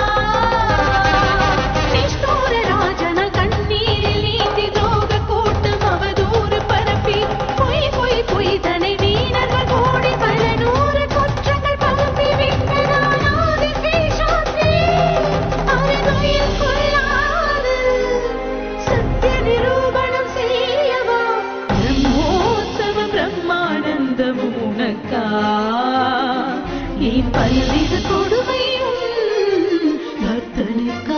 நிஷ்டூர ராஜன கண்ணீரில் நீந்தி துரோக கூட்டம் அவதூறு பரப்பி பொய் பொய் பொய் தனை வீணர்கள் கோடி பல நூறு குற்றங்கள் பரப்பி விட்டதானாதி பேசாதே அவனுயில் கொள்ளாது சத்திய நிரூபணம் செய்யவா பிரம்மோத்சவ பிரம்மானந்தமும் உனக்கா என் பல்வித கொடுமையும் பக்தனுக்கா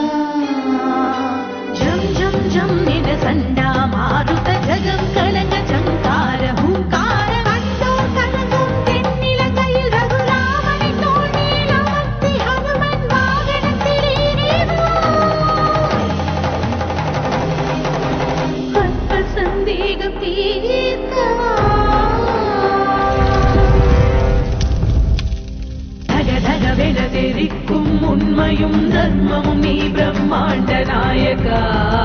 ஜம் ஜம் ஜம் என சண்டா மாருத ஜகம் கலங்க சங்கார ஹூங்கார கண்டோ கலங்கும் தென்னிலங்கையில் ரகுராமனின் தோள் மேல் அமர்த்தி ஹனுமன் வாகனத்தில் அற்ப சந்தேகம் தீர்க்கவா தக தகவென தெரிக்கும் உண்மையும் தர்மமும் நீ பிரம்மாண்ட நாயகா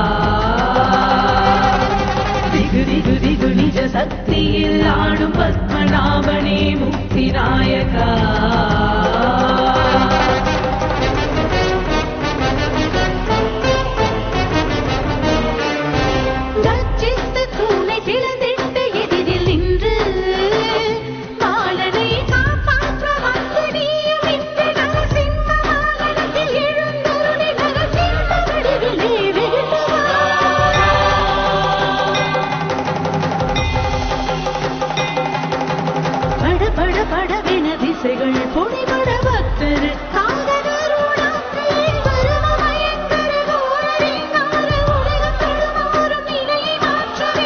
திகு திகு திகு நிஜ சக்தியில் ஆடும் பத்மநாபனே முக்தி நாயகா கர்ஜித்து தூணை பிளந்திட்டு எதிரில் நின்று கால துணிபட பக்தர் காந்தகருடாத்திரை வரும பயங்கர கோரரிங்கார உலகம் தடுமாறும் நிலையை மாற்றவே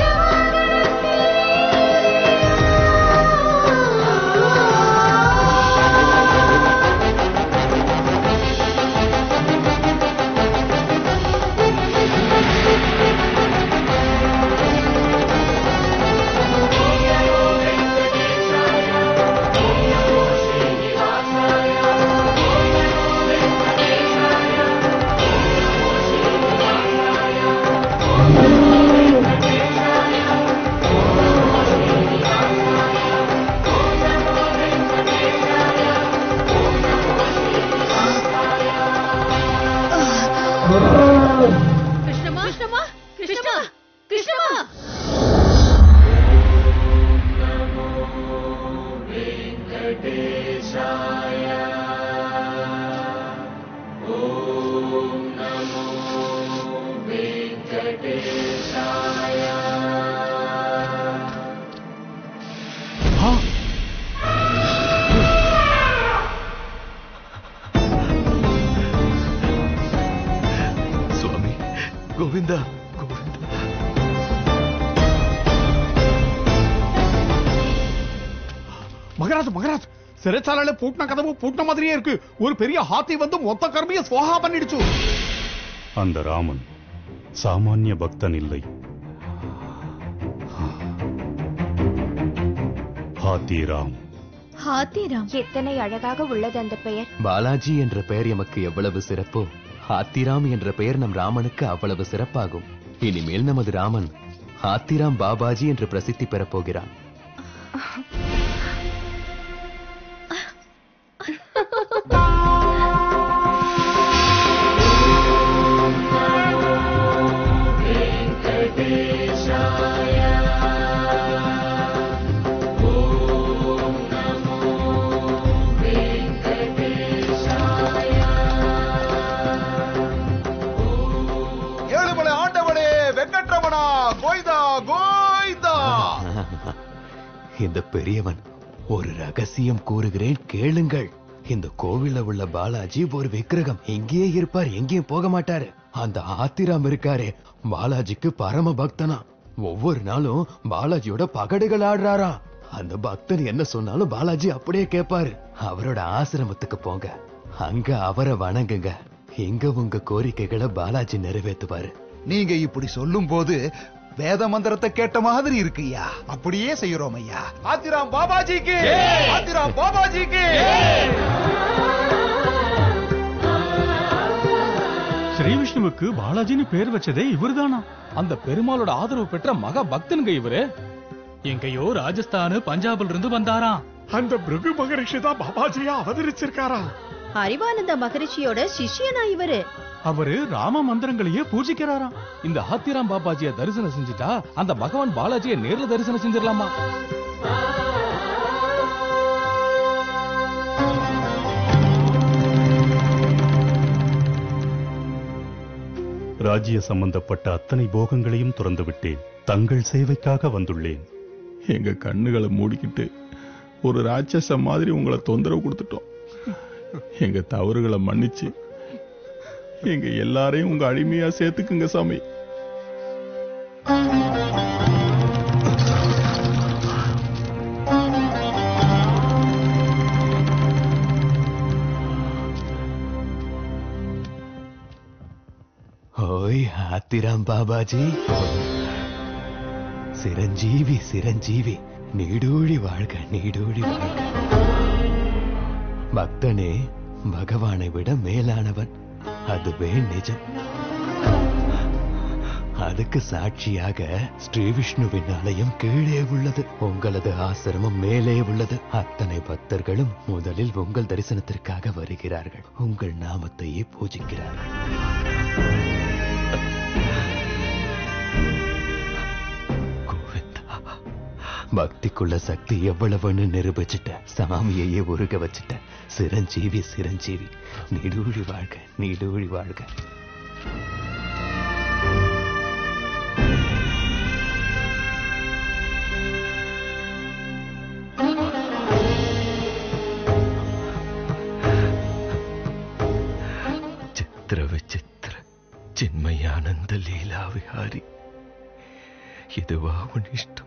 கிருஷ்ணமா கிருஷ்ணமா கிருஷ்ணமா கிருஷ்ணமா சுவாமி கோவிந்தா கோவிந்தா மகராஜ் மகராஜ் சிறைச்சாலையில பூட்டின கதவு பூட்டின மாதிரியே இருக்கு ஒரு பெரிய ஹாத்தி வந்து மொத்த கர்மிய சுவாகா பண்ணிடுச்சு அந்த ராமன் சாமானிய பக்தன் இல்லை ஹாத்திராம் ஹாத்திராம் எத்தனை அழகாக உள்ளது அந்த பெயர் பாலாஜி என்ற பெயர் எமக்கு எவ்வளவு சிறப்போ ஹாத்திராம் என்ற பெயர் நம் ராமனுக்கு அவ்வளவு சிறப்பாகும் இனிமேல் நமது ராமன் ஹாத்திராம் பாபாஜி என்று பிரசித்தி பெறப் போகிறான் ஏழுமலை ஆண்டவனே வெங்கட்ரமணா கோய்தா கோய்தா இந்த பெரியவன் ஒரு ரகசியம் கூறுகிறேன் கேளுங்கள் இந்த கோவில்ல உள்ள பாலாஜி ஒரு விக்கிரகம் இங்கேயே இருப்பார் எங்கேயும் போக மாட்டாரு அந்த ஆத்திராம் இருக்காரே பாலாஜிக்கு பரம பக்தனா ஒவ்வொரு நாளும் பாலாஜியோட பகடுகள் ஆடுறாராம் அந்த பக்தன் என்ன சொன்னாலும் பாலாஜி அப்படியே கேட்பாரு அவரோட ஆசிரமத்துக்கு போங்க அங்க அவரை வணங்குங்க இங்க உங்க கோரிக்கைகளை பாலாஜி நிறைவேத்துவாரு நீங்க இப்படி சொல்லும் போது வேத மந்திரத்தை கேட்ட மாதிரி இருக்குய்யா அப்படியே செய்யறோம் ஐயா ஆத்திராம் பாபாஜிக்கு ஆத்திராம் பாபாஜிக்கு ஸ்ரீ விஷ்ணுவுக்கு பாலாஜின்னு பேர் வச்சதே இவர்தானா அந்த பெருமாளோட ஆதரவு பெற்ற மக பக்தனுங்க இவரு எங்கேயோ ராஜஸ்தானு பஞ்சாப்ல இருந்து வந்தாராம் அந்த பிருகு மகரிஷி தான் பாபாஜியா அவதரிச்சிருக்காரா அறிவானந்த மகரிஷியோட சிஷ்யனா இவரு அவரு ராம மந்திரங்களையே பூஜிக்கிறாராம் இந்த ஹாத்திராம் பாபாஜிய தரிசனம் செஞ்சுட்டா அந்த பகவான் பாலாஜிய நேர்ல தரிசனம் செஞ்சிடலாமா ராஜ்ய சம்பந்தப்பட்ட அத்தனை போகங்களையும் துறந்து விட்டேன் தங்கள் சேவைக்காக வந்துள்ளேன் எங்க கண்ணுகளை மூடிக்கிட்டு ஒரு ராட்சச மாதிரி உங்களை தொந்தரவு கொடுத்துட்டோம் எங்க தவறுகளை மன்னிச்சு எங்க எல்லாரையும் உங்க அடிமையா சேர்த்துக்குங்க சாமி ஓய் ஆத்திராம் பாபாஜி சிரஞ்சீவி சிரஞ்சீவி நீடூழி வாழ்க நீடூழி வாழ்க பக்தனே பகவானை விட மேலானவன் அதுவே நிஜம் அதுக்கு சாட்சியாக ஸ்ரீ விஷ்ணுவின் ஆலயம் கீழே உள்ளது உங்களது ஆசிரமம் மேலே உள்ளது அத்தனை பக்தர்களும் முதலில் உங்கள் தரிசனத்திற்காக வருகிறார்கள் உங்கள் நாமத்தையே பூஜிக்கிறார்கள் கோவிந்தா, பக்திக்குள்ள சக்தி எவ்வளவுன்னு நிரூபிச்சுட்ட சாமியையே உருக வச்சுட்ட சிரஞ்சீவி சிரஞ்சீவி நீடூழி வாழ்க நீடூழி வாழ்க చిత్ర విచిత్ర చిన్మయానంద లీలా విహారి இதுவா உன் இஷ்டம்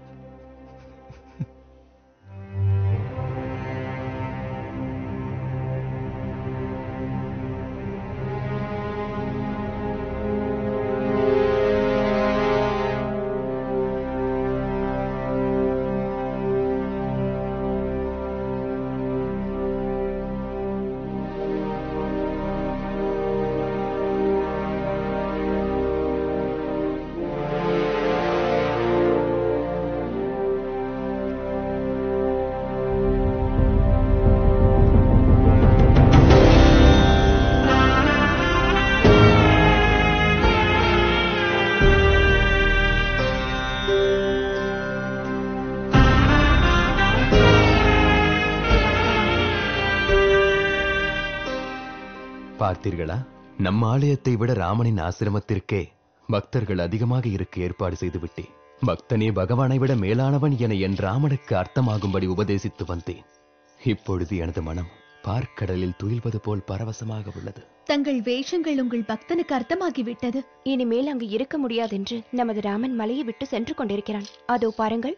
பார்த்தீர்களா நம்ம ஆலயத்தை விட ராமனின் ஆசிரமத்திற்கே பக்தர்கள் அதிகமாக இருக்க ஏற்பாடு செய்து விட்டேன் பக்தனே பகவானை விட மேலானவன் என என் ராமனுக்கு அர்த்தமாகும்படி உபதேசித்து வந்தேன் இப்பொழுது எனது மனம் பார்க்கடலில் துயில்வது போல் பரவசமாக உள்ளது தங்கள் வேஷங்கள் உங்கள் பக்தனுக்கு அர்த்தமாகிவிட்டது இனிமேல் அங்கு இருக்க முடியாதென்று நமது ராமன் மலையை விட்டு சென்று கொண்டிருக்கிறான் அதோ பாருங்கள்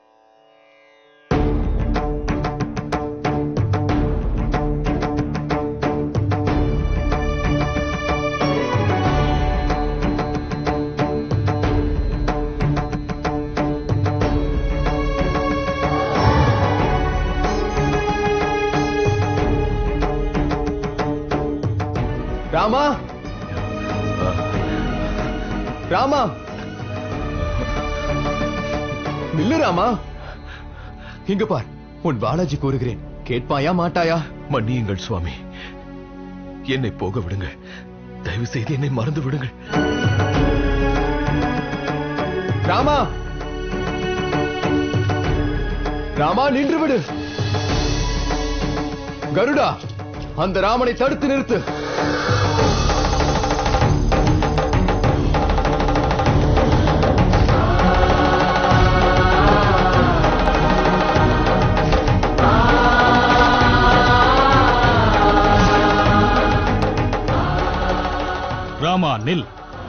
ராமா ராமா நில்லு ராமா இங்க பார் உன் பாலாஜி கூறுகிறேன் கேட்பாயா மாட்டாயா மன்னியுங்கள் சுவாமி என்னை போக விடுங்கள் தயவு செய்து என்னை மறந்து விடுங்கள் ராமா ராமா நின்று விடு கருடா அந்த ராமனை தடுத்து நிறுத்து ராமா நில்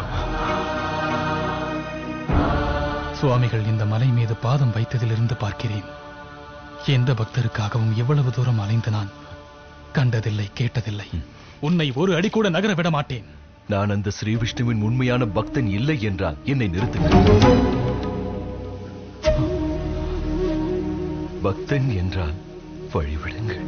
சுவாமிகள் இந்த மலை மீது பாதம் வைத்ததிலிருந்து பார்க்கிறேன் எந்த பக்தருக்காகவும் இவ்வளவு தூரம் அலைந்து நான் கண்டதில்லை கேட்டதில்லை உன்னை ஒரு அடி கூட நகர விட மாட்டேன் நான் அந்த ஸ்ரீ விஷ்ணுவின் உண்மையான பக்தன் இல்லை என்றால் என்னை நிறுத்துங்கள் பக்தன் என்றால் வழிவிடுங்கள்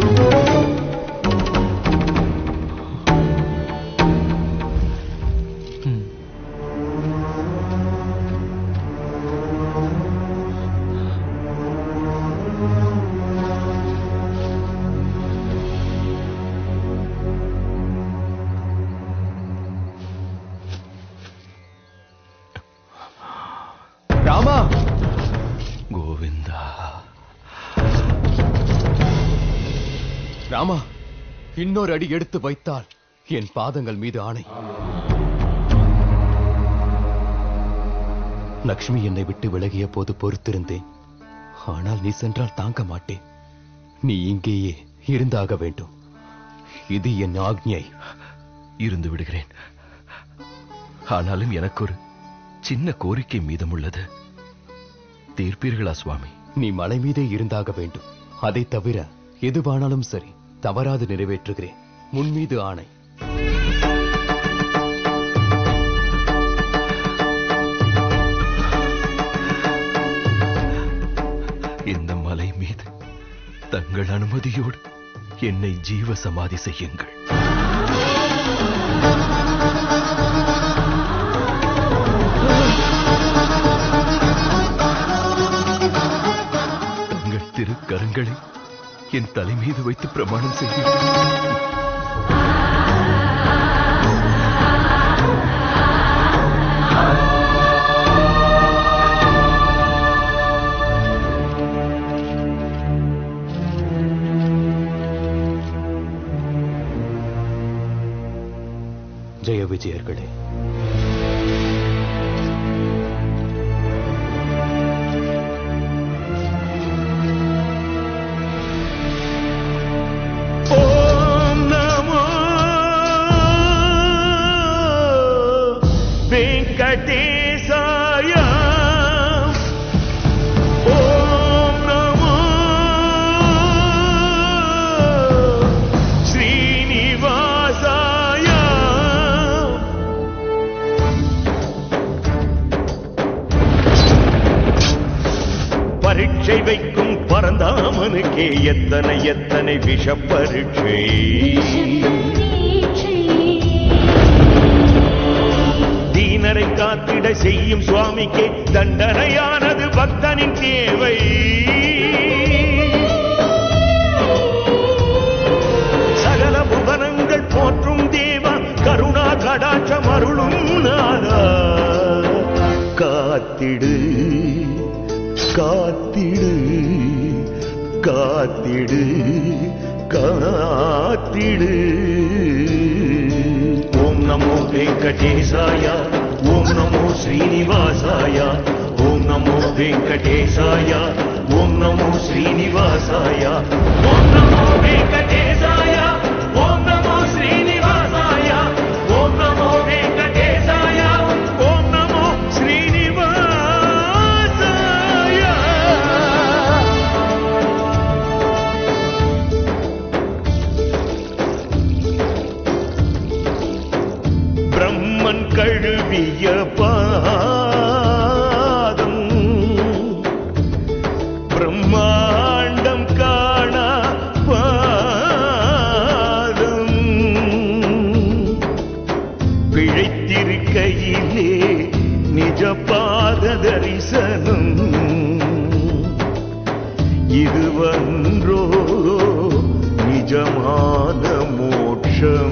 ராமா கோவிந்தா ராமா இன்னொரு அடி எடுத்து வைத்தால் என் பாதங்கள் மீது ஆணை லக்ஷ்மி என்னை விட்டு விலகிய போது பொறுத்திருந்தேன் ஆனால் நீ சென்றால் தாங்க மாட்டேன் நீ இங்கேயே இருந்தாக வேண்டும் இது என் ஆக்ஞை இருந்து விடுகிறேன் ஆனாலும் எனக்கு ஒரு சின்ன கோரிக்கை மீதமுள்ளது தீர்ப்பீர்களா சுவாமி நீ மலை மீதே இருந்தாக வேண்டும் அதை தவிர எதுவானாலும் சரி தவறாது நிறைவேற்றுகிறேன் முன் மீது ஆணை இந்த மலை மீது தங்கள் அனுமதியோடு என்னை ஜீவ சமாதி செய்யுங்கள் தங்கள் திருக்கரங்களை என் தலை மீது வைத்து பிரமாணம் செய்யுங்கள் ஜெய விஜயர்களே ஓம் நமோ சுவாமிக்கே எத்தனை எத்தனை விஷ பரீட்சை தீனரை காத்திட செய்யும் சுவாமிக்கே தண்டனையானது பக்தனின் தேவை சகல புவனங்கள் போற்றும் தேவா கருணா கடாட்சம் அருளும் நாதா காத்திடு காத்திடு காத்திடு காத்திடு ஓம் நமோ வெங்கடேசாய ஓம் நமோ ஸ்ரீனிவாசாய ஓம் நமோ வெங்கடேசாய ஓம் நமோ ஸ்ரீனிவாசாய ஓம் நமோ வெங்கடேசாய ஓம் நமோ ஸ்ரீனிவாசாய ஓம் நமோ வெங்கடேசாய ஓம் நமோ ஸ்ரீனிவாசாய பிரம்மன் கழுவிய பாதம் பிரம்மாண்டம் காண பாதம் பிழைத்திருக்கையிலே நிஜ பாத தரிசனம் இதுவன்றோ நிஜமான மோட்சம்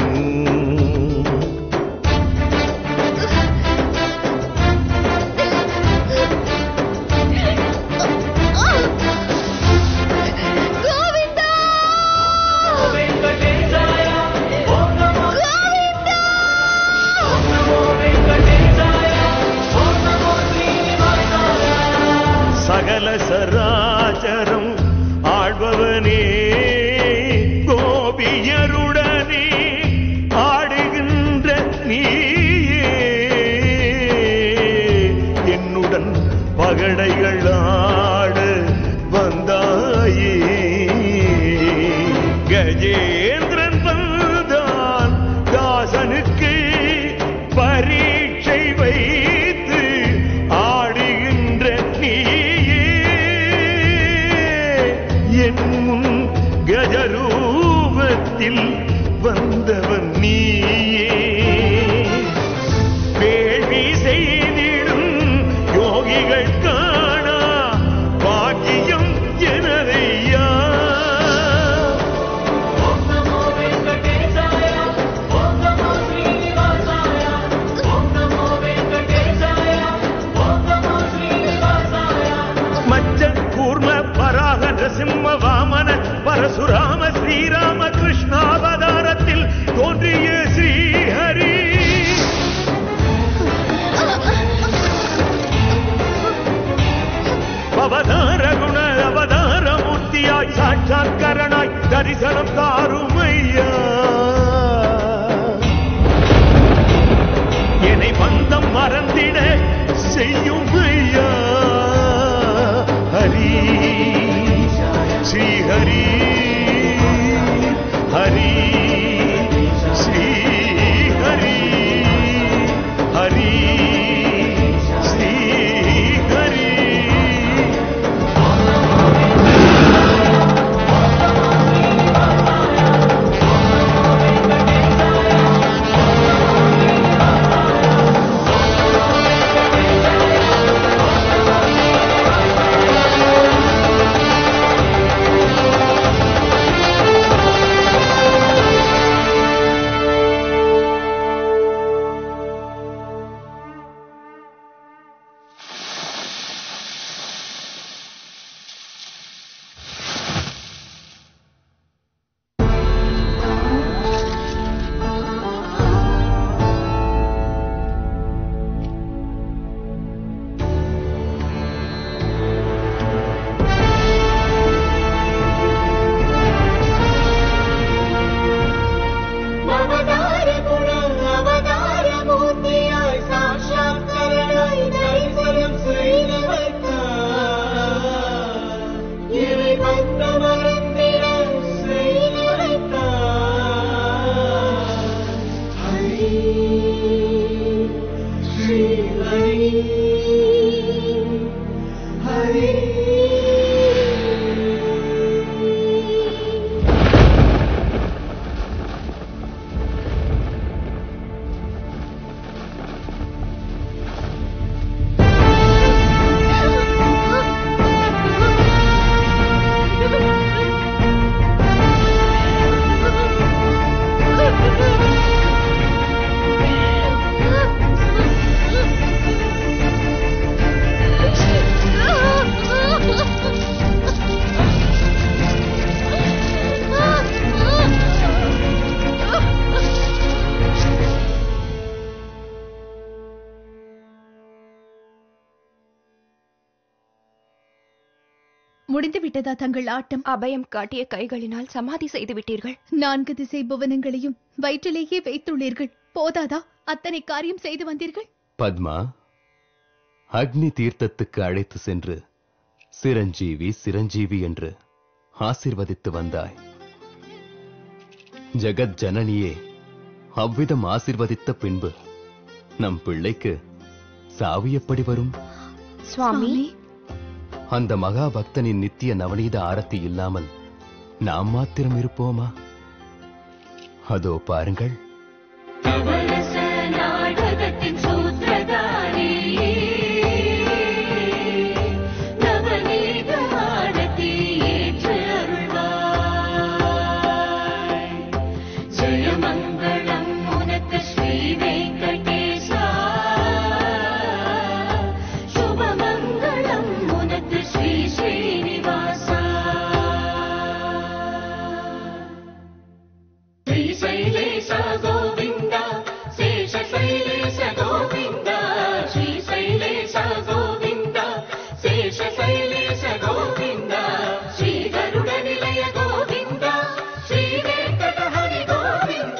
சகல சராச்சரம் ஆழ்பவனே கோபியருடனே ஆடுகின்ற நீயே என்னுடன் பகடைகள் ஆட வந்தாயே கஜேந்திரன் வந்தான் தாசனுக்கு பரீட்சை வைத்து ஆடுகின்ற நீயே என் முன் கஜரூபத்தில் வந்தவன் நீயே வேள்வி செய்திடும் யோகிகள் காணா பாக்கியம் எனதையா மச்ச கூர்ம பராக நரசிம்ம வாமன பரசுராம ஸ்ரீராம கிருஷ்ணாவதாரத்தில் தோன்றிய ஸ்ரீஹரி அவதார குண அவதார மூர்த்தியாய் சாட்சாத்கரனாய் தரிசனம் தாருமையா என்னை பந்தம் மறந்திட செய்யும் ஐயா ஹரி ஸ்ரீ ஹரி ஹரி ஸ்ரீ ஹரி ஹரி ஸ்ரீ ஹரி முடிந்து விட்டதா தங்கள் ஆட்டம் அபயம் காட்டிய கைகளினால் சமாதி செய்து விட்டீர்கள் நான்கு திசை புவனங்களையும் வயிற்றிலேயே வைத்துள்ளீர்கள் போதாதா அத்தனை காரியம் செய்து வந்தீர்கள் பத்மா அக்னி தீர்த்தத்துக்கு அழைத்து சென்று சிரஞ்சீவி சிரஞ்சீவி என்று ஆசிர்வதித்து வந்தாய் ஜெகத் ஜனனியே அவ்விதம் ஆசிர்வதித்த பின்பு நம் பிள்ளைக்கு சாவு எப்படி வரும் சுவாமி அந்த மகா பக்தனின் நித்திய நவநீத ஆரத்தி இல்லாமல் நாம் மாத்திரம் இருப்போமா அதோ பாருங்கள் நவரச நாடகத்தின் சூத்திரதாரி நவநீத ஆரத்தி ஏற்று அருள்வாய் ஜெயமங்களம் உனக்கு ஸ்ரீ வெங்கடேசா சுபமங்களம் உனக்கு ஸ்ரீ ஸ்ரீனிவாசா శ్రీశైలేశ గోవింద శేషశైలేశ గోవింద శ్రీశైలేశ గోవింద శేషశైలేశ గోవింద శ్రీ గరుడ నిలయ గోవింద శ్రీ వెంకట హరి గోవింద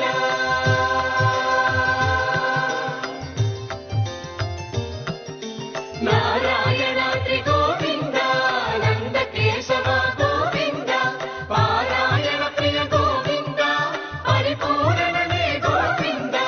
నారాయణాద్రి గోవింద నంద కేశవ గోవింద పారాయణ ప్రియ గోవింద పరిపూరణనే గోవింద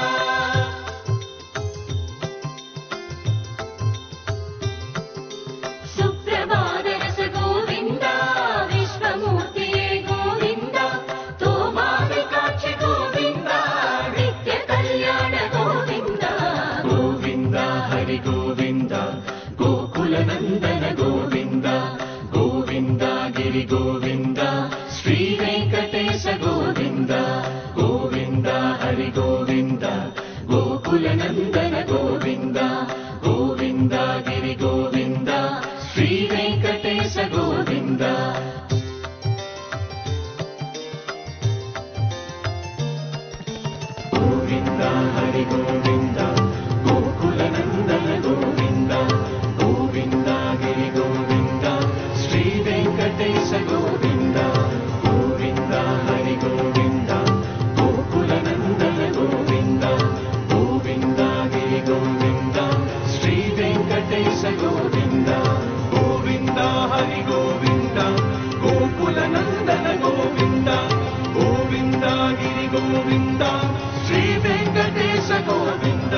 సుప్రభాత రస గోవింద విశ్వమూర్తియే గోవింద తోమావి కాక్షి గోవింద నిత్య కళ్యాణ గోవింద గోవింద హరి గోవింద గోకుల నందన గోవింద గోవింద గిరి గోవింద శ్రీ వెంకటేశ గోవింద గోవింద హరి గోవింద గోకుల నందన గోవింద గోవింద గిరి గోవింద శ్రీ వెంకటేశ గోవింద గోవింద హరి గోవింద గోకుల నందన గోవింద గోవింద గిరి గోవింద శ్రీ వెంకటేశ గోవింద గోవింద హరి గోవింద గోకుల నందన గోవింద గోవింద గిరి గోవింద శ్రీ వెంకటేశ గోవింద గోవింద హరి గోవింద గోకుల నందన గోవింద గోవింద గిరి గోవింద శ్రీ వెంకటేశ గోవింద